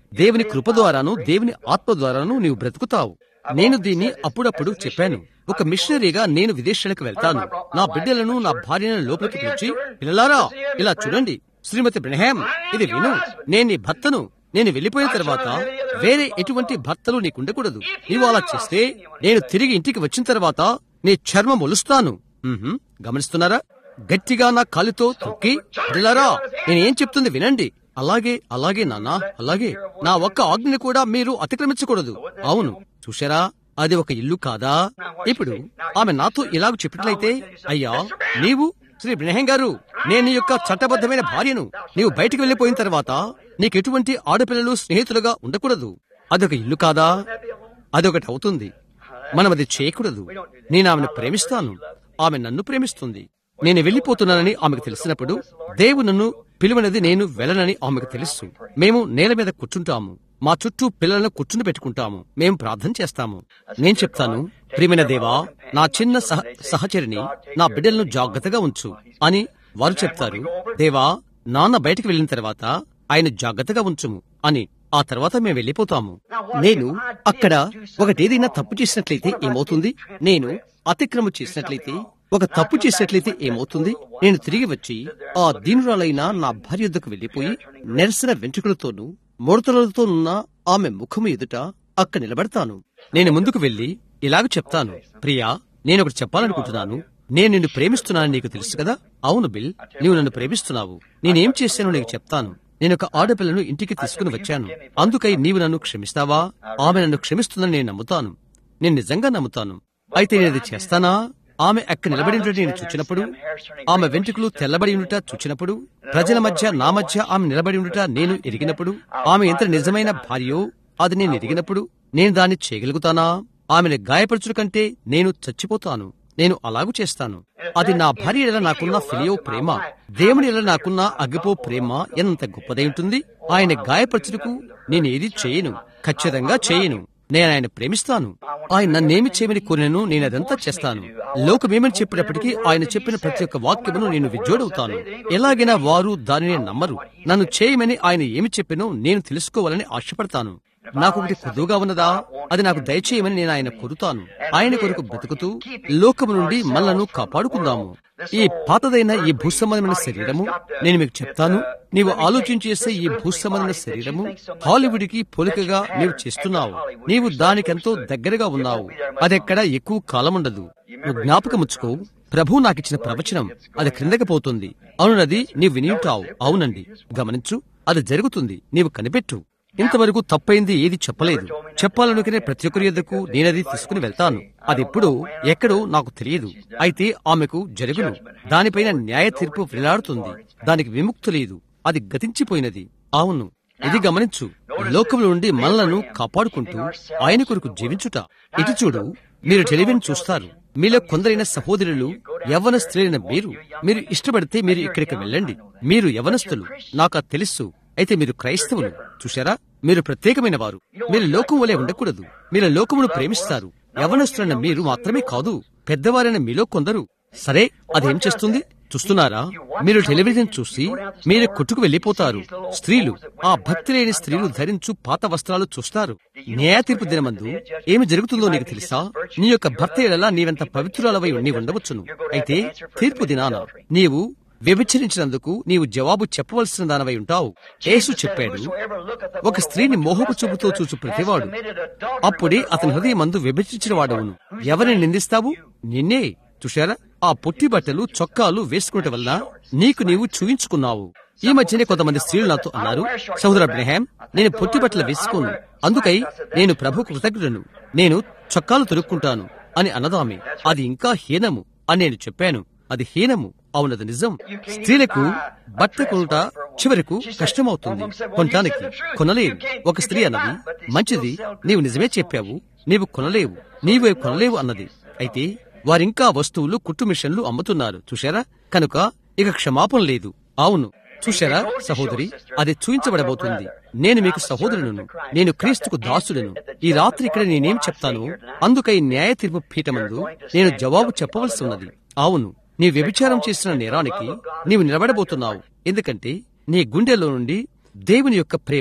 దేవుని కృప ద్వారాను దేవుని ఆత్మ ద్వారాను నీవు బ్రతుకుతావు నేను దీన్ని అప్పుడప్పుడు చెప్పాను ఒక మిషనరీగా నేను విదేశాలకు వెళ్తాను నా బిడ్డలను నా భార్యను లోపలికి పిలిచి పిల్లలారా ఇలా చూడండి శ్రీమతి బ్రహ్యాం ఇది విను నేను నీ భర్తను నేను వెళ్ళిపోయిన తర్వాత వేరే ఎటువంటి భర్తలు నీకుండకూడదు నీవు అలా చేస్తే నేను తిరిగి ఇంటికి వచ్చిన తర్వాత నీ చర్మం ఒలుస్తాను ఉహుం, గమనిస్తున్నారా గట్టిగా నా కాలుతో తొక్కి పిల్లలారా నేనేం చెప్తుంది వినండి అలాగే అలాగే నాన్న అలాగే నా ఒక్క ఆజ్ఞని కూడా మీరు అతిక్రమించకూడదు అవును చూశారా అది ఒక ఇల్లు కాదా ఇప్పుడు ఆమె నాతో ఇలాగ చెప్పినట్లయితే అయ్యా నీవు శ్రీ బ్రహ్యం గారు నేను నీ యొక్క చట్టబద్ధమైన భార్యను నీవు బయటికి వెళ్లిపోయిన తర్వాత నీకెటువంటి ఆడపిల్లలు స్నేహితులుగా ఉండకూడదు అదొక ఇల్లు కాదా అదొకటి అవుతుంది మనం అది చేయకూడదు నేను ఆమెను ప్రేమిస్తాను ఆమె నన్ను ప్రేమిస్తుంది నేను వెళ్ళిపోతున్నానని ఆమెకు తెలిసినప్పుడు దేవు నన్ను పిలువనది నేను వెళ్ళనని ఆమెకు తెలుసు మేము నేల మీద కూర్చుంటాము మా చుట్టూ పిల్లలను కూర్చుని పెట్టుకుంటాము మేము ప్రార్థన చేస్తాము నేను చెప్తాను ప్రియమైన దేవా నా చిన్న సహ సహచరిని నా బిడ్డలను జాగ్రత్తగా ఉంచు అని వారు చెప్తారు దేవా నాన్న బయటికి వెళ్ళిన తర్వాత ఆయన జాగ్రత్తగా ఉంచుము అని ఆ తర్వాత మేము వెళ్ళిపోతాము నేను అక్కడ ఒకటేదైనా తప్పు చేసినట్లయితే ఏమవుతుంది నేను అతిక్రమ చేసినట్లయితే ఒక తప్పు చేసినట్లయితే ఏమవుతుంది నేను తిరిగి వచ్చి ఆ దీనురాలైన నా భార్య యొద్దకు వెళ్లిపోయి నెరసిన వెంట్రుకలతోనూ ముడతలతోనున్న ఆమె ముఖము ఎదుట అక్క నిలబడతాను నేను ముందుకు వెళ్లి ఇలాగ చెప్తాను ప్రియా నేను ఒకటి చెప్పాలనుకుంటున్నాను నేను నిన్ను ప్రేమిస్తున్నానని నీకు తెలుసు కదా అవును బిల్ నీవు నన్ను ప్రేమిస్తున్నావు నేనేం చేశానో నీకు చెప్తాను నేను ఒక ఆడపిల్లను ఇంటికి తీసుకుని వచ్చాను అందుకై నీవు నన్ను క్షమిస్తావా ఆమె నన్ను క్షమిస్తుందని నేను నమ్ముతాను నేను నిజంగా నమ్ముతాను అయితే నేను అది చేస్తానా ఆమె అక్కడ నిలబడి ఉండటం నేను చూచినప్పుడు ఆమె వెంట్రుకలు తెల్లబడి ఉండుట చూచినప్పుడు ప్రజల మధ్య నా మధ్య ఆమె నిలబడి ఉండుట నేను ఎరిగినప్పుడు ఆమె ఎంత నిజమైన భార్యో అది నేను ఎరిగినప్పుడు నేను దాన్ని చేయగలుగుతానా ఆమెను గాయపరచుడు కంటే నేను చచ్చిపోతాను నేను అలాగూ చేస్తాను అది నా భార్య ఎలా నాకున్న ఫిలియో ప్రేమ దేవుని ఎలా నాకున్న అగ్గిపో ప్రేమ ఎంత గొప్పదై ఉంటుంది ఆయన గాయపరచుటకు నేనేది చేయను ఖచ్చితంగా చేయను నేను ఆయన ప్రేమిస్తాను ఆయన నన్నేమి చేయమని కోరినను నేను అదంతా చేస్తాను లోకమేమని చెప్పినప్పటికీ ఆయన చెప్పిన ప్రతి ఒక్క వాక్యమును నేను విజోడవుతాను ఎలాగైనా వారు దానిని నమ్మరు నన్ను చేయమని ఆయన ఏమి చెప్పినో నేను తెలుసుకోవాలని ఆశపడతాను నాకు ఒకటి కొద్దుగా ఉన్నదా అది నాకు దయచేయమని నేను ఆయన కోరుతాను ఆయన కొరకు బ్రతుకుతూ లోకము నుండి మనలను కాపాడుకుందాము ఈ పాతదైన ఈ భూసంబంధమైన శరీరము నేను మీకు చెప్తాను నీవు ఆలోచించేసే ఈ భూసంబంధమైన శరీరము హాలీవుడ్ కి పోలికగా నీవు చేస్తున్నావు నీవు దానికెంతో దగ్గరగా ఉన్నావు అదెక్కడ ఎక్కువ కాలం ఉండదు నువ్వు జ్ఞాపకముచ్చుకో ప్రభు నాకిచ్చిన ప్రవచనం అది క్రిందకి పోతుంది అవునది నీవు వినింటావు అవునండి గమనించు అది జరుగుతుంది నీవు కనిపెట్టు ఇంతవరకు తప్పైంది ఏది చెప్పలేదు చెప్పాలనుకునే ప్రతి ఒక్కరి యొద్దకు నేనది తీసుకుని వెళ్తాను అది ఎప్పుడు ఎక్కడో నాకు తెలియదు అయితే ఆమెకు జరుగును దానిపైన న్యాయ తీర్పు వేలాడుతుంది దానికి విముక్తి లేదు అది గతించిపోయినది అవును ఇది గమనించు లోకం నుండి మనలను కాపాడుకుంటూ ఆయన కొరకు జీవించుట ఇటు చూడు మీరు టెలివిజన్ చూస్తారు మీలో కొందరైన సహోదరులు యవ్వన స్త్రీలైన మీరు మీరు ఇష్టపడితే మీరు ఇక్కడికి వెళ్ళండి మీరు యవనస్తులు నాకు అది తెలుసు అయితే మీరు క్రైస్తవులు చూశారా మీరు ప్రత్యేకమైన వారు మీరు లోకం వలె ఉండకూడదు మీరు లోకమును ప్రేమిస్తారు యవనస్తులైన మీరు మాత్రమే కాదు పెద్దవారైన మీలో కొందరు సరే అదేం చేస్తుంది చూస్తున్నారా మీరు టెలివిజన్ చూసి మీరు కొట్టుకు వెళ్లిపోతారు స్త్రీలు ఆ భక్తి లేని స్త్రీలు ధరించు పాత వస్త్రాలు చూస్తారు న్యాయ తీర్పు దినమందు ఏమి జరుగుతుందో నీకు తెలుసా నీ యొక్క భర్త ఎడలా నీవెంత పవిత్రురాలవై ఉండి ఉండవచ్చును అయితే తీర్పు దినాన నీవు వ్యభిచరించినందుకు నీవు జవాబు చెప్పవలసిన దానవై ఉంటావు యేసు చెప్పాడు ఒక స్త్రీని మోహపు చూపుతో చూచు ప్రతివాడు అప్పుడే అతని హృదయం మందు వ్యభిచరించిన వాడవును ఎవరిని నిందిస్తావు నిన్నే చూశారా ఆ పొట్టి బట్టలు చొక్కాలు వేసుకున్నట వల్ల నీకు నీవు చూయించుకున్నావు ఈ మధ్యనే కొంతమంది స్త్రీలు నాతో అన్నారు సహోదర అబ్రహాం నేను పొట్టి బట్టలు వేసుకోను అందుకై నేను ప్రభు కృతజ్ఞుడను నేను చొక్కాలు తొడుక్కుంటాను అని అన్నదామె అది ఇంకా హీనము అని నేను చెప్పాను అది హీనము అవునది నిజం స్త్రీలకు బట్ట కొనుట చివరకు కష్టమవుతుంది కొనటానికి కొనలేవు ఒక స్త్రీ అన్నది మంచిది నీవు నిజమే చెప్పావు నీవు కొనలేవు నీవే కొనలేవు అన్నది అయితే వారింకా వస్తువులు కుట్టు మిషన్లు అమ్ముతున్నారు చూశారా కనుక ఇక క్షమాపణ లేదు అవును చూశారా సహోదరి అది చూయించబడబోతుంది నేను మీకు సహోదరులను నేను క్రీస్తుకు దాసుడను ఈ రాత్రి ఇక్కడ నేనేం చెప్తాను అందుకై న్యాయ తీర్పు పీఠమందు నేను జవాబు చెప్పవలసి ఉన్నది అవును నీ వ్యభిచారం చేసిన నేరానికి నీవు నిలబడబోతున్నావు ఎందుకంటే నీ గుండెలో నుండి దేవుని యొక్క ప్రేమ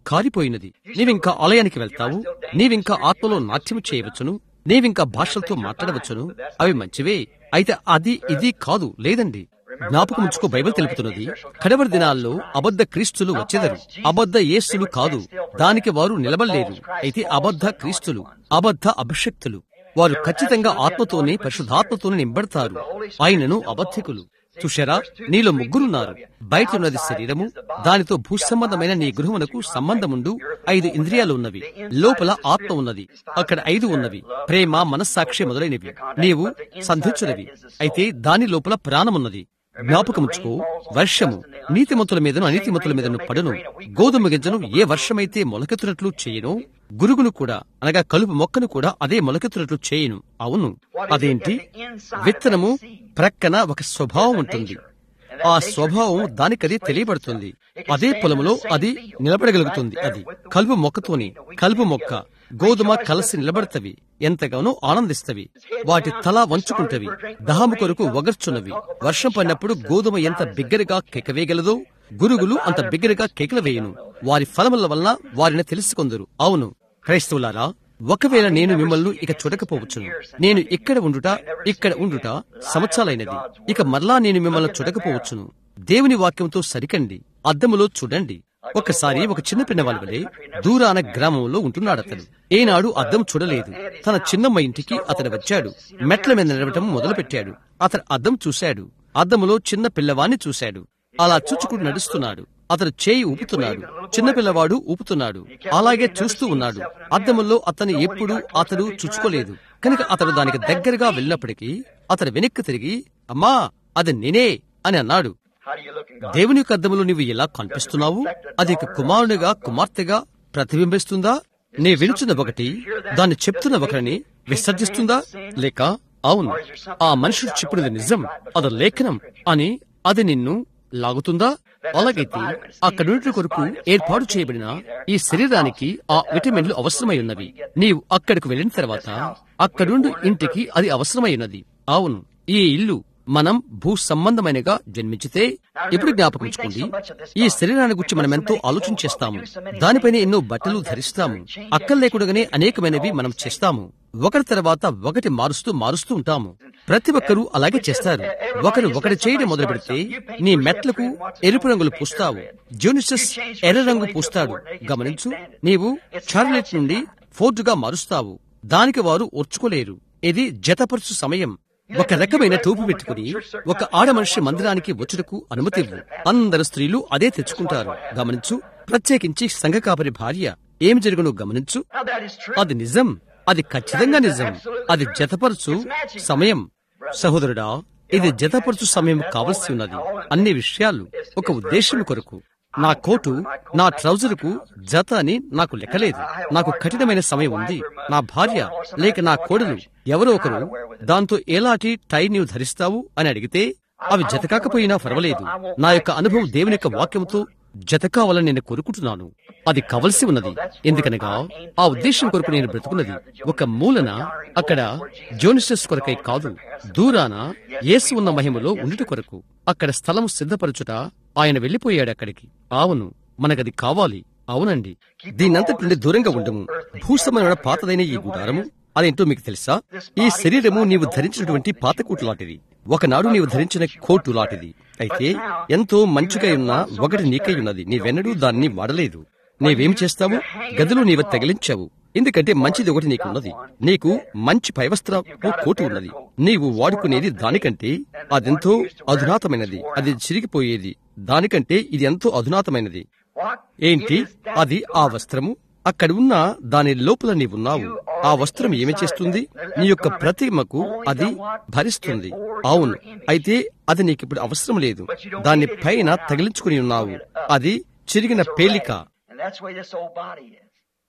కారిపోయినది నీవింకా ఆలయానికి వెళ్తావు నీవింకా ఆత్మలో నాట్యం చేయవచ్చును నీవింకా భాషలతో మాట్లాడవచ్చును అవి మంచివే అయితే అది ఇది కాదు లేదండి జ్ఞాపకం ఉంచుకో బైబిల్ తెలుపుతున్నది కడవరి దినాల్లో అబద్ధ క్రీస్తులు వచ్చేదరు అబద్ధ యేసులు కాదు దానికి వారు నిలబడలేరు అయితే అబద్ధ క్రీస్తులు అబద్ధ అభిషక్తులు వారు ఖచ్చితంగా ఆత్మతోనే పరిశుద్ధాత్మతోనే నింబడతారు ఆయనను అబద్ధికులు చూశారా నీలో ముగ్గురున్నారు బయట ఉన్నది శరీరము దానితో భూసంబంధమైన నీ గృహమునకు సంబంధముండు ఐదు ఇంద్రియాలు ఉన్నవి లోపల ఆత్మ ఉన్నది అక్కడ ఐదు ఉన్నవి ప్రేమ మనస్సాక్షి మొదలైనవి నీవు సంధించునవి అయితే దాని లోపల ప్రాణమున్నది జ్ఞాపకముచ్చుకో వర్షము నీతిమంతుల మీదను అనీతిమంతుల మీదను పడును గోధుమ గింజను ఏ వర్షమైతే మొలకెత్తునట్లు చేయను గురుగును కూడా అనగా కలుపు మొక్కను కూడా అదే మొలకెత్తునట్లు చేయను అవును అదేంటి విత్తనము ప్రక్కన ఒక స్వభావం ఉంటుంది ఆ స్వభావం దానికది తెలియబడుతుంది అదే పొలములో అది నిలబడగలుగుతుంది అది కలుపు మొక్కతోని కలుపు మొక్క గోధుమ కలిసి నిలబడతవి ఎంతగానో ఆనందిస్తవి వాటి తల వంచుకుంటవి దహము కొరకు వగర్చున్నవి వర్షం పడినప్పుడు గోధుమ ఎంత బిగ్గరగా కెకవేయగలదో గురుగులు అంత బిగ్గరగా కేకలు వేయును వారి ఫలముల వలన వారిని తెలుసుకొందరు అవును క్రైస్తవులారా ఒకవేళ నేను మిమ్మల్ని ఇక చూడకపోవచ్చును నేను ఇక్కడ ఉండుట ఇక్కడ ఉండుట సంవత్సరాలైనది ఇక మరలా నేను మిమ్మల్ని చూడకపోవచ్చును దేవుని వాక్యంతో సరికండి అద్దములో చూడండి ఒకసారి ఒక చిన్న పిన్నవాళ్ళ వలె దూరాన గ్రామంలో ఉంటున్నాడు అతడు ఏనాడు అద్దం చూడలేదు తన చిన్నమ్మ ఇంటికి అతడు వచ్చాడు మెట్ల మీద నిలవటం మొదలుపెట్టాడు అతడు అద్దం చూశాడు అద్దములో చిన్న పిల్లవాణ్ణి చూశాడు అలా చూచుకుంటూ నడుస్తున్నాడు అతడు చేయి ఊపుతున్నాడు చిన్న పిల్లవాడు ఊపుతున్నాడు అలాగే చూస్తూ ఉన్నాడు అద్దములో అతను ఎప్పుడు అతడు చుచ్చుకోలేదు కనుక అతడు దానికి దగ్గరగా వెళ్ళినప్పటికీ అతడు వెనక్కి తిరిగి అమ్మా అది నేనే అని అన్నాడు How do you look in God? దేవుని యొక్క అద్దములో నీవు ఎలా కనిపిస్తున్నావు అది ఇక కుమారునిగా కుమార్తెగా ప్రతిబింబిస్తుందా నీ వినుచున్న ఒకటి దాన్ని చెప్తున్న ఒకరిని విసర్జిస్తుందా లేక అవును ఆ మనుషుడు చెప్పినది నిజం అది లేఖనం అని అది నిన్ను లాగుతుందా అలాగైతే అక్కడుంటి కొరకు ఏర్పాటు చేయబడిన ఈ శరీరానికి ఆ విటమిన్లు అవసరమై ఉన్నవి నీవు అక్కడికి వెళ్ళిన తర్వాత అక్కడుండి ఇంటికి అది అవసరమై ఉన్నది అవును ఈ ఇల్లు మనం భూ సంబంధమైనగా జన్మించితే ఎప్పుడు జ్ఞాపకం ఉంచుకోండి ఈ శరీరాన్ని గురించి మనం ఎంతో ఆలోచన చేస్తాము దానిపైన ఎన్నో బట్టలు ధరిస్తాము అక్కలు లేకుండానే అనేకమైనవి మనం చేస్తాము ఒకరి తర్వాత ఒకటి మారుస్తూ మారుస్తూ ఉంటాము ప్రతి ఒక్కరూ అలాగే చేస్తారు ఒకరు ఒకటి చేయడం మొదలు పెడితే నీ మెట్లకు ఎరుపు రంగులు పూస్తావు జూనిసస్ ఎర్ర రంగు పూస్తాడు గమనించు నీవు చార్లెట్ నుండి ఫోర్డుగా మారుస్తావు దానికి వారు ఓర్చుకోలేరు ఇది జతపరుచు సమయం ఒక రకమైన టోపు పెట్టుకుని ఒక ఆడ మనిషి మందిరానికి వచ్చుటకు అనుమతి ఇవ్వు అందరు స్త్రీలు అదే తెచ్చుకుంటారు గమనించు ప్రత్యేకించి సంఘ కాపరి భార్య ఏం జరుగునో గమనించు Now that is true. అది నిజం అది ఖచ్చితంగా నిజం అది జతపరచు సమయం సహోదరుడా ఇది జతపరచు సమయం కావలసి ఉన్నది అన్ని విషయాలు ఒక ఉద్దేశం కొరకు నా కోటు నా ట్రౌజర్కు జత అని నాకు లెక్కలేదు నాకు కఠినమైన సమయం ఉంది నా భార్య లేక నా కోడలు ఎవరో ఒకరు దాంతో ఎలాంటి టై నీవు ధరిస్తావు అని అడిగితే అవి జత కాకపోయినా పర్వాలేదు నా యొక్క అనుభవం దేవుని యొక్క వాక్యంతో జత కావాలని నేను కోరుకుంటున్నాను అది కావలసి ఉన్నది ఎందుకనగా ఆ ఉద్దేశం కొరకు నేను బ్రతుకున్నది ఒక మూలన అక్కడ జోనిసస్ కొరకై కాదు దూరాన యేసు ఉన్న మహిమలో ఉండుట కొరకు అక్కడ స్థలం సిద్ధపరచుట ఆయన వెళ్లిపోయాడు అక్కడికి అవును మనకది కావాలి అవునండి దీనంతటి నుండి దూరంగా ఉండము భూసమైన పాతదైన ఈ గుడారము అదేంటో మీకు తెలుసా ఈ శరీరము నీవు ధరించినటువంటి పాతకూటు లాంటిది ఒకనాడు నీవు ధరించిన కోటు లాంటిది అయితే ఎంతో మంచిగా ఉన్న ఒకటి నీకై ఉన్నది నీవెన్నడూ దాన్ని వాడలేదు నీవేం చేస్తావు గదిలో నీవు తగిలించావు ఎందుకంటే మంచిది ఒకటి నీకున్నది నీకు మంచి పైవస్త్రపు కోటు ఉన్నది నీవు వాడుకునేది దానికంటే అదెంతో అధునాతమైనది అది చిరిగిపోయేది దానికంటే ఇది ఎంతో అధునాతమైనది What? ఏంటి It is that అది ఆ వస్త్రము అక్కడ ఉన్న దాని లోపల నీవున్నావు ఆ వస్త్రం ఏమి చేస్తుంది నీ యొక్క ప్రతిమకు అది భరిస్తుంది అవును అయితే అది నీకిప్పుడు అవసరం లేదు దాని పైన తగిలించుకుని ఉన్నావు అది చిరిగిన పేలిక And that's the way this old body is.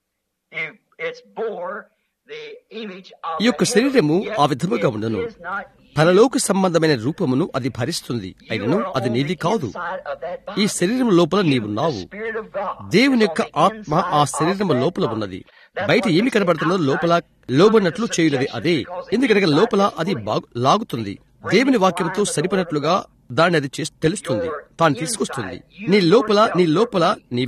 It, it's bore the image of ఈ యొక్క the శరీరము heaven, ఆ yet విధముగా it ఉండను is not you. పరలోక సంబంధమైన రూపమును అది భరిస్తుంది అయినను You are అది on నీది the కాదు inside of that body. ఈ శరీరం లోపల నీవున్నావు The Spirit of God దేవుని is యొక్క on the ఆత్మ ఆ inside శరీరం of that లోపల body. ఉన్నది That's బయట what ఏమి makes it కనబడుతుందో outside. లోపల లోబడినట్లు చేయున్నది అదే ఎందుకనగా లోపల అది బాగు లాగుతుంది దేవుని వాక్యంతో సరిపడినట్లుగా దాన్ని అది చేసి తెలుస్తుంది తాను తీసుకొస్తుంది నీ లోపల నీ లోపల నీవే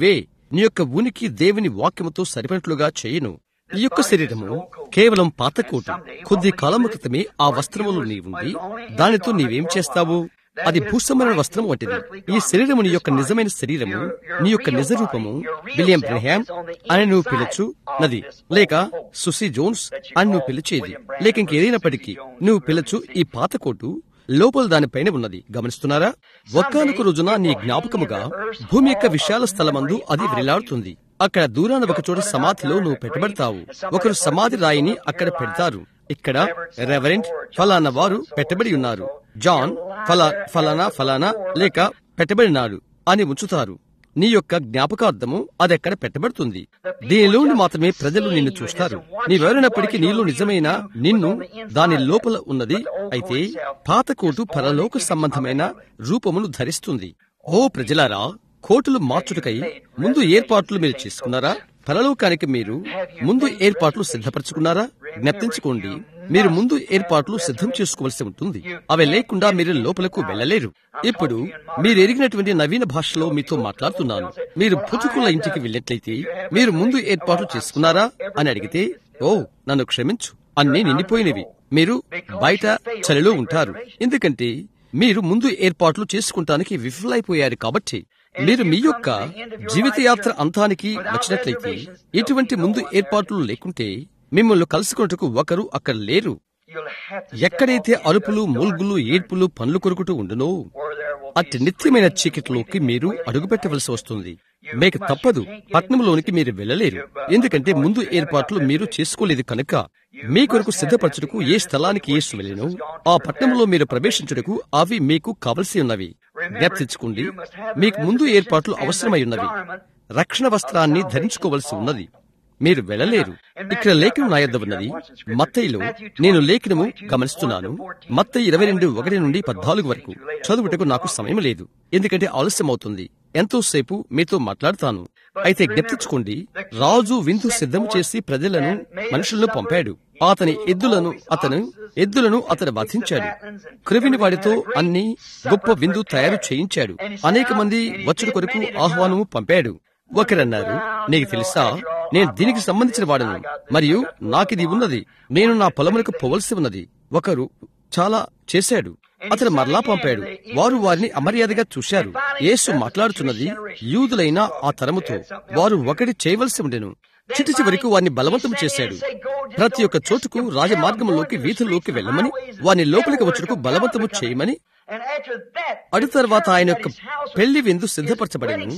నీ యొక్క ఉనికి దేవుని వాక్యముతో సరిపడినట్లుగా చేయను ఈ యొక్క శరీరము కేవలం పాతకోటు కొద్ది కాలము క్రితమే ఆ వస్త్రములు నీవుండి దానితో నీవేం చేస్తావు అది భూసమైన వస్త్రం వంటిది ఈ శరీరము నీ యొక్క నిజమైన శరీరము నీ యొక్క నిజ రూపము విలియం బ్రహాం అని నువ్వు పిలచు నది లేక సుసి జోన్స్ అని నువ్వు పిలిచేది లేక ఇంకేదైనప్పటికీ నువ్వు పిలచు ఈ పాత కోటు లోపల దానిపైన ఉన్నది గమనిస్తున్నారా ఒక్కానొక రోజున నీ జ్ఞాపకముగా భూమి యొక్క విశాల స్థలమందు అది వ్రేలాడుతుంది అక్కడ దూరాన ఒక చోట సమాధిలో నువ్వు పెట్టబడతావు ఒకరు సమాధి రాయిని అక్కడ పెడతారు ఇక్కడ రెవరెంట్ ఫలానా వారు పెట్టబడి ఉన్నారు జాన్ ఫలా ఫలానా ఫలానా లేక పెట్టబడినాడు అని ఉంచుతారు నీ యొక్క జ్ఞాపకార్థము అది అక్కడ పెట్టబడుతుంది దీనిలోని మాత్రమే ప్రజలు నిన్ను చూస్తారు నీవెవరైనప్పటికీ నీలో నిజమైన నిన్ను దాని లోపల ఉన్నది అయితే పాతకోటు పరలోక సంబంధమైన రూపమును ధరిస్తుంది ఓ ప్రజలారా కోటులు మార్చుటకై ముందు ఏర్పాట్లు మీరు చేసుకున్నారా పరలోకానికి మీరు ముందు ఏర్పాట్లు సిద్ధపరచుకున్నారా జ్ఞప్తించుకోండి మీరు ముందు ఏర్పాట్లు సిద్ధం చేసుకోవలసి ఉంటుంది అవి లేకుండా మీరు లోపలకు వెళ్ళలేరు ఇప్పుడు మీరు ఎరిగినటువంటి నవీన భాషలో మీతో మాట్లాడుతున్నాను మీరు పుట్టుకున్న ఇంటికి వెళ్ళినట్లయితే మీరు ముందు ఏర్పాట్లు చేసుకున్నారా అని అడిగితే ఓ నన్ను క్షమించు అన్నీ నిండిపోయినవి మీరు బయట చలిలో ఉంటారు ఎందుకంటే మీరు ముందు ఏర్పాట్లు చేసుకుంటానికి విఫలైపోయారు కాబట్టి మీరు మీ యొక్క జీవితయాత్ర అంతానికి వచ్చినట్లయితే ఇటువంటి ముందు ఏర్పాట్లు లేకుంటే మిమ్మల్ని కలుసుకున్నట్టుకు ఒకరు అక్కడ లేరు ఎక్కడైతే అరుపులు మూల్గులు ఏడ్పులు పండ్లు కొరుకుతూ ఉండునో అట్టి నిత్యమైన చీకటిలోకి మీరు అడుగుపెట్టవలసి వస్తుంది మీకు తప్పదు పట్నంలోనికి మీరు వెళ్ళలేరు ఎందుకంటే ముందు ఏర్పాట్లు మీరు చేసుకోలేదు కనుక మీ కొరకు సిద్ధపరచుటకు ఏ స్థలానికి యేసు వెళ్ళను ఆ పట్టణంలో మీరు ప్రవేశించుటకు అవి మీకు కావలసి ఉన్నవి జ్ఞప్తించుకోండి మీకు ముందు ఏర్పాట్లు అవసరమై ఉన్నవి రక్షణ వస్త్రాన్ని ధరించుకోవలసి ఉన్నది మీరు వెళ్ళలేరు ఇక్కడ లేఖనం నా యొద్ద ఉన్నది మత్తయిలో నేను లేఖనము గమనిస్తున్నాను మత్తయి ఇరవై రెండు ఒకటి నుండి పద్నాలుగు వరకు చదువుటకు నాకు సమయం లేదు ఎందుకంటే ఆలస్యం అవుతుంది ఎంతోసేపు మీతో మాట్లాడతాను అయితే జ్ఞప్తించుకోండి రాజు విందు సిద్ధం చేసి ప్రజలను మనుషులను పంపాడు అతని ఎద్దులను అతను ఎద్దులను అతను వధించాడు క్రివిని వాడితో అన్ని గొప్ప విందు తయారు చేయించాడు అనేక మంది వచ్చుడు కొరకు ఆహ్వానము పంపాడు ఒకరన్నారు నీకు తెలుసా నేను దీనికి సంబంధించిన వాడను మరియు నాకిది ఉన్నది నేను నా పొలములకు పోవలసి ఉన్నది ఒకరు చాలా చేశాడు అతను మరలా పంపాడు వారు వారిని అమర్యాదగా చూశారు యేసు మాట్లాడుతున్నది యూదులైన ఆ తరముతో వారు ఒకటి చేయవలసి ఉండెను చిటి చివరికి వారిని బలవంతం చేశాడు ప్రతి ఒక్క చోటుకు రాజమార్గంలోకి వీధుల్లోకి వెళ్ళమని వారిని లోపలికి వచ్చుటకు బలవంతము చేయమని అడు తర్వాత ఆయన యొక్క పెళ్లి విందు సిద్ధపరచబడిను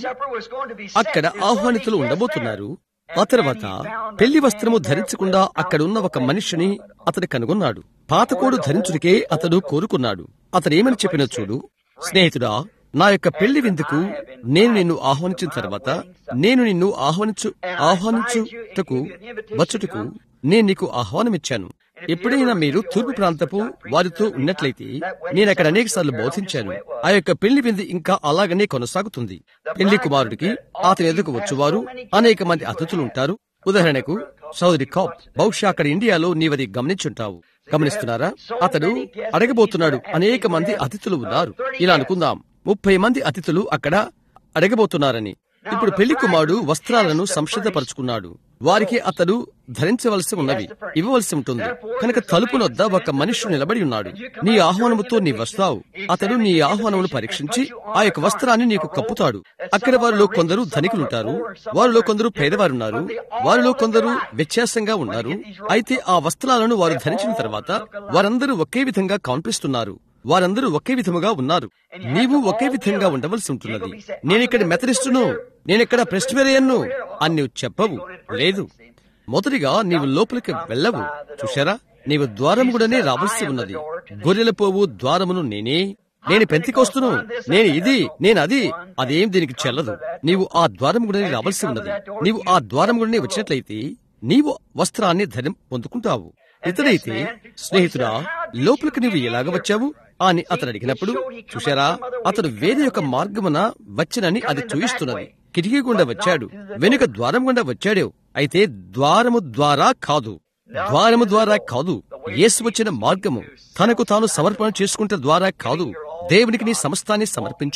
అక్కడ ఆహ్వానితులు ఉండబోతున్నారు ఆ తర్వాత పెళ్లి వస్త్రము ధరించకుండా అక్కడున్న ఒక మనిషిని అతడు కనుగొన్నాడు పాతకోడు ధరించుడికే అతడు కోరుకున్నాడు అతడు ఏమని చెప్పిన చూడు స్నేహితుడా నా యొక్క పెళ్లి విందుకు నేను నిన్ను ఆహ్వానించిన తర్వాత నేను నిన్ను ఆహ్వానించు ఆహ్వానించుటకు వచ్చుటకు నేను నీకు ఆహ్వానమిచ్చాను ఎప్పుడైనా మీరు తూర్పు ప్రాంతపు వారితో ఉన్నట్లయితే నేను అక్కడ అనేక సార్లు బోధించాను ఆ యొక్క పెళ్లి విందు ఇంకా అలాగనే కొనసాగుతుంది పెళ్లి కుమారుడికి అతని ఎదుకు వచ్చువారు అనేక మంది అతిథులు ఉంటారు ఉదాహరణకు సౌదరి కాప్ బహుశా అక్కడ ఇండియాలో నీవది గమనించుంటావు గమనిస్తున్నారా అతడు అడగబోతున్నాడు అనేక మంది అతిథులు ఉన్నారు ఇలా అనుకుందాం ముప్పై మంది అతిథులు అక్కడ అడగబోతున్నారని ఇప్పుడు పెళ్లి కుమారుడు వస్త్రాలను సంసిద్ధపరుచుకున్నాడు వారికి అతడు ధరించవలసి ఉన్నవి ఇవ్వవలసి ఉంటుంది కనుక తలుపునొద్ద ఒక మనుష్యుడు నిలబడి ఉన్నాడు నీ ఆహ్వానముతో నీ వస్తావు అతడు నీ ఆహ్వానమును పరీక్షించి ఆ యొక్క వస్త్రాన్ని నీకు కప్పుతాడు అక్కడ వారిలో కొందరు ధనికులుంటారు వారిలో కొందరు పేదవారున్నారు వారిలో కొందరు వ్యత్యాసంగా ఉన్నారు అయితే ఆ వస్త్రాలను వారు ధరించిన తర్వాత వారందరూ ఒకే విధంగా కనిపిస్తున్నారు వారందరూ ఒకే విధముగా ఉన్నారు నీవు ఒకే విధంగా ఉండవలసి ఉంటున్నది నేనిక్కడ మెథడిస్టును నేనిక్కడ ప్రెస్టివేరియన్ను అని నీవు చెప్పవు లేదు మొదటిగా నీవు లోపలికి వెళ్ళవు చూశారా నీవు ద్వారం కూడానే రావాల్సి ఉన్నది గొర్రెల పోవు ద్వారమును నేనే నేను పెంతికొస్తును నేను ఇది నేను అది అదేం దీనికి చెల్లదు నీవు ఆ ద్వారం కూడానే రావాల్సి ఉన్నది నీవు ఆ ద్వారం కూడానే వచ్చినట్లయితే నీవు వస్త్రాన్ని ధరం పొందుకుంటావు ఇతడైతే స్నేహితుడా లోపలికి నీవు ఎలాగ వచ్చావు అని అతను అడిగినప్పుడు చూశారా అతడు వేరే యొక్క మార్గమున వచ్చినని అది చూయిస్తున్నది కిటికీ గుండా వచ్చాడు వెనుక ద్వారం గుండా వచ్చాడు అయితే ద్వారము ద్వారా కాదు ద్వారము ద్వారా కాదు యేసు వచ్చిన మార్గము తనకు తాను సమర్పణ చేసుకుంటే ద్వారా కాదు దేవునికి నీ సమస్తాన్ని సమర్పించి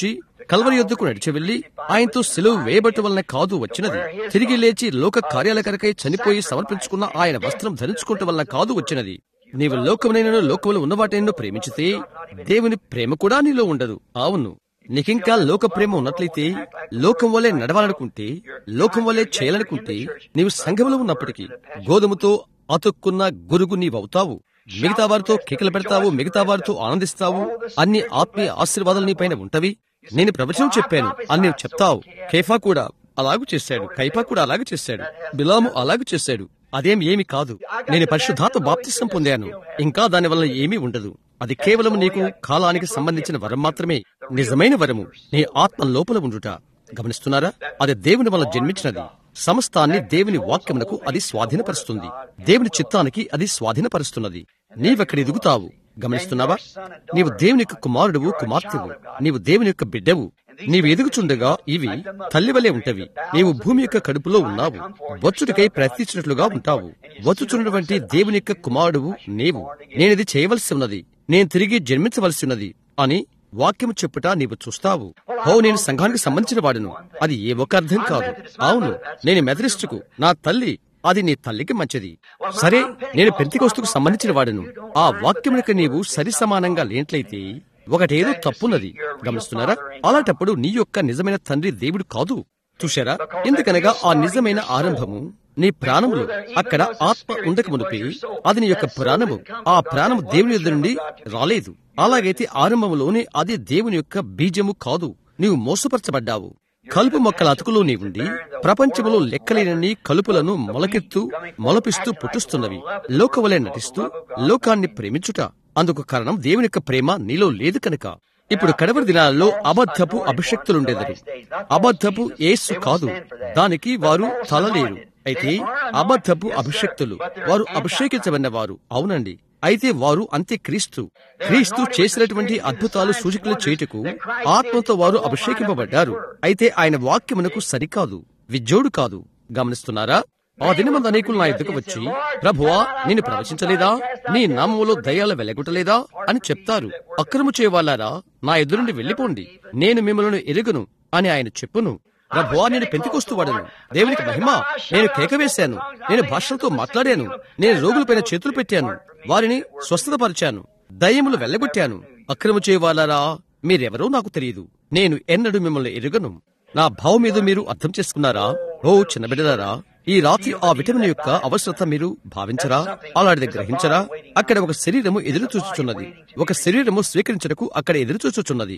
కల్వరి యొద్దకు నడిచి వెళ్లి ఆయనతో సెలవు వేయబట్ట వలన కాదు వచ్చినది తిరిగి లేచి లోక కార్యాల కొరకై చనిపోయి సమర్పించుకున్న ఆయన వస్త్రం ధరించుకుంట వలన కాదు వచ్చినది నీవు లోకమునైన లోకములు ఉన్న వాటిని ప్రేమించితే దేవుని ప్రేమ కూడా నీలో ఉండదు అవును నీకింకా లోక ప్రేమ ఉన్నట్లయితే లోకం వలె నడవాలనుకుంటే లోకం వలె చేయాలనుకుంటే నీవు సంఘంలో ఉన్నప్పటికీ గోధుమతో అతుక్కున్న గురుగు నీవవుతావు మిగతా వారితో కేకలు పెడతావు మిగతా వారితో ఆనందిస్తావు అన్ని ఆత్మీయ ఆశీర్వాదాలు నీ పైన ఉంటవి నేను ప్రవచనం చెప్పాను అని నీవు చెప్తావు కేఫా కూడా అలాగూ చేశాడు కైఫా కూడా అలాగే చేశాడు బిలాము అలాగే చేశాడు అదేం ఏమి కాదు నేను పరిశుద్ధాత్మ బాప్తిసం పొందాను ఇంకా దాని వల్ల ఏమీ ఉండదు అది కేవలం నీకు కాలానికి సంబంధించిన వరం మాత్రమే నిజమైన వరము నీ ఆత్మ లోపల ఉండుట గమనిస్తున్నారా అది దేవుని వల్ల జన్మించినది సమస్తాన్ని దేవుని వాక్యమునకు అది స్వాధీనపరుస్తుంది దేవుని చిత్తానికి అది స్వాధీనపరుస్తున్నది నీవెక్కడ ఎదుగుతావు గమనిస్తున్నావా నీవు దేవుని యొక్క కుమారుడువు కుమార్తెవు నీవు దేవుని యొక్క బిడ్డవు నీవు ఎదుగుచుండగా ఇవి తల్లివలే ఉంటవి నీవు భూమి యొక్క కడుపులో ఉన్నావు వచ్చుడికై ప్రయత్నించినట్లుగా ఉంటావు వచ్చుచున్నటువంటి దేవుని యొక్క కుమారుడువు నీవు నేనిది చేయవలసి ఉన్నది నేను తిరిగి జన్మించవలసి ఉన్నది అని వాక్యము చెప్పుట నీవు చూస్తావు హో నేను సంఘానికి సంబంధించిన వాడును అది ఏ ఒక అర్థం కాదు అవును నేను మెథడిస్టుకు నా తల్లి అది నీ తల్లికి మంచిది సరే నేను పెంతికోస్తుకు సంబంధించిన వాడును ఆ వాక్యమునికి నీవు సరి సమానంగా లేనట్లయితే ఒకటేదో తప్పున్నది గమనిస్తున్నారా అలాంటప్పుడు నీ యొక్క నిజమైన తండ్రి దేవుడు కాదు చూశారా ఎందుకనగా ఆ నిజమైన ఆరంభము నీ ప్రాణములు అక్కడ ఆత్మ ఉండక మునిపి అది నీ యొక్క ప్రాణము ఆ ప్రాణము దేవుని యొద్ద నుండి రాలేదు అలాగైతే ఆరంభంలోనే అది దేవుని యొక్క బీజము కాదు నీవు మోసపరచబడ్డావు కలుపు మొక్కల అతుకులో నీవుండి ప్రపంచములో లెక్కలేనన్ని కలుపులను మొలకెత్తు మొలపిస్తూ పుట్టుస్తున్నవి లోకవలే నటిస్తూ లోకాన్ని ప్రేమించుట అందుకు కారణం దేవుని యొక్క ప్రేమ నీలో లేదు కనుక ఇప్పుడు కడవరి దినాలలో అబద్ధపు అభిషక్తులుండేదరు అబద్ధపు ఏసు కాదు దానికి వారు తలలేరు అయితే అబద్ధపు అభిషక్తులు వారు అభిషేకించబడిన వారు అవునండి అయితే వారు అంతే క్రీస్తు క్రీస్తు చేసినటువంటి అద్భుతాలు సూచికలు చేయుటకు ఆత్మతో వారు అభిషేకింపబడ్డారు అయితే ఆయన వాక్యమునకు సరికాదు విజ్జోడు కాదు గమనిస్తున్నారా ఆ దినమంది అనేకులు నా ఎద్దుకు వచ్చి ప్రభువా నేను ప్రవచించలేదా నీ నామములో దయ్యాలు వెలగొట్టలేదా అని చెప్తారు అక్రము చేయవాలారా నా ఎదురు నుండి వెళ్లిపోండి నేను మిమ్మల్ని ఎరుగును అని ఆయన చెప్పును ప్రభువా నేను పెంతికొస్తూ వాడను దేవునికి మహిమ నేను కేక వేశాను నేను భాషలతో మాట్లాడాను నేను రోగులపైన చేతులు పెట్టాను వారిని స్వస్థతపరిచాను దయ్యములు వెళ్ళగొట్టాను అక్రమ చేయవాలారా మీరెవరో నాకు తెలియదు నేను ఎన్నడూ మిమ్మల్ని ఎరుగను నా భావం మీద మీరు అర్థం చేసుకున్నారా ఓ చిన్న బిడ్డలారా ఈ రాత్రి ఆ విటమిన్ యొక్క అవసరత మీరు భావించరా అలాంటిది గ్రహించరా అక్కడ ఒక శరీరము ఎదురు చూచుచున్నది ఒక శరీరము స్వీకరించటకు అక్కడ ఎదురు చూచుచున్నది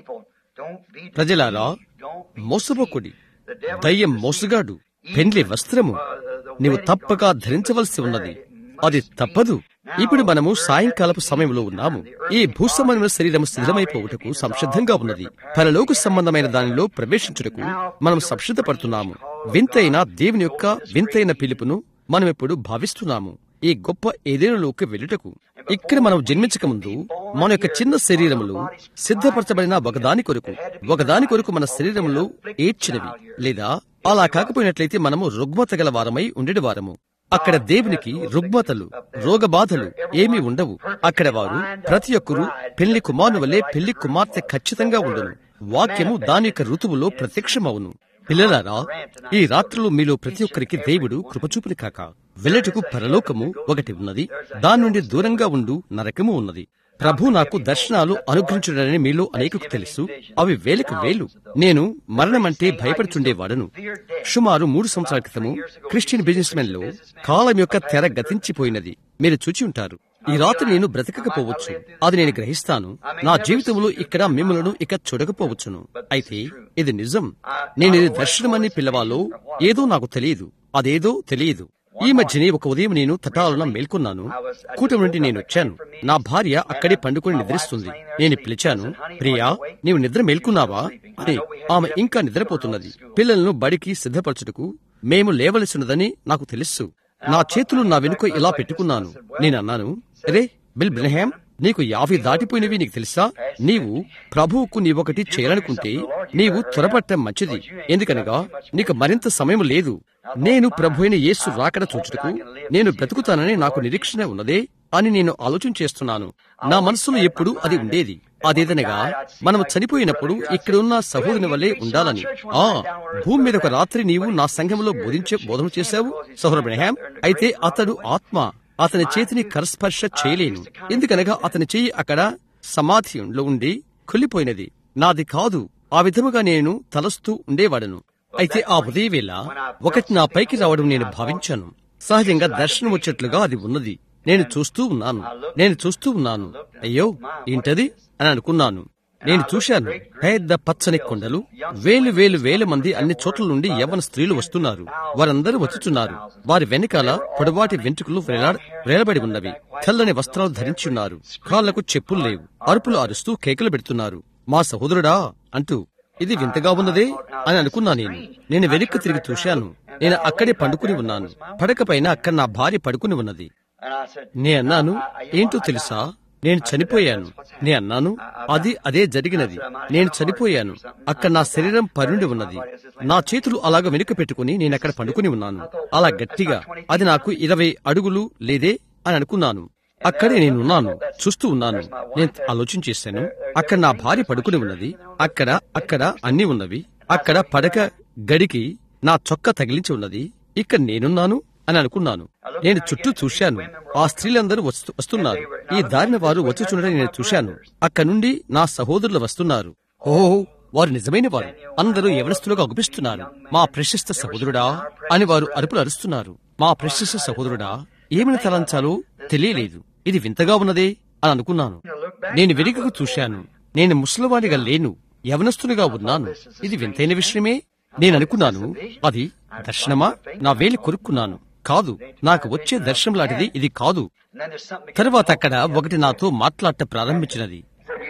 ప్రజలారా మోసపోకుడి దయ్యం మోసగాడు పెండ్లి వస్త్రము నీవు తప్పక ధరించవలసి ఉన్నది అది తప్పదు ఇప్పుడు మనము సాయంకాలపు సమయంలో ఉన్నాము ఈ భూసంబంధమైన శరీరం శిథిలమైపోవుటకు సంసిద్ధంగా ఉన్నది పరలోక సంబంధమైన దానిలో ప్రవేశించుటకు మనం సంసిద్ధపడుతున్నాము వింతైన దేవుని యొక్క వింతైన పిలుపును మనం ఇప్పుడు భావిస్తున్నాము ఈ గొప్ప ఏదేనులోకి వెళ్ళుటకు ఇక్కడ మనం జన్మించక ముందు మన యొక్క చిన్న శరీరములు సిద్ధపరచబడిన ఒకదాని కొరకు ఒకదాని కొరకు మన శరీరములు ఏడ్చినవి లేదా అలా కాకపోయినట్లయితే మనము రుగ్మత గల వారమై ఉండేది వారము అక్కడ దేవునికి రుగ్మతలు రోగబాధలు ఏమీ ఉండవు అక్కడ వారు ప్రతి ఒక్కరూ పెళ్లి కుమారుని వల్లే పెళ్లి కుమార్తె ఖచ్చితంగా ఉండును వాక్యము దాని యొక్క ఋతువులో ప్రత్యక్షమవును పిల్లలారా ఈ రాత్రులు మీలో ప్రతి ఒక్కరికి దేవుడు కృపచూపుని కాక వెళ్ళటకు పరలోకము ఒకటి ఉన్నది దాని నుండి దూరంగా ఉండు నరకము ఉన్నది ప్రభు నాకు దర్శనాలు అనుగ్రహించుడని మీలో అనేకకు తెలుసు అవి వేలకు వేలు నేను మరణమంటే భయపడుచుండేవాడను సుమారు మూడు సంవత్సరాల క్రితము క్రిస్టియన్ బిజినెస్ మెన్ లో కాలం యొక్క తెర గతించిపోయినది మీరు చూచి ఉంటారు ఈ రాత్రి నేను బ్రతకకపోవచ్చు అది నేను గ్రహిస్తాను నా జీవితంలో ఇక్కడ మిమ్మల్ని ఇక చూడకపోవచ్చును అయితే ఇది నిజం నేను ఇది దర్శనమని పిల్లవాలో ఏదో నాకు తెలియదు అదేదో తెలియదు ఈ మధ్యనే ఒక ఉదయం నేను తటాలను మేల్కొన్నాను కూటమి నుండి నేను వచ్చాను నా భార్య అక్కడే పండుకొని నిద్రిస్తుంది నేను పిలిచాను ప్రియా నీవు నిద్ర మేల్కున్నావా అని ఆమె ఇంకా నిద్రపోతున్నది పిల్లలను బడికి సిద్ధపరచుటకు మేము లేవలసినదని నాకు తెలుసు నా చేతులు నా వెనుక ఇలా పెట్టుకున్నాను నేను అన్నాను రే బిల్ బ్రహ్యాం నీకు యాభై దాటిపోయినవి నీకు తెలుసా నీవు ప్రభువుకు నీవొకటి చేయాలనుకుంటే నీవు త్వరపట్టం మంచిది ఎందుకనగా నీకు మరింత సమయం లేదు నేను ప్రభు అయిన యేసు రాకడ చూచుటకు నేను బ్రతుకుతానని నాకు నిరీక్షణ ఉన్నదే అని నేను ఆలోచన చేస్తున్నాను నా మనసులో ఎప్పుడు అది ఉండేది అదేదనగా మనము చనిపోయినప్పుడు ఇక్కడున్న సహోదరుని వల్లే ఉండాలని ఆ భూమి మీద ఒక రాత్రి నీవు నా సంఘంలో బోధించే బోధన చేశావు సహోదరు బ్రహ్యాం అయితే అతడు ఆత్మ అతని చేతిని కరస్పర్శ చేయలేను ఎందుకనగా అతని చెయ్యి అక్కడ సమాధిలో ఉండి కుళ్ళిపోయినది నాది కాదు ఆ విధముగా నేను తలస్తూ ఉండేవాడను అయితే ఆ ఉదయవేళ ఒకటి నా పైకి రావడం నేను భావించాను సహజంగా దర్శనం వచ్చేట్లుగా అది ఉన్నది నేను చూస్తూ ఉన్నాను నేను చూస్తూ ఉన్నాను అయ్యో ఏంటది అని అనుకున్నాను నేను చూశాను పెద్ద పచ్చని కొండలు వేలు వేలు వేల మంది అన్ని చోట్ల నుండి యవ్వన స్త్రీలు వస్తున్నారు వారందరూ వచ్చుచున్నారు వారి వెనకాల పొడవాటి వెంట్రుకలు వేలాడ వేలబడి ఉన్నవి తెల్లని వస్త్రాలు ధరించి ఉన్నారు కాళ్లకు చెప్పులు లేవు అరుపులు అరుస్తూ కేకలు పెడుతున్నారు మా సహోదరుడా అంటూ ఇది వింతగా ఉన్నదే అని అనుకున్నా నేను నేను వెనక్కి తిరిగి చూశాను నేను అక్కడే పండుకుని ఉన్నాను పడక పైన అక్కడ నా భార్య పడుకుని ఉన్నది నే అన్నాను ఏంటో తెలుసా నేను చనిపోయాను నే అన్నాను అది అదే జరిగినది నేను చనిపోయాను అక్కడ నా శరీరం పరుండి ఉన్నది నా చేతులు అలాగ వెనుక పెట్టుకుని నేను అక్కడ పండుకుని ఉన్నాను అలా గట్టిగా అది నాకు ఇరవై అడుగులు లేదే అని అనుకున్నాను అక్కడే నేనున్నాను చూస్తూ ఉన్నాను నేను ఆలోచన చేశాను అక్కడ నా భార్య పడుకుని ఉన్నది అక్కడ అక్కడ అన్ని ఉన్నవి అక్కడ పడక గడికి నా చొక్క తగిలించి ఉన్నది ఇక్కడ నేనున్నాను అని అనుకున్నాను నేను చుట్టూ చూశాను ఆ స్త్రీలందరూ వస్తు వస్తున్నారు ఈ దారిన వారు వచ్చుచుండడం నేను చూశాను అక్కడ నుండి నా సహోదరులు వస్తున్నారు ఓ వారు నిజమైన వారు అందరూ యవనస్తులుగా అగుపిస్తున్నారు మా ప్రశస్త సహోదరుడా అని వారు అరుపులు అరుస్తున్నారు మా ప్రశస్త సహోదరుడా ఏమని తలంచాలో తెలియలేదు ఇది వింతగా ఉన్నదే అని అనుకున్నాను నేను వెనుకకు చూశాను నేను ముసలివాడిగా లేను యవనస్తునిగా ఉన్నాను ఇది వింతైన విషయమే నేను అనుకున్నాను అది దర్శనమా నా వేలి కొరుక్కున్నాను కాదు నాకు వచ్చే దర్శనం లాంటిది ఇది కాదు తరువాత అక్కడ ఒకటి నాతో మాట్లాడట ప్రారంభించినది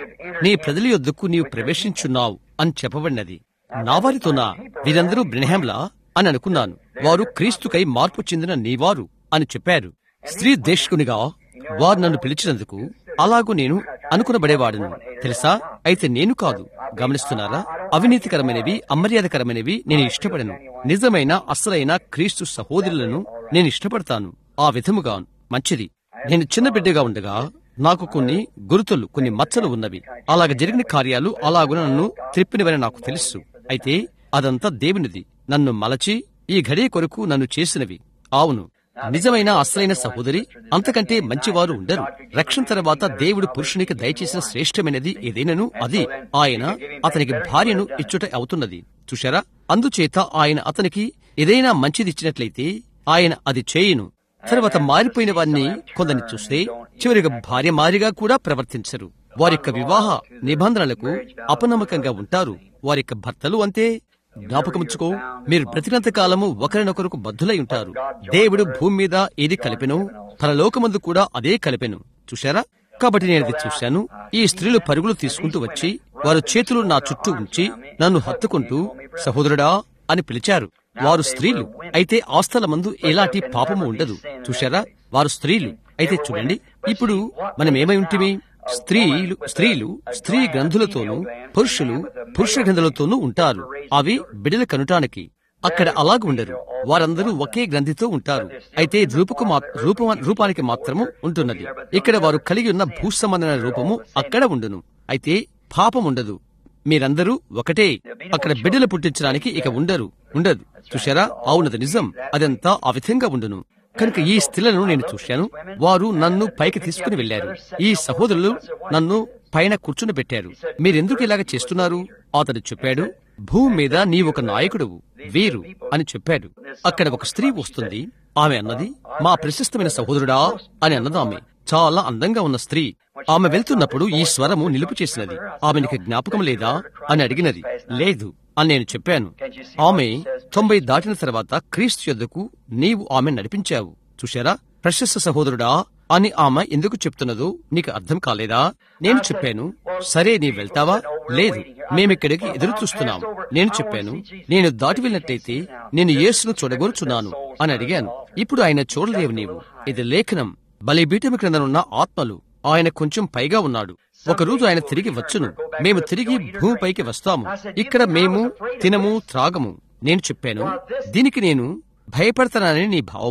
నీ ప్రజల యొద్దకు నీవు ప్రవేశించున్నావు అని చెప్పబడినది నా వారితోనా వీరందరూ బ్రినహాంలా అని అనుకున్నాను వారు క్రీస్తుకై మార్పు చెందిన నీవారు అని చెప్పారు స్త్రీ దేశకునిగా వారు నన్ను పిలిచినందుకు అలాగూ నేను అనుకునబడేవాడును తెలుసా అయితే నేను కాదు గమనిస్తున్నారా అవినీతికరమైనవి అమర్యాదకరమైనవి నేను ఇష్టపడను నిజమైన అసలైన క్రీస్తు సహోదరులను నేను ఇష్టపడతాను ఆ విధముగా మంచిది నేను చిన్న బిడ్డగా ఉండగా నాకు కొన్ని గురుతులు కొన్ని మచ్చలు ఉన్నవి అలాగ జరిగిన కార్యాలు అలాగ నన్ను త్రిప్పినవని నాకు తెలుసు అయితే అదంతా దేవునిది నన్ను మలచి ఈ ఘడియ కొరకు నన్ను చేసినవి అవును నిజమైన అసలైన సహోదరి అంతకంటే మంచివారు ఉండరు రక్షణ తర్వాత దేవుడు పురుషునికి దయచేసిన శ్రేష్టమైనది ఏదైనను అది ఆయన అతనికి భార్యను ఇచ్చుట అవుతున్నది చూశారా అందుచేత ఆయన అతనికి ఏదైనా మంచిది ఇచ్చినట్లయితే ఆయన అది చేయును తర్వాత మారిపోయిన వారిని కొందరిని చూస్తే చివరిగా భార్య మారిగా కూడా ప్రవర్తించరు వారి యొక్క వివాహ నిబంధనలకు అపనమ్మకంగా ఉంటారు వారి యొక్క భర్తలు అంతే జ్ఞాపకముచ్చుకో మీరు బ్రతికినంత కాలము ఒకరినొకరుకు బద్ధులై ఉంటారు దేవుడు భూమి మీద ఏది కలిపెను పరలోకమందు కూడా అదే కలిపెను చూశారా కాబట్టి నేను అది చూశాను ఈ స్త్రీలు పరుగులు తీసుకుంటూ వచ్చి వారు చేతులు నా చుట్టూ ఉంచి నన్ను హత్తుకుంటూ సహోదరుడా అని పిలిచారు వారు స్త్రీలు అయితే ఆస్తల మందు ఎలాంటి పాపము ఉండదు చూశారా వారు స్త్రీలు అయితే చూడండి ఇప్పుడు మనం ఏమై ఉంటిమి స్త్రీలు స్త్రీలు స్త్రీ గ్రంథులతోనూ పురుషులు పురుష గ్రంథులతోనూ ఉంటారు అవి బిడల కనుటానికి అక్కడ అలాగ ఉండరు వారందరూ ఒకే గ్రంథితో ఉంటారు అయితే రూపకు రూప రూపానికి మాత్రము ఉంటున్నది ఇక్కడ వారు కలిగి ఉన్న భూసంబంధమైన రూపము అక్కడ ఉండును అయితే పాపం ఉండదు మీరందరూ ఒకటే అక్కడ బిడ్డలు పుట్టించడానికి ఇక ఉండరు ఉండదు చూశారా అవునది నిజం అదంతా ఆ విధంగా ఉండును కనుక ఈ స్త్రీలను నేను చూశాను వారు నన్ను పైకి తీసుకుని వెళ్లారు ఈ సహోదరులు నన్ను పైన కూర్చుని పెట్టారు మీరెందుకు ఇలాగ చేస్తున్నారు అతడు చెప్పాడు భూమి మీద నీ ఒక నాయకుడు వీరు అని చెప్పాడు అక్కడ ఒక స్త్రీ వస్తుంది ఆమె అన్నది మా ప్రశస్తమైన సహోదరుడా అని అన్నది ఆమె చాలా అందంగా ఉన్న స్త్రీ ఆమె వెళ్తున్నప్పుడు ఈ స్వరము నిలుపు చేసినది ఆమెనికి జ్ఞాపకం లేదా అని అడిగినది లేదు అని నేను చెప్పాను ఆమె తొంభై దాటిన తర్వాత క్రీస్తు యొద్దకు నీవు ఆమె నడిపించావు చూశారా ప్రశస్త సహోదరుడా అని ఆమె ఎందుకు చెప్తున్నదో నీకు అర్థం కాలేదా నేను చెప్పాను సరే నీ వెళ్తావా లేదు మేమిక్కడికి ఎదురు చూస్తున్నాం నేను చెప్పాను నేను దాటి వెళ్ళినట్టయితే నేను యేసును చూడగోరుచున్నాను అని అడిగాను ఇప్పుడు ఆయన చూడలేవు నీవు ఇది లేఖనం బలిబీఠం క్రిందనున్న ఆత్మలు ఆయన కొంచెం పైగా ఉన్నాడు ఒకరోజు ఆయన తిరిగి వచ్చును మేము తిరిగి భూమిపైకి వస్తాము ఇక్కడ మేము తినము త్రాగము నేను చెప్పాను దీనికి నేను భయపడతానని నీ భావమా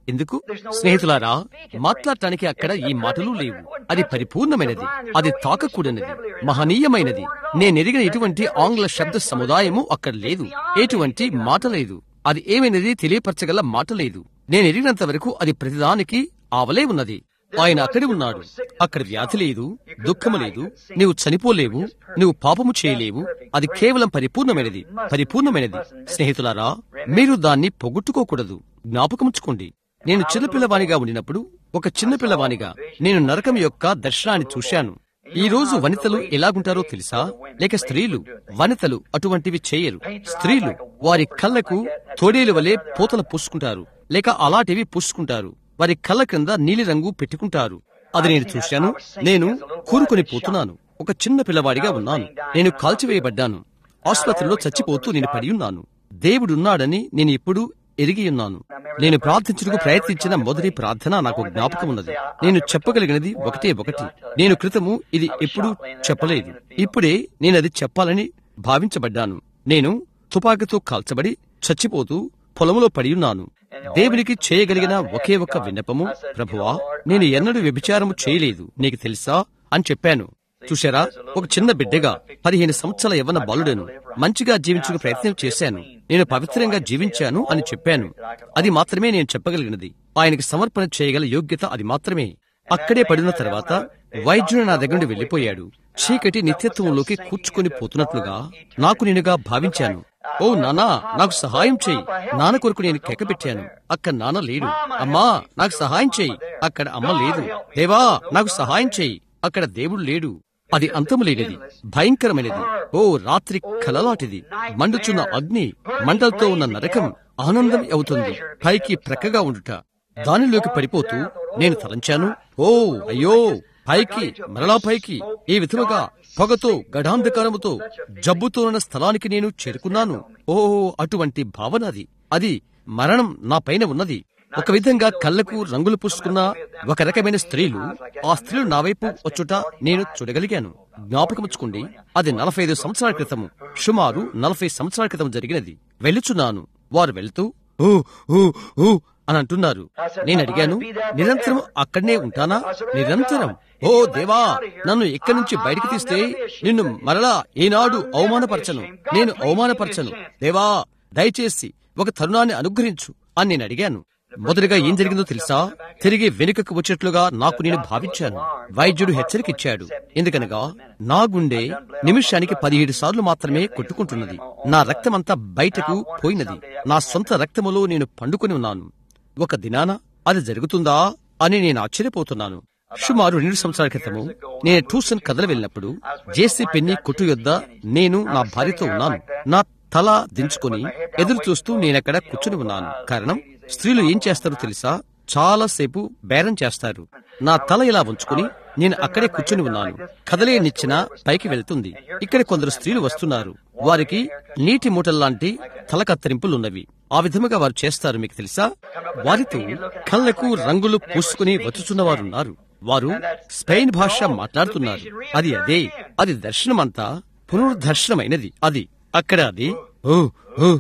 ఎందుకు స్నేహితులారా మాట్లాడటానికి అక్కడ ఈ మాటలు లేవు అది పరిపూర్ణమైనది అది తాకకూడనిది మహనీయమైనది నేనెరిగిన ఎటువంటి ఆంగ్ల శబ్ద సముదాయము అక్కడ లేదు ఎటువంటి మాట లేదు అది ఏమైనది తెలియపరచగల మాట లేదు నేను ఎరిగినంత వరకు అది ప్రతిదానికి ఆవలే ఉన్నది ఆయన అక్కడే ఉన్నాడు అక్కడ వ్యాధి లేదు దుఃఖము లేదు నీవు చనిపోలేవు నువ్వు పాపము చేయలేవు అది కేవలం పరిపూర్ణమైనది పరిపూర్ణమైనది స్నేహితులారా మీరు దాన్ని పొగొట్టుకోకూడదు జ్ఞాపకముంచుకోండి నేను చిన్నపిల్లవానిగా ఉండినప్పుడు ఒక చిన్న పిల్లవానిగా నేను నరకం యొక్క దర్శనాన్ని చూశాను ఈ రోజు వనితలు ఎలాగుంటారో తెలుసా లేక స్త్రీలు వనితలు అటువంటివి చేయరు స్త్రీలు వారి కళ్ళకు తోడేలు వలె పూతలు పూసుకుంటారు లేక అలాంటివి పూసుకుంటారు వారి కళ్ళ క్రింద నీలిరంగు పెట్టుకుంటారు అది నేను చూశాను నేను కూరుకొని పోతున్నాను ఒక చిన్న పిల్లవాడిగా ఉన్నాను నేను కాల్చివేయబడ్డాను ఆసుపత్రిలో చచ్చిపోతూ నేను పడి ఉన్నాను దేవుడున్నాడని నేను ఇప్పుడు ఎరిగి ఉన్నాను నేను ప్రార్థించుటకు ప్రయత్నించిన మొదటి ప్రార్థన నాకు జ్ఞాపకం ఉన్నది నేను చెప్పగలిగినది ఒకటే ఒకటి నేను క్రితము ఇది ఎప్పుడూ చెప్పలేదు ఇప్పుడే నేను అది చెప్పాలని భావించబడ్డాను నేను తుపాకీతో కాల్చబడి చచ్చిపోతూ పొలంలో పడి ఉన్నాను దేవునికి చేయగలిగిన ఒకే ఒక్క విన్నపము ప్రభువా నేను ఎన్నడూ వ్యభిచారము చేయలేదు నీకు తెలుసా అని చెప్పాను చూశారా ఒక చిన్న బిడ్డగా పదిహేను సంవత్సరాల యవ్వన బాలుడను మంచిగా జీవించుకు ప్రయత్నం చేశాను నేను పవిత్రంగా జీవించాను అని చెప్పాను అది మాత్రమే నేను చెప్పగలిగినది ఆయనకి సమర్పణ చేయగల యోగ్యత అది మాత్రమే అక్కడే పడిన తర్వాత వైద్యుడు నా దగ్గర నుండి వెళ్లిపోయాడు చీకటి నిత్యత్వంలోకి కూర్చుకొని పోతున్నట్లుగా నాకు నేనుగా భావించాను ఓ నానా నాకు సహాయం చేయి నాన్న కొరకు నేను కెక్కబెట్టాను అక్కడ నాన్న లేడు అమ్మా నాకు సహాయం చేయి అక్కడ అమ్మ లేదు దేవా నాకు సహాయం చేయి అక్కడ దేవుడు లేడు అది అంతము లేనిది భయంకరమైనది ఓ రాత్రి కలలాటిది మండుచున్న అగ్ని మంటలతో ఉన్న నరకం ఆనందం అవుతుంది పైకి ప్రక్కగా ఉండుట దానిలోకి పడిపోతూ నేను తలంచాను ఓ అయ్యో పైకి మరలా పైకి ఈ విధముగా పొగతో గఢాంధకారముతో జబ్బుతో ఉన్న స్థలానికి నేను చేరుకున్నాను ఓ అటువంటి భావన అది అది మరణం నా పైన ఉన్నది ఒక విధంగా కళ్ళకు రంగులు పూసుకున్న ఒక రకమైన స్త్రీలు ఆ స్త్రీలు నా వైపు వచ్చుట నేను చూడగలిగాను జ్ఞాపకముచ్చుకోండి అది నలభై ఐదు సంవత్సరాల క్రితము సుమారు నలభై సంవత్సరాల క్రితం జరిగినది వెళ్ళుచున్నాను వారు వెళ్తూ ఊ ఊ ఊ అని అంటున్నారు నేను అడిగాను నిరంతరం అక్కడనే ఉంటానా నిరంతరం ఓ దేవా నన్ను ఇక్కడి నుంచి బయటికి తీస్తే నిన్ను మరలా ఈనాడు అవమానపరచను నేను అవమానపరచను దేవా దయచేసి ఒక తరుణాన్ని అనుగ్రహించు అని నేను అడిగాను మొదటిగా ఏం జరిగిందో తెలుసా తిరిగి వెనుకకు వచ్చేట్లుగా నాకు నేను భావించాను వైద్యుడు హెచ్చరిక ఇచ్చాడు ఎందుకనగా నా గుండె నిమిషానికి పదిహేడు సార్లు మాత్రమే కొట్టుకుంటున్నది నా రక్తమంతా బయటకు పోయినది నా సొంత రక్తములో నేను పండుకొని ఉన్నాను ఒక దినాన అది జరుగుతుందా అని నేను ఆశ్చర్యపోతున్నాను సుమారు రెండు సంవత్సరాల క్రితము నేను ట్యూషన్ కథలు వెళ్ళినప్పుడు జేసీ పెన్ని కొట్టు యొద్ద నేను నా భార్యతో ఉన్నాను నా తల దించుకొని ఎదురు చూస్తూ నేనక్కడ కూర్చుని ఉన్నాను కారణం స్త్రీలు ఏం చేస్తారో తెలుసా చాలా సేపు బేరం చేస్తారు నా తల ఇలా ఉంచుకుని నేను అక్కడే కూర్చుని ఉన్నాను కదలే నిచ్చిన పైకి వెళ్తుంది ఇక్కడ కొందరు స్త్రీలు వస్తున్నారు వారికి నీటి మూటల్లాంటి తల కత్తిరింపులున్నవి ఆ విధముగా వారు చేస్తారు మీకు తెలుసా వారితో కళ్ళకు రంగులు పూసుకుని వచ్చుచున్న వారున్నారు వారు స్పెయిన్ భాష మాట్లాడుతున్నారు అది అదే అది దర్శనమంతా పునరుదర్శనమైనది అది అక్కడ అది ఓ ఓ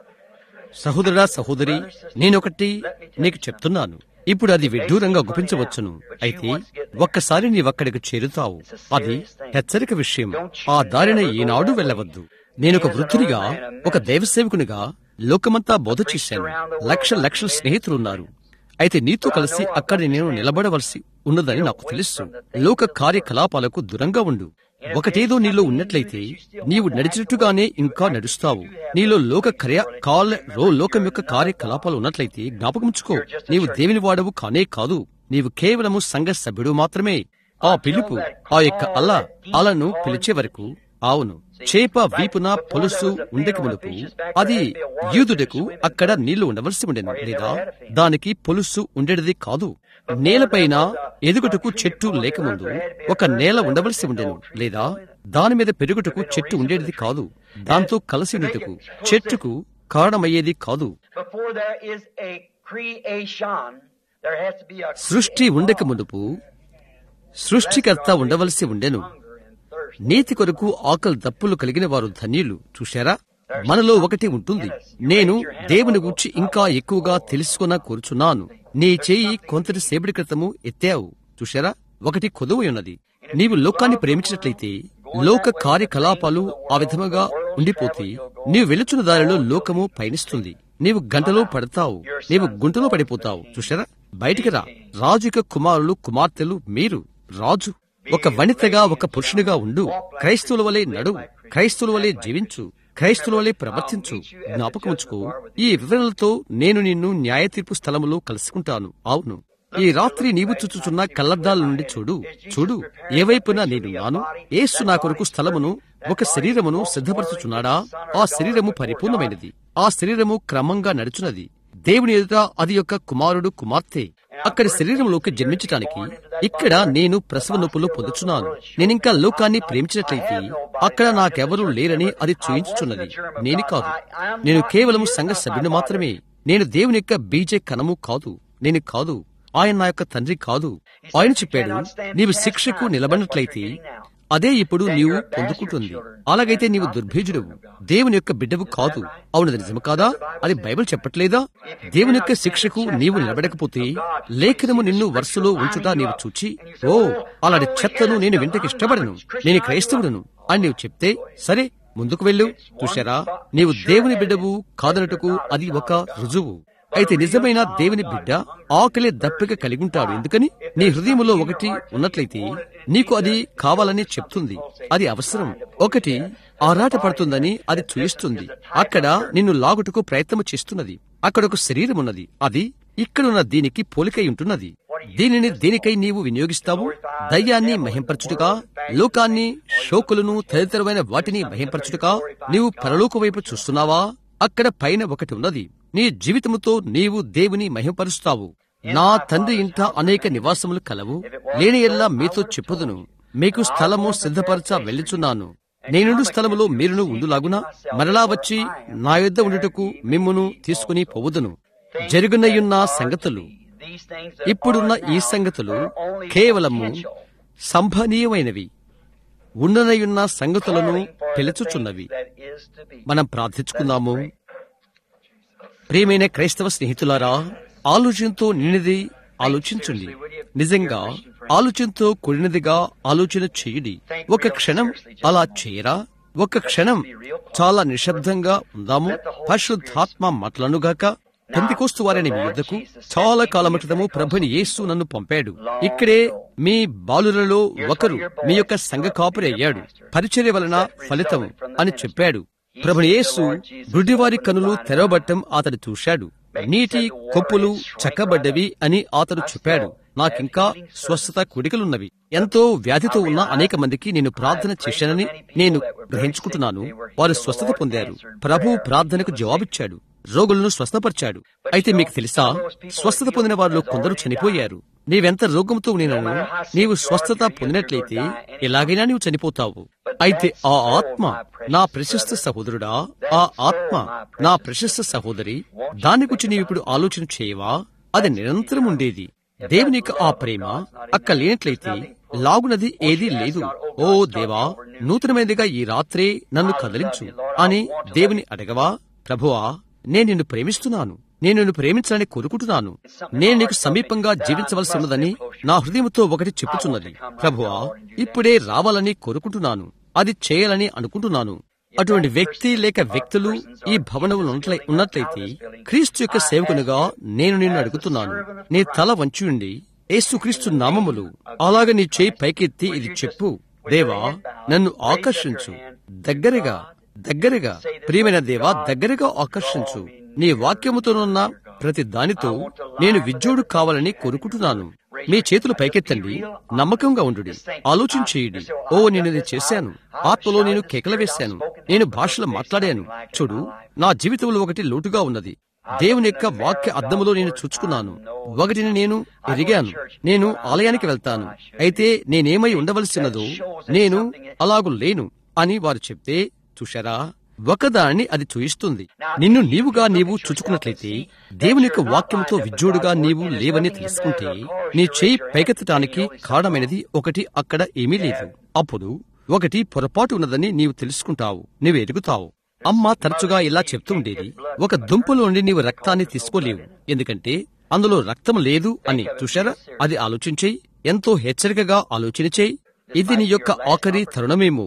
సహోదరుడా సహోదరి నేనొకటి నీకు చెప్తున్నాను ఇప్పుడు అది విడ్డూరంగా గుపించవచ్చును అయితే ఒక్కసారి నీవక్కడికి చేరుతావు అది హెచ్చరిక విషయం ఆ దారిన ఈనాడు వెళ్ళవద్దు నేనొక వృద్ధునిగా ఒక దైవసేవకునిగా లోకమంతా బోధ చేశాను లక్ష లక్షల స్నేహితులున్నారు అయితే నీతో కలిసి అక్కడ నేను నిలబడవలసి ఉన్నదని నాకు తెలుసు లోక కార్యకలాపాలకు దూరంగా ఉండు ఒకటేదో నీలో ఉన్నట్లయితే నీవు నడిచినట్టుగానే ఇంకా నడుస్తావు నీలో లోక కార్య కాల రో లోకం యొక్క కార్యకలాపాలు ఉన్నట్లయితే జ్ఞాపకముంచుకో నీవు దేవుని వాడవు కానే కాదు నీవు కేవలము సంఘ సభ్యుడు మాత్రమే ఆ పిలుపు ఆ యొక్క అల్ల అలను పిలిచే వరకు అవును చేప వీపున పొలుసు ఉండక మునుపు అది యూదుడకు అక్కడ నీళ్లు ఉండవలసి ఉండేను లేదా దానికి పొలుసు ఉండేది కాదు నేలపైన ఎదుగుటకు చెట్టు లేకముందు ఒక నేల ఉండవలసి ఉండేను లేదా దాని మీద పెరుగుటకు చెట్టు ఉండేది కాదు దాంతో కలిసి ఉండుటకు చెట్టుకు కారణమయ్యేది కాదు Before there is a creation, there has to be a సృష్టి ఉండక మునుపు సృష్టికర్త ఉండవలసి ఉండెను hunger and thirst. నీతి కొరకు ఆకలి దప్పులు కలిగిన వారు ధన్యులు చూశారా మనలో ఒకటి ఉంటుంది నేను దేవుని గురించి ఇంకా ఎక్కువగా తెలుసుకున్న కూర్చున్నాను నీ చేయి కొంతటి సేపటి క్రితము ఎత్తావు చూశారా ఒకటి కొదువు ఉన్నది నీవు లోకాన్ని ప్రేమించినట్లయితే లోక కార్యకలాపాలు ఆ విధముగా ఉండిపోతే నీవు వెళుచున్న దారిలో లోకము పయనిస్తుంది నీవు గంటలో పడతావు నీవు గుంటలో పడిపోతావు చూశారా బయటికి రా రాజు యొక్క కుమారులు కుమార్తెలు మీరు రాజు ఒక వనితగా ఒక పురుషునిగా ఉండు క్రైస్తవుల వలె నడు క్రైస్తవుల వలె జీవించు క్రైస్తవుల వలె ప్రవర్తించు జ్ఞాపకముంచుకో ఈ వివరణలతో నేను నిన్ను న్యాయ తీర్పు స్థలములో కలుసుకుంటాను అవును ఈ రాత్రి నీవు చుచ్చుచున్న కళ్ళద్దాల నుండి చూడు చూడు ఏ వైపున నేనున్నాను ఏసు నా కొరకు స్థలమును ఒక శరీరమును సిద్ధపరచుచున్నాడా ఆ శరీరము పరిపూర్ణమైనది ఆ శరీరము క్రమంగా నడుచున్నది దేవుని ఎదుట అది యొక్క కుమారుడు కుమార్తె అక్కడి శరీరంలోకి జన్మించటానికి ఇక్కడ నేను ప్రసవ నొప్పులు పొందుచున్నాను నేనింకా లోకాన్ని ప్రేమించినట్లయితే అక్కడ నాకెవరూ లేరని అది చూయించుచున్నది నేను కాదు నేను కేవలం సంఘ సభ్యుని మాత్రమే నేను దేవుని యొక్క బీజే కణము కాదు నేను కాదు ఆయన నా యొక్క తండ్రి కాదు ఆయన చెప్పాడు నీవు శిక్షకు నిలబడినట్లయితే అదే ఇప్పుడు నీవు పొందుకుంటుంది అలాగైతే నీవు దుర్భేజుడవు దేవుని యొక్క బిడ్డవు కాదు అవునది నిజము కాదా అది బైబిల్ చెప్పట్లేదా దేవుని యొక్క శిక్షకు నీవు నిలబడకపోతే లేఖనము నిన్ను వరుసలో ఉంచుట నీవు చూచి ఓ అలాంటి చెత్తను నేను వింటకి ఇష్టపడను నేను క్రైస్తవుడను అని నీవు చెప్తే సరే ముందుకు వెళ్ళు చూశారా నీవు దేవుని బిడ్డవు కాదనటకు అది ఒక రుజువు అయితే నిజమైన దేవుని బిడ్డ ఆకలి దప్పిక కలిగి ఉంటాడు ఎందుకని నీ హృదయములో ఒకటి ఉన్నట్లయితే నీకు అది కావాలని చెప్తుంది అది అవసరం ఒకటి ఆరాట పడుతుందని అది చూయిస్తుంది అక్కడ నిన్ను లాగుటకు ప్రయత్నం చేస్తున్నది అక్కడ ఒక శరీరం ఉన్నది అది ఇక్కడున్న దీనికి పోలికై ఉంటున్నది దీనిని దేనికై నీవు వినియోగిస్తావు దయ్యాన్ని మహింపరచుటగా లోకాన్ని షోకులను తదితరమైన వాటిని మహింపరచుటగా నీవు పరలోక వైపు చూస్తున్నావా అక్కడ పైన ఒకటి ఉన్నది నీ జీవితముతో నీవు దేవుని మహింపరుస్తావు నా తండ్రి ఇంట అనేక నివాసములు కలవు లేని ఎల్లా మీతో చెప్పుదును మీకు స్థలము సిద్ధపరచ వెళ్ళుచున్నాను నేనుండు స్థలములో మీరును ఉండులాగున మరలా వచ్చి నా యొద్ద ఉండుటకు మిమ్మును తీసుకుని పోవుదును జరుగునయున్న సంగతులు ఇప్పుడున్న ఈ సంగతులు కేవలము సంభనీయమైనవి ఉండనయున్న సంగతులను పిలుచుచున్నవి మనం ప్రార్థించుకుందాము ప్రియమైన క్రైస్తవ స్నేహితులారా ఆలోచనతో నిన్నది ఆలోచించండి నిజంగా ఆలోచనతో కూడినదిగా ఆలోచన చేయుడి ఒక క్షణం అలా చేయరా ఒక క్షణం చాలా నిశ్శబ్దంగా ఉందాము పరిశుద్ధాత్మ మాటలనుగాక పెంతికోస్తు వారిని మీ యుద్ధకు చాలా కాలం క్రితము ప్రభుని యేసు నన్ను పంపాడు ఇక్కడే మీ బాలులలో ఒకరు మీ యొక్క సంఘ కాపురి అయ్యాడు పరిచర్య వలన ఫలితం అని చెప్పాడు ప్రభుని యేసు గుడ్డివారి కనులు తెరవబట్టం అతడు చూశాడు నీటి కొప్పులు చక్కబడ్డవి అని అతడు చెప్పాడు నాకింకా స్వస్థత కుడికలున్నవి ఎంతో వ్యాధితో ఉన్న అనేక మందికి నేను ప్రార్థన చేశానని నేను గ్రహించుకుంటున్నాను వారు స్వస్థత పొందారు ప్రభు ప్రార్థనకు జవాబిచ్చాడు రోగులను స్వస్థపరిచాడు అయితే మీకు తెలుసా స్వస్థత పొందిన వారిలో కొందరు చనిపోయారు నీవెంత రోగంతో ఉండినను నీవు స్వస్థత పొందినట్లయితే ఎలాగైనా నీవు చనిపోతావు అయితే ఆ ఆత్మ నా ప్రశస్త సహోదరుడా ఆ ఆత్మ నా ప్రశస్త సహోదరి దాని గురించి నీవు ఇప్పుడు ఆలోచన చేయవా అది నిరంతరం ఉండేది దేవునికి ఆ ప్రేమ అక్క లేనట్లయితే లాగునది ఏదీ లేదు ఓ దేవా నూతనమైనదిగా ఈ రాత్రే నన్ను కదిలించు అని దేవుని అడగవా ప్రభువా నేను నిన్ను ప్రేమిస్తున్నాను నేను నిన్ను ప్రేమించాలని కోరుకుంటున్నాను నేను నీకు సమీపంగా జీవించవలసి ఉన్నదని నా హృదయంతో ఒకటి చెప్పుచున్నది ప్రభువా ఇప్పుడే రావాలని కోరుకుంటున్నాను అది చేయాలని అనుకుంటున్నాను అటువంటి వ్యక్తి లేక వ్యక్తులు ఈ భవనములు ఉన్నట్లయితే క్రీస్తు యొక్క సేవకునిగా నేను నిన్ను అడుగుతున్నాను నీ తల వంచి ఉండి యేసుక్రీస్తు నామములు అలాగ నీ చేయి పైకెత్తి ఇది చెప్పు దేవా నన్ను ఆకర్షించు దగ్గరగా దగ్గరగా ప్రియమైన దేవా దగ్గరగా ఆకర్షించు నీ వాక్యముతోనున్న ప్రతి దానితో నేను విద్యుడు కావాలని కోరుకుంటున్నాను మీ చేతులు పైకెత్తండి నమ్మకంగా ఉండు ఆలోచన చేయండి ఓ నేను ఇది చేశాను ఆత్మలో నేను కేకల వేశాను నేను భాషలో మాట్లాడాను చూడు నా జీవితంలో ఒకటి లోటుగా ఉన్నది దేవుని యొక్క వాక్య అద్దములో నేను చూచుకున్నాను ఒకటిని నేను ఎరిగాను నేను ఆలయానికి వెళ్తాను అయితే నేనేమై ఉండవలసినదో నేను అలాగు లేను అని వారు చెప్తే చూశారా ఒకదాన్ని అది చూయిస్తుంది నిన్ను నీవుగా నీవు చుచుకున్నట్లయితే దేవుని యొక్క వాక్యంతో విజ్జోడుగా నీవు లేవని తెలుసుకుంటే నీ చేయి పైకెత్తటానికి కారణమైనది ఒకటి అక్కడ ఏమీ లేదు అప్పుడు ఒకటి పొరపాటు ఉన్నదని నీవు తెలుసుకుంటావు నీవు ఎరుగుతావు అమ్మ తరచుగా ఇలా చెప్తూ ఉండేది ఒక దుంపలో నుండి నీవు రక్తాన్ని తీసుకోలేవు ఎందుకంటే అందులో రక్తం లేదు అని చూశారా అది ఆలోచించేయి ఎంతో హెచ్చరికగా ఆలోచన చేయి ఇది నీ యొక్క ఆఖరి తరుణమేమో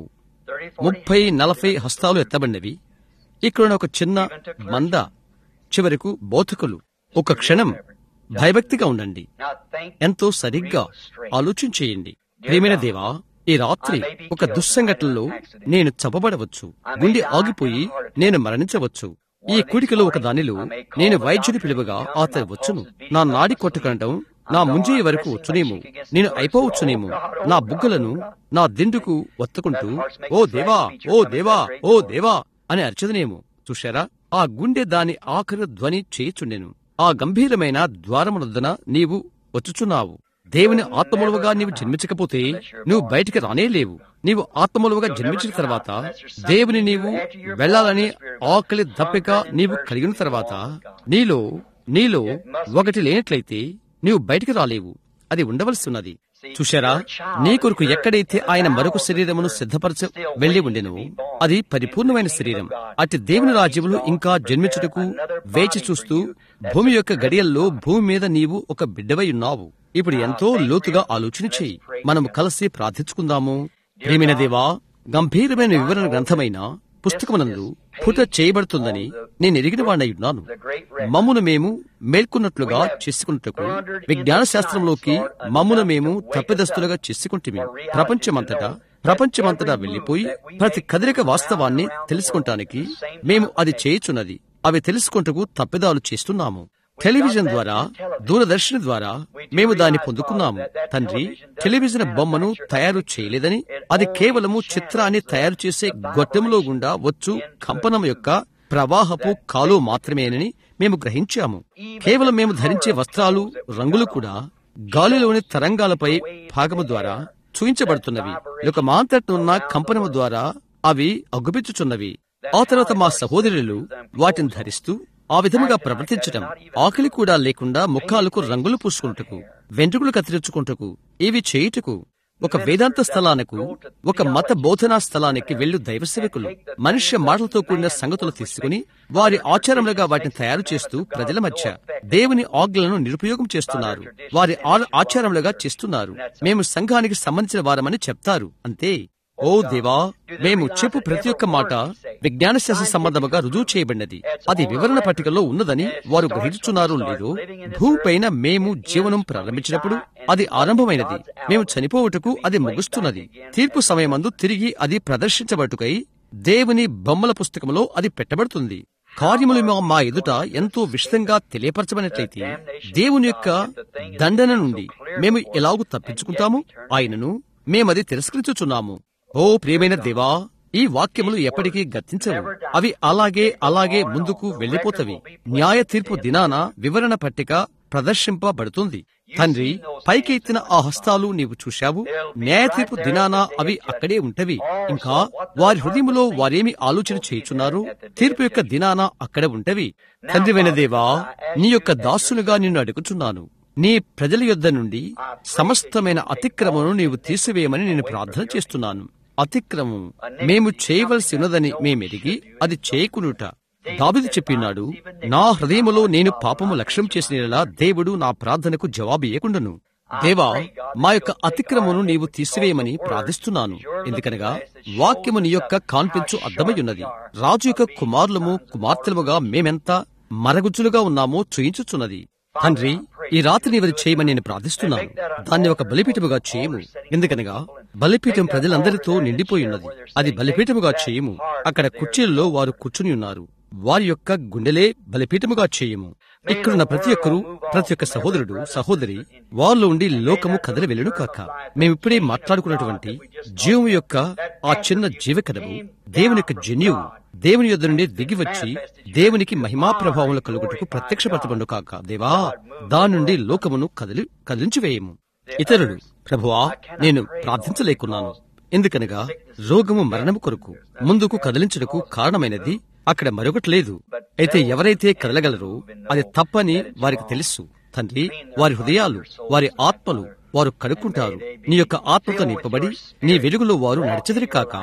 ముప్పై నలభై హస్తాలు ఎత్తబడినవి ఇక్కడ ఒక చిన్న మంద చివరకు బోధకులు ఒక క్షణం భయభక్తిగా ఉండండి ఎంతో సరిగ్గా ఆలోచించేయండి ప్రేమైన దేవా ఈ రాత్రి ఒక దుస్సంఘటనలో నేను చంపబడవచ్చు గుండె ఆగిపోయి నేను మరణించవచ్చు ఈ కుడికలో ఒక దానిలో నేను వైద్యుని పిలువగా అతను వచ్చును నా నాడి కొట్టుకంటం నా ముంజేయ వరకు వచ్చునేమో నేను అయిపోవచ్చునేమో నా బుగ్గలను నా దిండుకు ఒత్తుకుంటూ ఓ దేవా ఓ దేవా ఓ దేవా అని అర్చదనేమో చూశారా ఆ గుండె దాని ఆఖరి ధ్వని చేయుచుండెను ఆ గంభీరమైన ద్వారమునొద్దన నీవు వచ్చుచున్నావు దేవుని ఆత్మములుగా నీవు జన్మించకపోతే నువ్వు బయటికి రానేలేవు నీవు ఆత్మములుగా జన్మించిన తర్వాత దేవుని నీవు వెళ్ళాలని ఆకలి దప్పిక నీవు కలిగిన తర్వాత నీలో నీలో ఒకటి లేనట్లయితే నీవు బయటికి రాలేవు అది ఉండవలసి ఉన్నది చూశారా నీ కొరకు ఎక్కడైతే ఆయన మరొక శరీరమును సిద్ధపరచ వెళ్లి ఉండెను అది పరిపూర్ణమైన శరీరం అటు దేవుని రాజ్యములు ఇంకా జన్మించుటకు వేచి చూస్తూ భూమి యొక్క గడియల్లో భూమి మీద నీవు ఒక బిడ్డవై ఉన్నావు ఇప్పుడు ఎంతో లోతుగా ఆలోచన చేయి మనము కలిసి ప్రార్థించుకుందాము ప్రేమైన దేవా గంభీరమైన వివరణ గ్రంథమైన పుస్తకమునందు పుట చేయబడుతుందని నేను ఎరిగిన వాడినై ఉన్నాను మమ్మును మేము మేల్కొన్నట్లుగా చేసుకున్నట్టుకు విజ్ఞాన శాస్త్రంలోకి మమ్మును మేము తప్పిదస్తులుగా చేసుకుంటే ప్రపంచమంతటా ప్రపంచమంతటా వెళ్లిపోయి ప్రతి కదలిక వాస్తవాన్ని తెలుసుకుంటానికి మేము అది చేయుచున్నది అవి తెలుసుకుంటకు తప్పిదాలు చేస్తున్నాము టెలివిజన్ ద్వారా దూరదర్శన్ ద్వారా మేము దాన్ని పొందుకున్నాము తండ్రి టెలివిజన్ బొమ్మను తయారు చేయలేదని అది కేవలము చిత్రాన్ని తయారు చేసే గొట్టెంలో గుండా వచ్చు కంపనం యొక్క ప్రవాహపు కాలు మాత్రమేనని మేము గ్రహించాము కేవలం మేము ధరించే వస్త్రాలు రంగులు కూడా గాలిలోని తరంగాలపై భాగము ద్వారా చూయించబడుతున్నవి ఒక మాంతటనున్న కంపనము ద్వారా అవి అగ్గుపెచ్చుచున్నవి ఆ తర్వాత మా సహోదరులు వాటిని ధరిస్తూ ఆ విధముగా ప్రవర్తించటం ఆకలి కూడా లేకుండా ముఖాలకు రంగులు పూసుకుంటకు వెంట్రుకలు కత్తిరించుకుంటకు ఇవి చేయుటకు ఒక వేదాంత స్థలానికి ఒక మత బోధనా స్థలానికి వెళ్ళు దైవ సేవకులు మనుష్య మాటలతో కూడిన సంగతులు తీసుకుని వారి ఆచారములుగా వాటిని తయారు చేస్తూ ప్రజల మధ్య దేవుని ఆజ్ఞలను నిరుపయోగం చేస్తున్నారు వారి ఆచారములుగా చేస్తున్నారు మేము సంఘానికి సంబంధించిన వారమని చెప్తారు అంతే ఓ దేవా మేము చెప్పు ప్రతి ఒక్క మాట విజ్ఞాన శాస్త్ర సంబంధముగా రుజువు చేయబడినది అది వివరణ పట్టికలో ఉన్నదని వారు గ్రహించుచున్నారు లేదో భూమిపైన మేము జీవనం ప్రారంభించినప్పుడు అది ఆరంభమైనది మేము చనిపోవుటకు అది ముగుస్తున్నది తీర్పు సమయమందు తిరిగి అది ప్రదర్శించబట్టుకై దేవుని బొమ్మల పుస్తకంలో అది పెట్టబడుతుంది కార్యములు మా ఎదుట ఎంతో విషదంగా తెలియపరచబడినట్లయితే దేవుని యొక్క దండన నుండి మేము ఎలాగూ తప్పించుకుంటాము ఆయనను మేమది తిరస్కరించుచున్నాము ఓ ప్రియమైన దేవా ఈ వాక్యములు ఎప్పటికీ గతించవు అవి అలాగే అలాగే ముందుకు వెళ్లిపోతవి న్యాయ తీర్పు దినాన వివరణ పట్టిక ప్రదర్శింపబడుతుంది తండ్రి పైకెత్తిన ఆ హస్తాలు నీవు చూశావు న్యాయ తీర్పు దినాన అవి అక్కడే ఉంటవి ఇంకా వారి హృదయములో వారేమి ఆలోచన చేయుచున్నారు తీర్పు యొక్క దినాన అక్కడే ఉంటవి తండ్రివైన దేవా నీ యొక్క దాసులుగా నిన్ను అడుగుచున్నాను నీ ప్రజల యొద్ద నుండి సమస్తమైన అతిక్రమను నీవు తీసివేయమని నేను ప్రార్థన చేస్తున్నాను అతిక్రమం మేము చేయవలసి ఉన్నదని మేమెరిగి అది చేయకునుట దావిది చెప్పినాడు నా హృదయములో నేను పాపము లక్ష్యం చేసిన దేవుడు నా ప్రార్థనకు జవాబు ఇయ్యకుండాను దేవా మా యొక్క అతిక్రమను నీవు తీసివేయమని ప్రార్థిస్తున్నాను ఎందుకనగా వాక్యము నీ యొక్క కాన్పించు అర్థమయ్యున్నది రాజు యొక్క కుమారులము కుమార్తెలముగా మేమెంత మరగుజ్జులుగా ఉన్నామో చూయించుచున్నది తండ్రి ఈ రాత్రి నీవది చేయమని నేను ప్రార్థిస్తున్నాను దాన్ని ఒక బలిపీఠముగా చేయము ఎందుకనగా బలిపీఠం ప్రజలందరితో నిండిపోయి ఉన్నది అది బలిపీఠముగా చేయము అక్కడ కుర్చీల్లో వారు కూర్చుని ఉన్నారు వారి యొక్క గుండెలే బలిపీఠముగా చేయము ఇక్కడున్న ప్రతి ఒక్కరూ ప్రతి ఒక్క సహోదరుడు సహోదరి వారిలో ఉండి లోకము కదలి వెళ్ళను కాక మేమిప్పుడే మాట్లాడుకున్నటువంటి జీవము యొక్క ఆ చిన్న జీవకథము దేవుని యొక్క జన్యువు దేవుని యొద్ద నుండి దిగి వచ్చి దేవునికి మహిమా ప్రభావములు కలుగుటకు ప్రత్యక్షపరచబడు కాక దేవా దాని నుండి లోకమును కదిలి కదిలించివేయము ఇతరులు ప్రభువా నేను ప్రార్థించలేకున్నాను ఎందుకనగా రోగము మరణము కొరకు ముందుకు కదిలించుటకు కారణమైనది అక్కడ మరొకటి లేదు అయితే ఎవరైతే కదలగలరో అది తప్పని వారికి తెలుసు తండ్రి వారి హృదయాలు వారి ఆత్మలు వారు కడుక్కుంటారు నీ యొక్క ఆత్మతో నింపబడి నీ వెలుగులో వారు నడిచెదరి కాక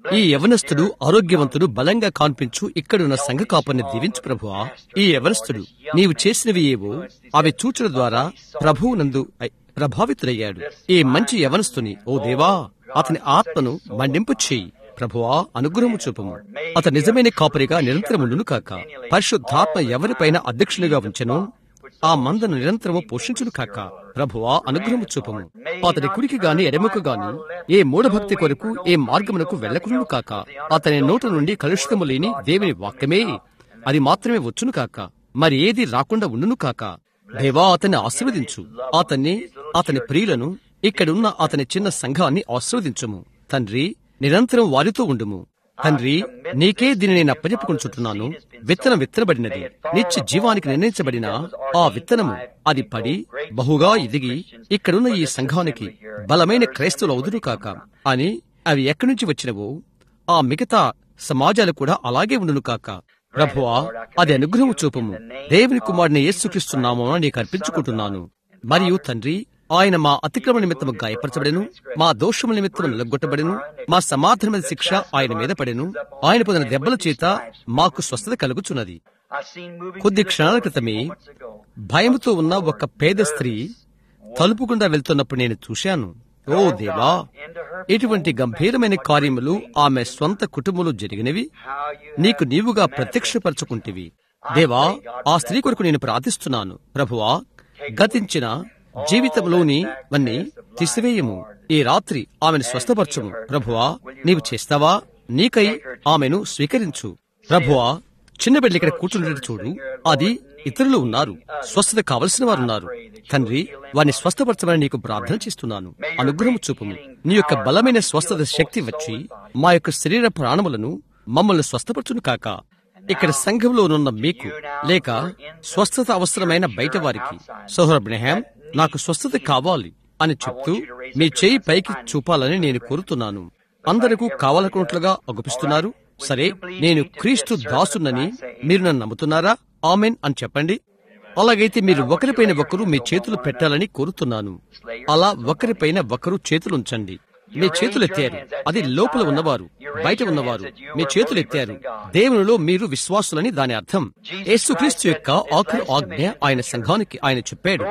ఈ యవనస్తుడు ఆరోగ్యవంతుడు బలంగా కాన్పించు ఇక్కడున్న సంఘ కాపర్ని దీవించు ప్రభువా ఈ యవనస్తుడు నీవు చేసినవి ఏవో అవి చూచడం ద్వారా ప్రభువు నందు ప్రభావితుడయ్యాడు ఈ మంచి యవనస్తుని ఓ దేవా అతని ఆత్మను మండింపు చేయి ప్రభువా అనుగ్రహము చూపము అతను నిజమైన కాపరిగా నిరంతరముండును కాక పరిశుద్ధాత్మ ఎవరిపైన అధ్యక్షునిగా ఉంచెను ఆ మందను నిరంతరము పోషించును కాక ప్రభువా అనుగ్రహము చూపము అతని కుడికి గాని ఎడముకు గాని ఏ మూఢభక్తి కొరకు ఏ మార్గమునకు వెళ్ళకును కాక అతని నోట నుండి కలుషితము లేని దేవుని వాక్యమే అది మాత్రమే వచ్చును కాక మరి ఏది రాకుండా ఉండును కాక దేవా అతన్ని ఆశీర్వదించు అతన్ని అతని ప్రియులను ఇక్కడున్న అతని చిన్న సంఘాన్ని ఆశీర్వదించుము తండ్రి నిరంతరం వారితో ఉండుము తండ్రి నీకే దీని నేను అప్పచెప్పుకుంటున్నాను విత్తనం విత్తనబడినది నిత్య జీవానికి నిర్ణయించబడిన ఆ విత్తనము అది పడి బహుగా ఎదిగి ఇక్కడున్న ఈ సంఘానికి బలమైన క్రైస్తవులు అవుదురు కాక అని అవి ఎక్కడి నుంచి వచ్చినవో ఆ మిగతా సమాజాలు కూడా అలాగే ఉండును కాక ప్రభువా అది అనుగ్రహం చూపము దేవుని కుమారుని యేసుక్రీస్తున్నామో నీకు అర్పించుకుంటున్నాను మరియు తండ్రి ఆయన మా అతిక్రమ నిమిత్తము గాయపరచబడెను మా దోషముల నిమిత్తము నిలగొట్టబడెను మా సమాధానమైన శిక్ష ఆయన మీద పడెను ఆయన పొందిన దెబ్బల చేత మాకు స్వస్థత కలుగుచున్నది కొద్ది క్షణాల క్రితమే భయముతో ఉన్న ఒక పేద స్త్రీ తలుపు గుండా వెళ్తున్నప్పుడు నేను చూశాను ఓ దేవా ఇటువంటి గంభీరమైన కార్యములు ఆమె స్వంత కుటుంబంలో జరిగినవి నీకు నీవుగా ప్రత్యక్షపరచుకుంటివి దేవా ఆ స్త్రీ కొరకు నేను ప్రార్థిస్తున్నాను ప్రభువా గతించిన జీవితంలోని వన్నీ తీసివేయము ఈ రాత్రి ఆమెను స్వస్థపరచుము ప్రభువా నీవు చేస్తావా నీకై ఆమెను స్వీకరించు ప్రభువా చిన్న బిడ్డలు ఇక్కడ కూర్చుంటే చూడు అది ఇతరులు ఉన్నారు స్వస్థత కావలసిన వారు ఉన్నారు తండ్రి వారిని స్వస్థపరచమని నీకు ప్రార్థన చేస్తున్నాను అనుగ్రహం చూపుము నీ యొక్క బలమైన స్వస్థత శక్తి వచ్చి మా యొక్క శరీర ప్రాణములను మమ్మల్ని స్వస్థపరచును కాక ఇక్కడ సంఘంలోనున్న మీకు లేక స్వస్థత అవసరమైన బయట వారికి సోహర్ బ్రహాం నాకు స్వస్థత కావాలి అని చెప్తూ మీ చేయి పైకి చూపాలని నేను కోరుతున్నాను అందరికీ కావాలనుకున్నట్లుగా అగుపిస్తున్నారు సరే నేను క్రీస్తు దాసునని మీరు నన్ను నమ్ముతున్నారా ఆమెన్ అని చెప్పండి అలాగైతే మీరు ఒకరిపైన ఒకరు మీ చేతులు పెట్టాలని కోరుతున్నాను అలా ఒకరిపైన ఒకరు చేతులు ఉంచండి మీ చేతులు ఎత్తారు అది లోపల ఉన్నవారు బయట ఉన్నవారు మీ చేతులు ఎత్తారు దేవునిలో మీరు విశ్వాసులని దాని అర్థం యేసుక్రీస్తు యొక్క ఆఖరు ఆజ్ఞ ఆయన సంఘానికి ఆయన చెప్పాడు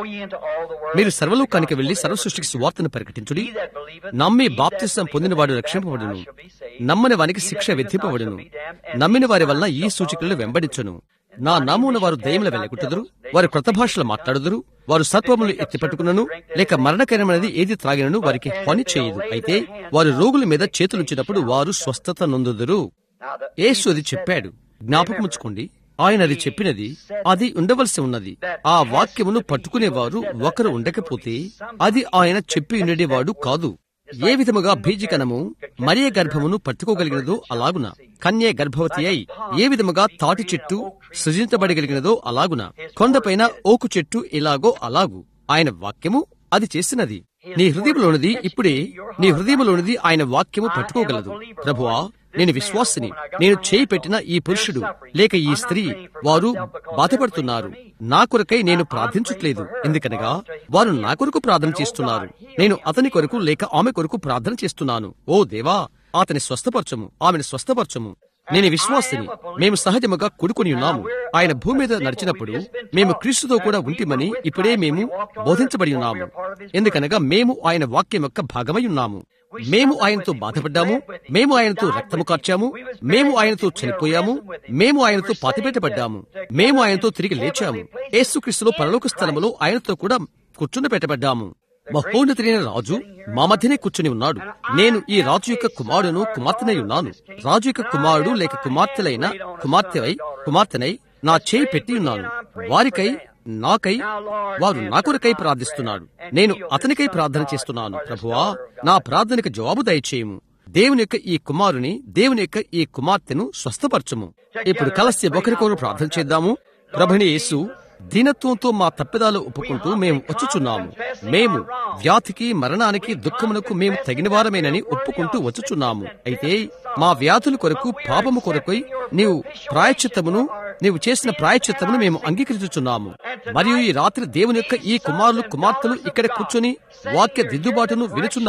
మీరు సర్వలోకానికి వెళ్లి సర్వసృష్టికి సువార్తను ప్రకటించుడి నమ్మి బాప్తిసం పొందినవాడు రక్షింపబడును నమ్మని వానికి శిక్ష విధింపబడును నమ్మిన వారి వలన ఈ సూచికలను వెంబడించును నా నామూన వారు దయముల వెళ్ళగొట్టుదురు వారు క్రొత్త భాషలు మాట్లాడుదురు వారు సత్వములు ఎత్తిపట్టుకున్నను లేక మరణకరమైనది ఏది త్రాగినను వారికి పని చేయదు అయితే వారు రోగుల మీద చేతులుంచినప్పుడు వారు స్వస్థత నొందుదురు యేసు అది చెప్పాడు జ్ఞాపకముంచుకోండి ఆయన అది చెప్పినది అది ఉండవలసి ఉన్నది ఆ వాక్యమును పట్టుకునేవారు ఒకరు ఉండకపోతే అది ఆయన చెప్పి ఉండేవాడు కాదు ఏ విధముగా బీజకణము మరియ గర్భమును పట్టుకోగలిగినదో అలాగున కన్య గర్భవతి అయి ఏ విధముగా తాటి చెట్టు సృజించబడగలిగినదో అలాగున కొండపైన ఓకు చెట్టు ఇలాగో అలాగు ఆయన వాక్యము అది చేసినది నీ హృదయంలోనిది ఇప్పుడే నీ హృదయంలోనిది ఆయన వాక్యము పట్టుకోగలదు ప్రభువా నేను విశ్వాసిని నేను చేయి పెట్టిన ఈ పురుషుడు లేక ఈ స్త్రీ వారు బాధపడుతున్నారు నా కొరకై నేను ప్రార్థించట్లేదు ఎందుకనగా వారు నా కొరకు ప్రార్థన చేస్తున్నారు నేను అతని కొరకు లేక ఆమె కొరకు ప్రార్థన చేస్తున్నాను ఓ దేవా అతని స్వస్థపరచము ఆమెను స్వస్థపరచము నేను విశ్వాసిని మేము సహజముగా కూడుకుని ఉన్నాము ఆయన భూమి మీద నడిచినప్పుడు మేము క్రీస్తుతో కూడా ఉంటిమని ఇప్పుడే మేము బోధించబడి ఉన్నాము ఎందుకనగా మేము ఆయన వాక్యం యొక్క భాగమై ఉన్నాము మేము ఆయనతో బాధపడ్డాము మేము ఆయనతో రక్తము కార్చాము మేము ఆయనతో చనిపోయాము మేము ఆయనతో పాతిపెట్టబడ్డాము మేము ఆయనతో తిరిగి లేచాము యేసుక్రీస్తులో పరలోక స్థలములో ఆయనతో కూడా కూర్చుని పెట్టబడ్డాము మహోన్నతులైన రాజు మా మధ్యనే కూర్చుని ఉన్నాడు నేను ఈ రాజు యొక్క కుమారుడును కుమార్తెనై ఉన్నాను రాజు యొక్క కుమారుడు లేక కుమార్తెలైన కుమార్తెవై కుమార్తెనై నా చేయి పెట్టి ఉన్నాను వారికై నాకై వారు నా కొరకై ప్రార్థిస్తున్నాడు నేను అతనికై ప్రార్థన చేస్తున్నాను ప్రభువా నా ప్రార్థనకు జవాబు దయచేయము దేవుని యొక్క ఈ కుమారుని దేవుని యొక్క ఈ కుమార్తెను స్వస్థపరచము ఇప్పుడు కలిసి ఒకరికొకరు ప్రార్థన చేద్దాము ప్రభుని యేసు దీనత్వంతో మా తప్పిదాలు ఒప్పుకుంటూ మేము వచ్చుచున్నాము మేము వ్యాధికి మరణానికి దుఃఖమునకు మేము తగిన వారమేనని ఒప్పుకుంటూ వచ్చుచున్నాము అయితే మా వ్యాధుల కొరకు పాపము కొరకై నీవు ప్రాయచిత్తమును నీవు చేసిన ప్రాయచిత్తమును మేము అంగీకరించుచున్నాము మరియు ఈ రాత్రి దేవుని యొక్క ఈ కుమారులు కుమార్తెలు ఇక్కడ కూర్చొని వాక్య దిద్దుబాటును వినుచున్నారు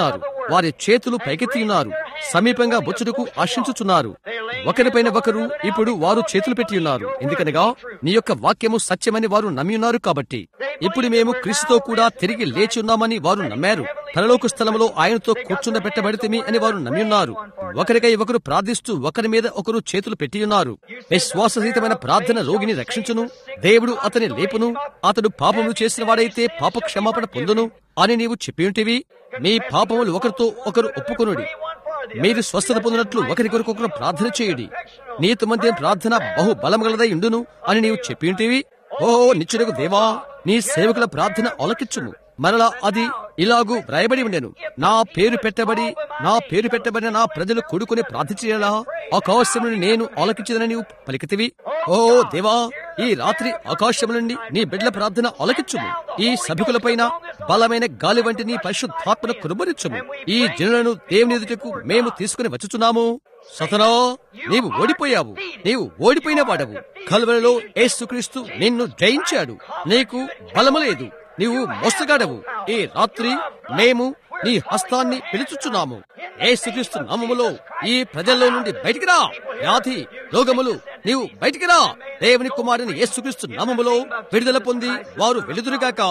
వారి చేతులు పైకెత్తి ఉన్నారు సమీపంగా బొచ్చుటకు ఆశించుచున్నారు ఒకరిపైన ఒకరు ఇప్పుడు వారు చేతులు పెట్టి ఉన్నారు ఎందుకనగా నీ యొక్క వాక్యము సత్యమని వారు నమ్మి ఉన్నారు కాబట్టి ఇప్పుడు మేము క్రీస్తుతో కూడా తిరిగి లేచి ఉన్నామని వారు నమ్మారు పరలోక స్థలంలో ఆయనతో కూర్చుండబెట్టబడితేమి అని వారు నమ్మి ఉన్నారు ఒకరికై ఒకరు ప్రార్థిస్తూ ఒకరి మీద ఒకరు చేతులు పెట్టి ఉన్నారు విశ్వాసరహితమైన ప్రార్థన రోగిని రక్షించును దేవుడు అతని లేపును అతడు పాపములు చేసిన వాడైతే పాప క్షమాపణ పొందును అని నీవు చెప్పి ఉంటివి మీ పాపములు ఒకరితో ఒకరు ఒప్పుకొనుడి మీరు స్వస్థత పొందినట్లు ఒకరి కొరకొకరు ప్రార్థన చేయుడి నీతి మధ్య ప్రార్థన బహు బలమగలదై ఉండును అని నీవు చెప్పి ఉంటివి ఓ నిచ్చుడకు దేవా నీ సేవకుల ప్రార్థన ఆలకించుము మరలా అది ఇలాగూ వ్రాయబడి ఉండెను నా పేరు పెట్టబడి నా పేరు పెట్టబడిన నా ప్రజలు కూడుకుని ప్రార్థించేలా ఆకాశం నుండి నేను ఆలకించదని నీవు పలికితివి ఓ దేవా ఈ రాత్రి ఆకాశం నుండి నీ బిడ్డల ప్రార్థన ఆలకించుము ఈ సభికులపైన బలమైన గాలి వంటి నీ పరిశుద్ధాత్మను కురుబరించుము ఈ జనులను దేవుని ఎదుటకు మేము తీసుకుని వచ్చుచున్నాము సతనా నీవు ఓడిపోయావు నీవు ఓడిపోయిన వాడవు కలువలలో యేసుక్రీస్తు నిన్ను జయించాడు నీకు బలము లేదు నీవు మోసగాడవు ఈ రాత్రి మేము నీ హస్తాన్ని పిలుచుచున్నాము యేసుక్రీస్తు నామములో ఈ ప్రజల్లో నుండి బయటికి రా వ్యాధి రోగములు నీవు బయటికి రా దేవుని కుమారుని యేసుక్రీస్తు నామములో విడుదల పొంది వారు వెలుదురుగాక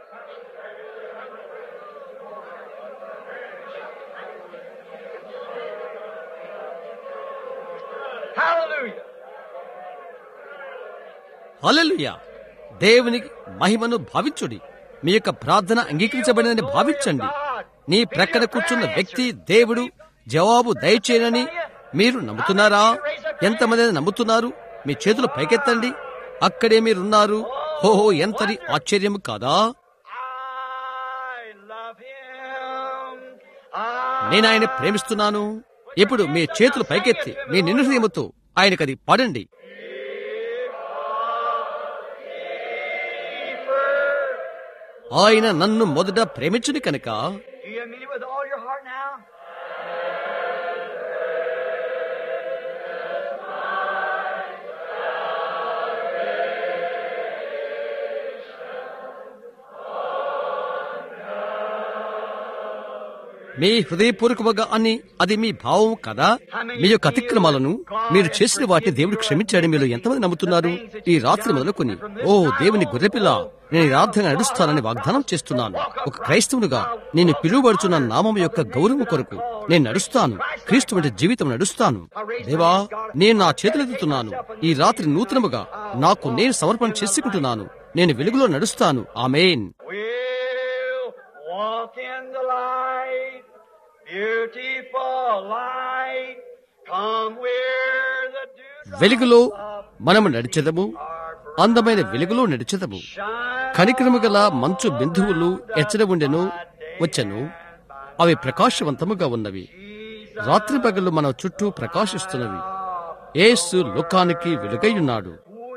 Hallelujah. హల్లెలూయా దేవునికి మహిమను భావించుడి మీ యొక్క ప్రార్థన అంగీకరించబడిందని భావించండి నీ ప్రక్కన కూర్చున్న వ్యక్తి దేవుడు జవాబు దయచేయనని మీరు నమ్ముతున్నారా ఎంతమంది నమ్ముతున్నారు మీ చేతులు పైకెత్తండి అక్కడే మీరున్నారు హోహో ఎంతటి ఆశ్చర్యం కాదా I love him. I నేను ఆయన ప్రేమిస్తున్నాను ఇప్పుడు మీ చేతులు పైకెత్తి మీ నిన్ను హృదయముతో ఆయనకది పాడండి ఆయన నన్ను మొదట ప్రేమించుని కనుక Do you mean it with all your heart now? మీ హృదయపూర్వకముగా అని అది మీ భావం కదా మీ యొక్క అతిక్రమాలను మీరు చేసిన వాటిని దేవుడు క్షమించాడు మీరు ఎంతమంది నమ్ముతున్నారు ఈ రాత్రి మొదలుకొని ఓ దేవుని గొర్రెపిల్ల నేను ఈ రాత్రి నడుస్తానని వాగ్దానం చేస్తున్నాను ఒక క్రైస్తవునిగా నేను పిలువబడుచున్న నామం యొక్క గౌరవం కొరకు నేను నడుస్తాను క్రీస్తు వంటి జీవితం నడుస్తాను దేవా నేను నా చేతులెత్తుతున్నాను ఈ రాత్రి నూతనముగా నాకు నేను సమర్పణ చేసుకుంటున్నాను నేను వెలుగులో నడుస్తాను amen We'll walk in the light, beautiful light. Come where the dew వెలుగులో మనము నడిచెదము అందమైన వెలుగులో నడిచెదము కనికరము గల మంచు బిందువులు ఎచ్చట ఉండెను వచ్చెను అవి ప్రకాశవంతముగా ఉన్నవి రాత్రి పగలు మన చుట్టూ ప్రకాశిస్తున్నవి యేసు లోకానికి వెలుగై ఉన్నాడు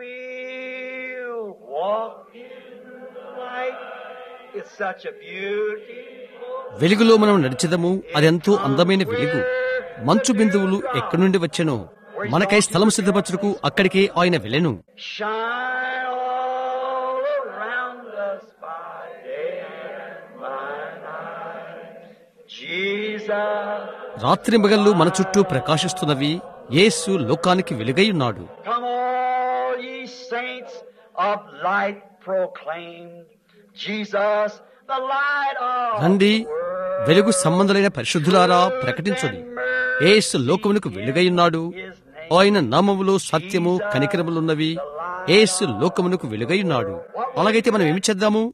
We'll walk in the light. It's such a beautiful వెలుగులో మనం నడిచెదము అదెంతో అందమైన వెలుగు మంచు బిందువులు ఎక్కడి నుండి వచ్చెనో మనకై స్థలం సిద్ధపరచుటకు అక్కడికే ఆయన వెళ్ళెను shine all around us by day and by night. Jesus, రాత్రి మగళ్ళు మన చుట్టూ ప్రకాశిస్తున్నవి యేసు లోకానికి వెలుగై ఉన్నాడు come all ye saints of light proclaim. Jesus, the light of రండి the world. వెలుగు సంబంధులైన పరిశుద్ధులారా ప్రకటించుడి యేసు లోకమునకు వెలుగై ఉన్నాడు ఆయన నామములో సత్యము కనికరములున్నవి యేసు లోకమునకు వెలుగై ఉన్నాడు అలాగైతే మనం ఏమి చేద్దాము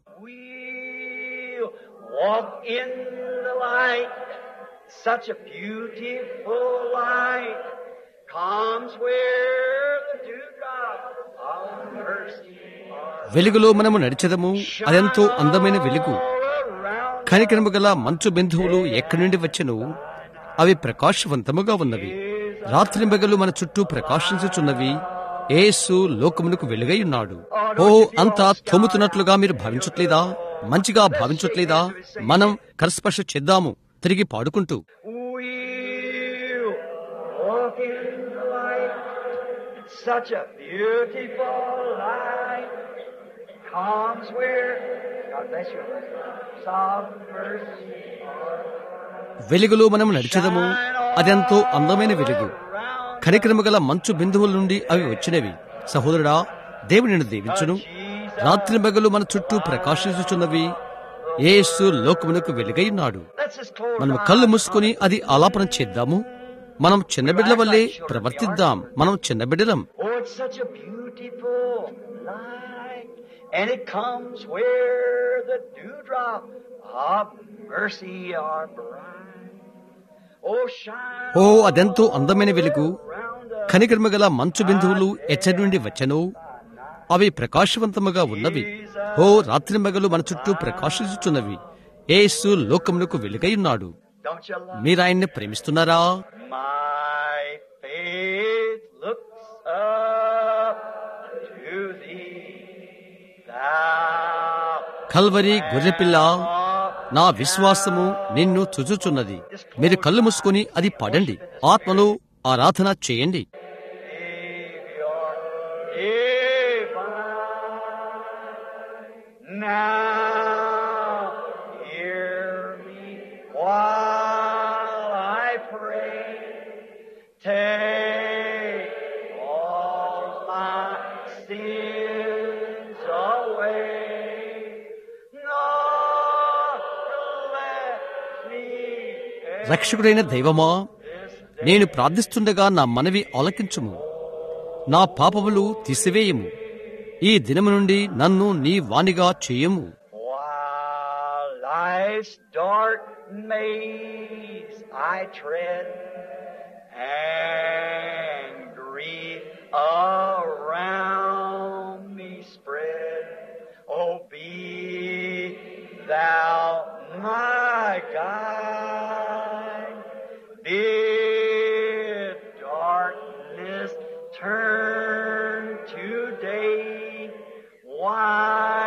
We'll walk in the light. Such a beautiful light comes where the dewdrop of mercy are వెలుగులో మనము నడిచెదము అదెంతో అందమైన వెలుగు around. కనికరము గల మంచు బిందువులు ఎక్కడి నుండి వచ్చెను అవి ప్రకాశవంతముగా ఉన్నవి రాత్రి మగలు మన చుట్టూ ప్రకాశించుచున్నవి యేసు లోకమునకు వెలుగై ఉన్నాడు ఓ అంతా తోముతున్నట్లుగా మీరు భావించట్లేదా మంచిగా భావించట్లేదా మనం కరస్పర్శ చేద్దాము తిరిగి పాడుకుంటూ We'll walk in the light. Such a beautiful light comes where God bless you. Sovereign mercy. వెలుగులో మనం నడిచెదము అదెంతో అందమైన వెలుగు కనికరము గల మంచు బిందువుల నుండి అవి వచ్చినవి సహోదరుడా దేవుని నిన్ను దీవించును రాత్రి మగలు మన చుట్టూ ప్రకాశించుచున్నవి యేసు లోకమునకు వెలుగై ఉన్నాడు Let's just close మనం our కళ్ళు eyes. మూసుకుని అది ఆలాపన చేద్దాము మనం చిన్న బిడ్డల వల్లే ప్రవర్తిద్దాం మనం చిన్న బిడ్డలం Oh, it's such a beautiful light, and it comes where the dewdrop of mercy are bright. Oh, shine ఓ అదెంతో అందమైన వెలుగు around us. కనికరమ గల మంచు బిందువులు ఎచ్చటి నుండి వచ్చెను అవి ప్రకాశవంతముగా ఉన్నవి ఓ రాత్రి మగలు మన చుట్టూ ప్రకాశించుచున్నవి యేసు లోకమునకు వెలుగై ఉన్నాడు Don't you love మీరు ఆయన్ని ప్రేమిస్తున్నారా My faith looks up to thee, thou Calvary గొర్రెపిల్ల art నా విశ్వాసము నిన్ను చుచుచున్నది మీరు కళ్ళు మూసుకొని అది పాడండి ఆత్మలో ఆరాధన చేయండి divine. Now hear me while I pray. Take all my sins away. Nor let me రక్షకుడైన దైవమా నేను ప్రార్థిస్తుండగా నా మనవి ఆలకించుము నా పాపములు తీసివేయము ఈ దినము నుండి నన్ను నీ వాణిగా చేయము While life's dark maze I tread, and grief around me spread, oh, be thou my guide. Bid darkness turn to day. Why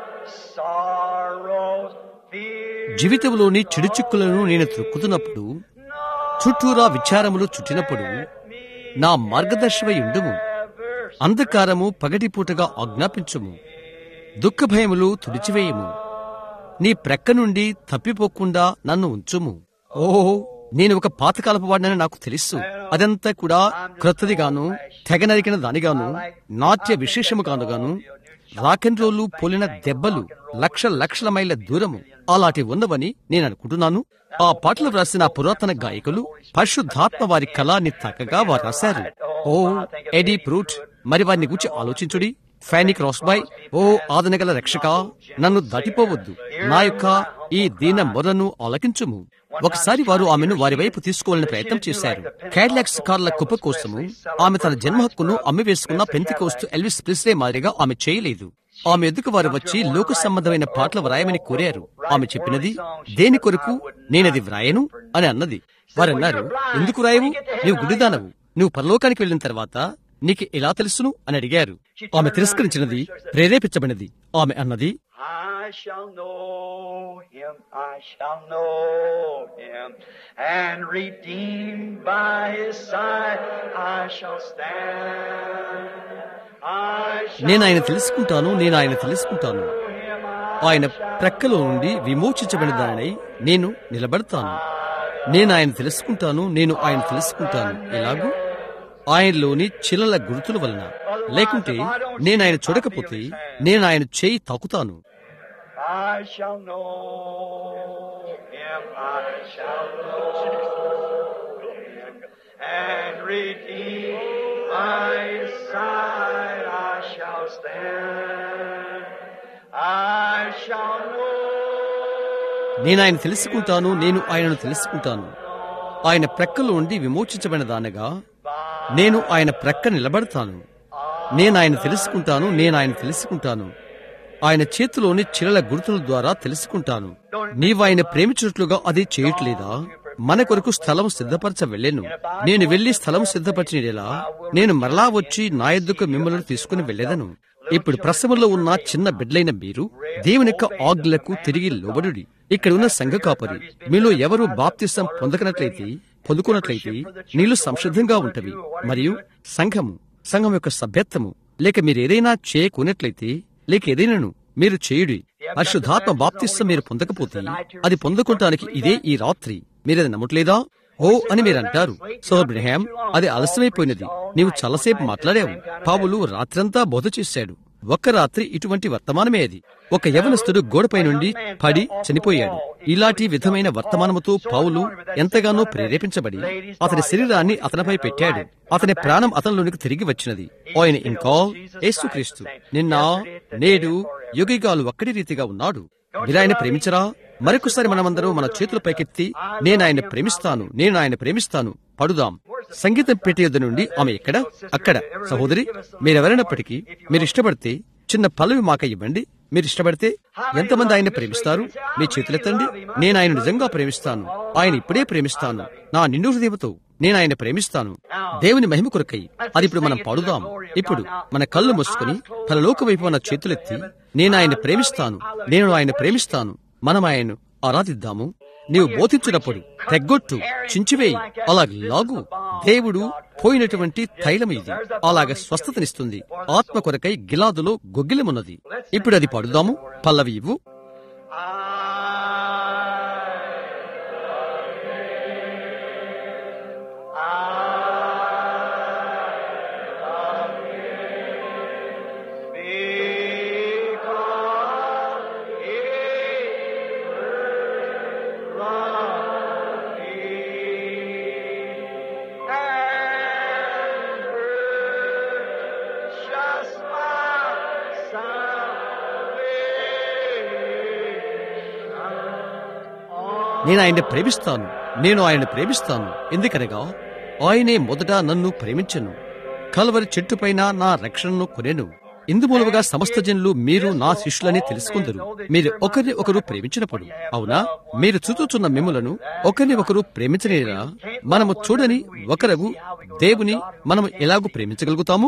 sorrows, fears, జీవితంలోని చెడు చిక్కులను నేను త్రొక్కుతున్నప్పుడు చుట్టూరా విచారములు చుట్టినప్పుడు నా మార్గదర్శివై ఉండుము అంధకారము పగటిపూటగా ఆజ్ఞాపించుము దుఃఖ భయములు తుడిచివేయము నీ ప్రక్క నుండి తప్పిపోకుండా నన్ను ఉంచుము ఓ నేను ఒక పాతకాలపు వాడినని నాకు తెలుసు అదంతా కూడా క్రొత్తదిగాను తెగనరికిన దానిగాను నాట్య విశేషము కానుగాను రాకెన్ రోలు పోలిన దెబ్బలు లక్ష లక్షల మైళ్ళ దూరము అలాంటి ఉన్నవని నేను అనుకుంటున్నాను ఆ పాటలు రాసిన పురాతన గాయకులు పరిశుద్ధాత్మ వారి కళాన్ని తగ్గగా వారు రాశారు ఓ ఎడీ ప్రూట్ మరి వారిని గురించి ఆలోచించుడి ఫైనిక్ రాస్బాయ్ ఓ ఆదనగల రక్షక నన్ను దాటిపోవద్దు నా యొక్క ఈ దీన మొర్రను ఆలకించుము ఒకసారి వారు ఆమెను వారి వైపు తీసుకోవాలని ప్రయత్నం చేశారు క్యాడ్లాక్స్ కార్ల కుప్ప కోసము ఆమె తన జన్మ హక్కును అమ్మివేసుకున్న పెంతికోస్తు ఎల్విస్ ప్రిస్లే మాదిరిగా ఆమె చేయలేదు ఆమె ఎదుకు వారు వచ్చి లోక సంబంధమైన పాటలు వ్రాయమని కోరారు ఆమె చెప్పినది దేని కొరకు నేనది వ్రాయను అని అన్నది వారన్నారు ఎందుకు వ్రాయవు నీవు గుడిదానవు నువ్వు పరలోకానికి వెళ్ళిన తర్వాత నీకు ఎలా తెలుసును అని అడిగారు ఆమె తిరస్కరించినది ప్రేరేపించబడినది ఆమె అన్నది I shall know him, I shall know him, and redeemed by his side I shall stand. I shall నేను ఆయన తెలుసుకుంటాను నేను ఆయన తెలుసుకుంటాను ఆయన ప్రక్కలో నుండి విమోచించబడిన దానినై నేను నిలబడతాను నేను ఆయన తెలుసుకుంటాను నేను ఆయన తెలుసుకుంటాను ఎలాగూ ఆయనలోని చిలల గుర్తుల వలన లేకుంటే నేను ఆయన చూడకపోతే నేను ఆయన చేయి తాకుతాను I shall know him, I shall know him, and redeemed by his side I shall stand. I shall know. నేను ఆయన తెలుసుకుంటాను నేను ఆయనను తెలుసుకుంటాను ఆయన ప్రక్కలో ఉండి విమోచించబడిన దానగా నేను ఆయన ప్రక్క నిలబడతాను నేను ఆయన తెలుసుకుంటాను నేను ఆయన తెలుసుకుంటాను ఆయన చేతిలోని చిరల గుర్తుల ద్వారా తెలుసుకుంటాను నీవు ఆయన ప్రేమించినట్లుగా అది చేయట్లేదా మన కొరకు స్థలం సిద్ధపరచ వెళ్ళాను నేను వెళ్లి స్థలం సిద్ధపరిచినలా నేను మరలా వచ్చి నా ఎద్దుకు మిమ్మల్ని తీసుకుని వెళ్ళేదను ఇప్పుడు ప్రసవంలో ఉన్న చిన్న బిడ్డలైన మీరు దేవుని యొక్క ఆజ్ఞలకు తిరిగి లోబడుడి ఇక్కడ ఉన్న సంఘ కాపరి మీలో ఎవరు బాప్తిసం పొందకనట్లయితే పొందుకున్నట్లయితే నీళ్లు సంసిద్ధంగా ఉంటవి మరియు సంఘము సంఘం యొక్క సభ్యత్వము లేక మీరు ఏదైనా చేయకున్నట్లయితే లేక ఏదైనాను మీరు చేయుడి పరిశుద్ధాత్మ బాప్తిస్తం మీరు పొందకపోతే అది పొందుకోవటానికి ఇదే ఈ రాత్రి మీరది నమ్మట్లేదా ఓ అని మీరు అంటారు సోదర్ బ్రహాం అది ఆలస్యమైపోయినది నీవు చాలాసేపు మాట్లాడావు పావులు రాత్రంతా బోధ చేశాడు ఒక్క రాత్రి ఇటువంటి వర్తమానమే అది ఒక యవనస్తుడు గోడపై నుండి పడి చనిపోయాడు ఇలాంటి విధమైన వర్తమానముతో పావులు ఎంతగానో ప్రేరేపించబడి అతని శరీరాన్ని అతనిపై పెట్టాడు అతని ప్రాణం అతనిలోనికి తిరిగి వచ్చినది ఆయన ఇంకా యేసుక్రీస్తు నిన్న నేడు యుగిగాలు ఒక్కడి రీతిగా ఉన్నాడు మీరు ఆయన ప్రేమించరా మరొకసారి మనమందరం మన చేతుల పైకెత్తి నేను ఆయన ప్రేమిస్తాను నేను ఆయన ప్రేమిస్తాను పడుదాం సంగీతం పెట్టే యొద్ద నుండి ఆమె ఎక్కడ అక్కడ సహోదరి మీరెవరైనప్పటికీ మీరు ఇష్టపడితే చిన్న పల్లవి మాక ఇవ్వండి మీరు ఇష్టపడితే ఎంతమంది ఆయన ప్రేమిస్తారు మీ చేతులెత్తండి నేను ఆయన నిజంగా ప్రేమిస్తాను ఆయన ఇప్పుడే ప్రేమిస్తాను నా నిండు హృదయముతో నేను ఆయన ప్రేమిస్తాను దేవుని మహిమ కొరకై అది ఇప్పుడు మనం పాడుదాం ఇప్పుడు మన కళ్ళు మూసుకుని తలలోక వైపు మన చేతులెత్తి నేను ఆయన ప్రేమిస్తాను నేను ఆయన ప్రేమిస్తాను మనం ఆయన్ను ఆరాధిద్దాము నీవు బోధించినప్పుడు తెగ్గొట్టు చించివేయి అలాగ లాగు దేవుడు పోయినటువంటి తైలం ఇది అలాగ స్వస్థతనిస్తుంది ఆత్మ కొరకై గిలాదులో గొగ్గిలమున్నది ఇప్పుడు అది పాడుదాము పల్లవి ఇవ్వు నేను ఆయన్ని ప్రేమిస్తాను నేను ఆయన ప్రేమిస్తాను ఎందుకనగా ఆయనే మొదట నన్ను ప్రేమించను కలవరి చెట్టుపైన నా రక్షణను కొనెను ఇందుమూలముగా సమస్త జనులు మీరు నా శిష్యులని తెలుసుకుందరు మీరు ఒకరిని ఒకరు ప్రేమించినప్పుడు అవునా మీరు చూచుచున్న మిమ్ములను ఒకరిని ఒకరు ప్రేమించలేరా మనము చూడని ఒకరగు దేవుని మనము ఎలాగూ ప్రేమించగలుగుతాము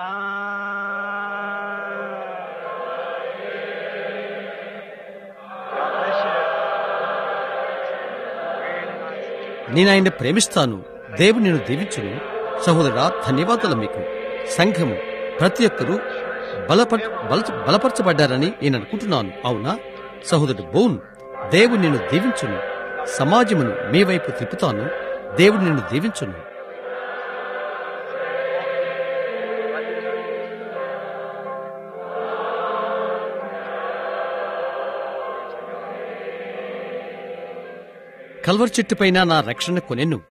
నేను ఆయన్ని ప్రేమిస్తాను దేవుడు నేను దీవించును సహోదరా ధన్యవాదాలు మీకు సంఘము ప్రతి ఒక్కరూ బలప బల బలపరచబడ్డారని నేను అనుకుంటున్నాను అవునా సహోదరుడు బోన్ దేవుడు నిన్ను దీవించును సమాజమును మీ వైపు తిప్పుతాను దేవుడు నిన్ను దీవించును కల్వర్ చెట్టుపైన నా రక్షణ కొనెను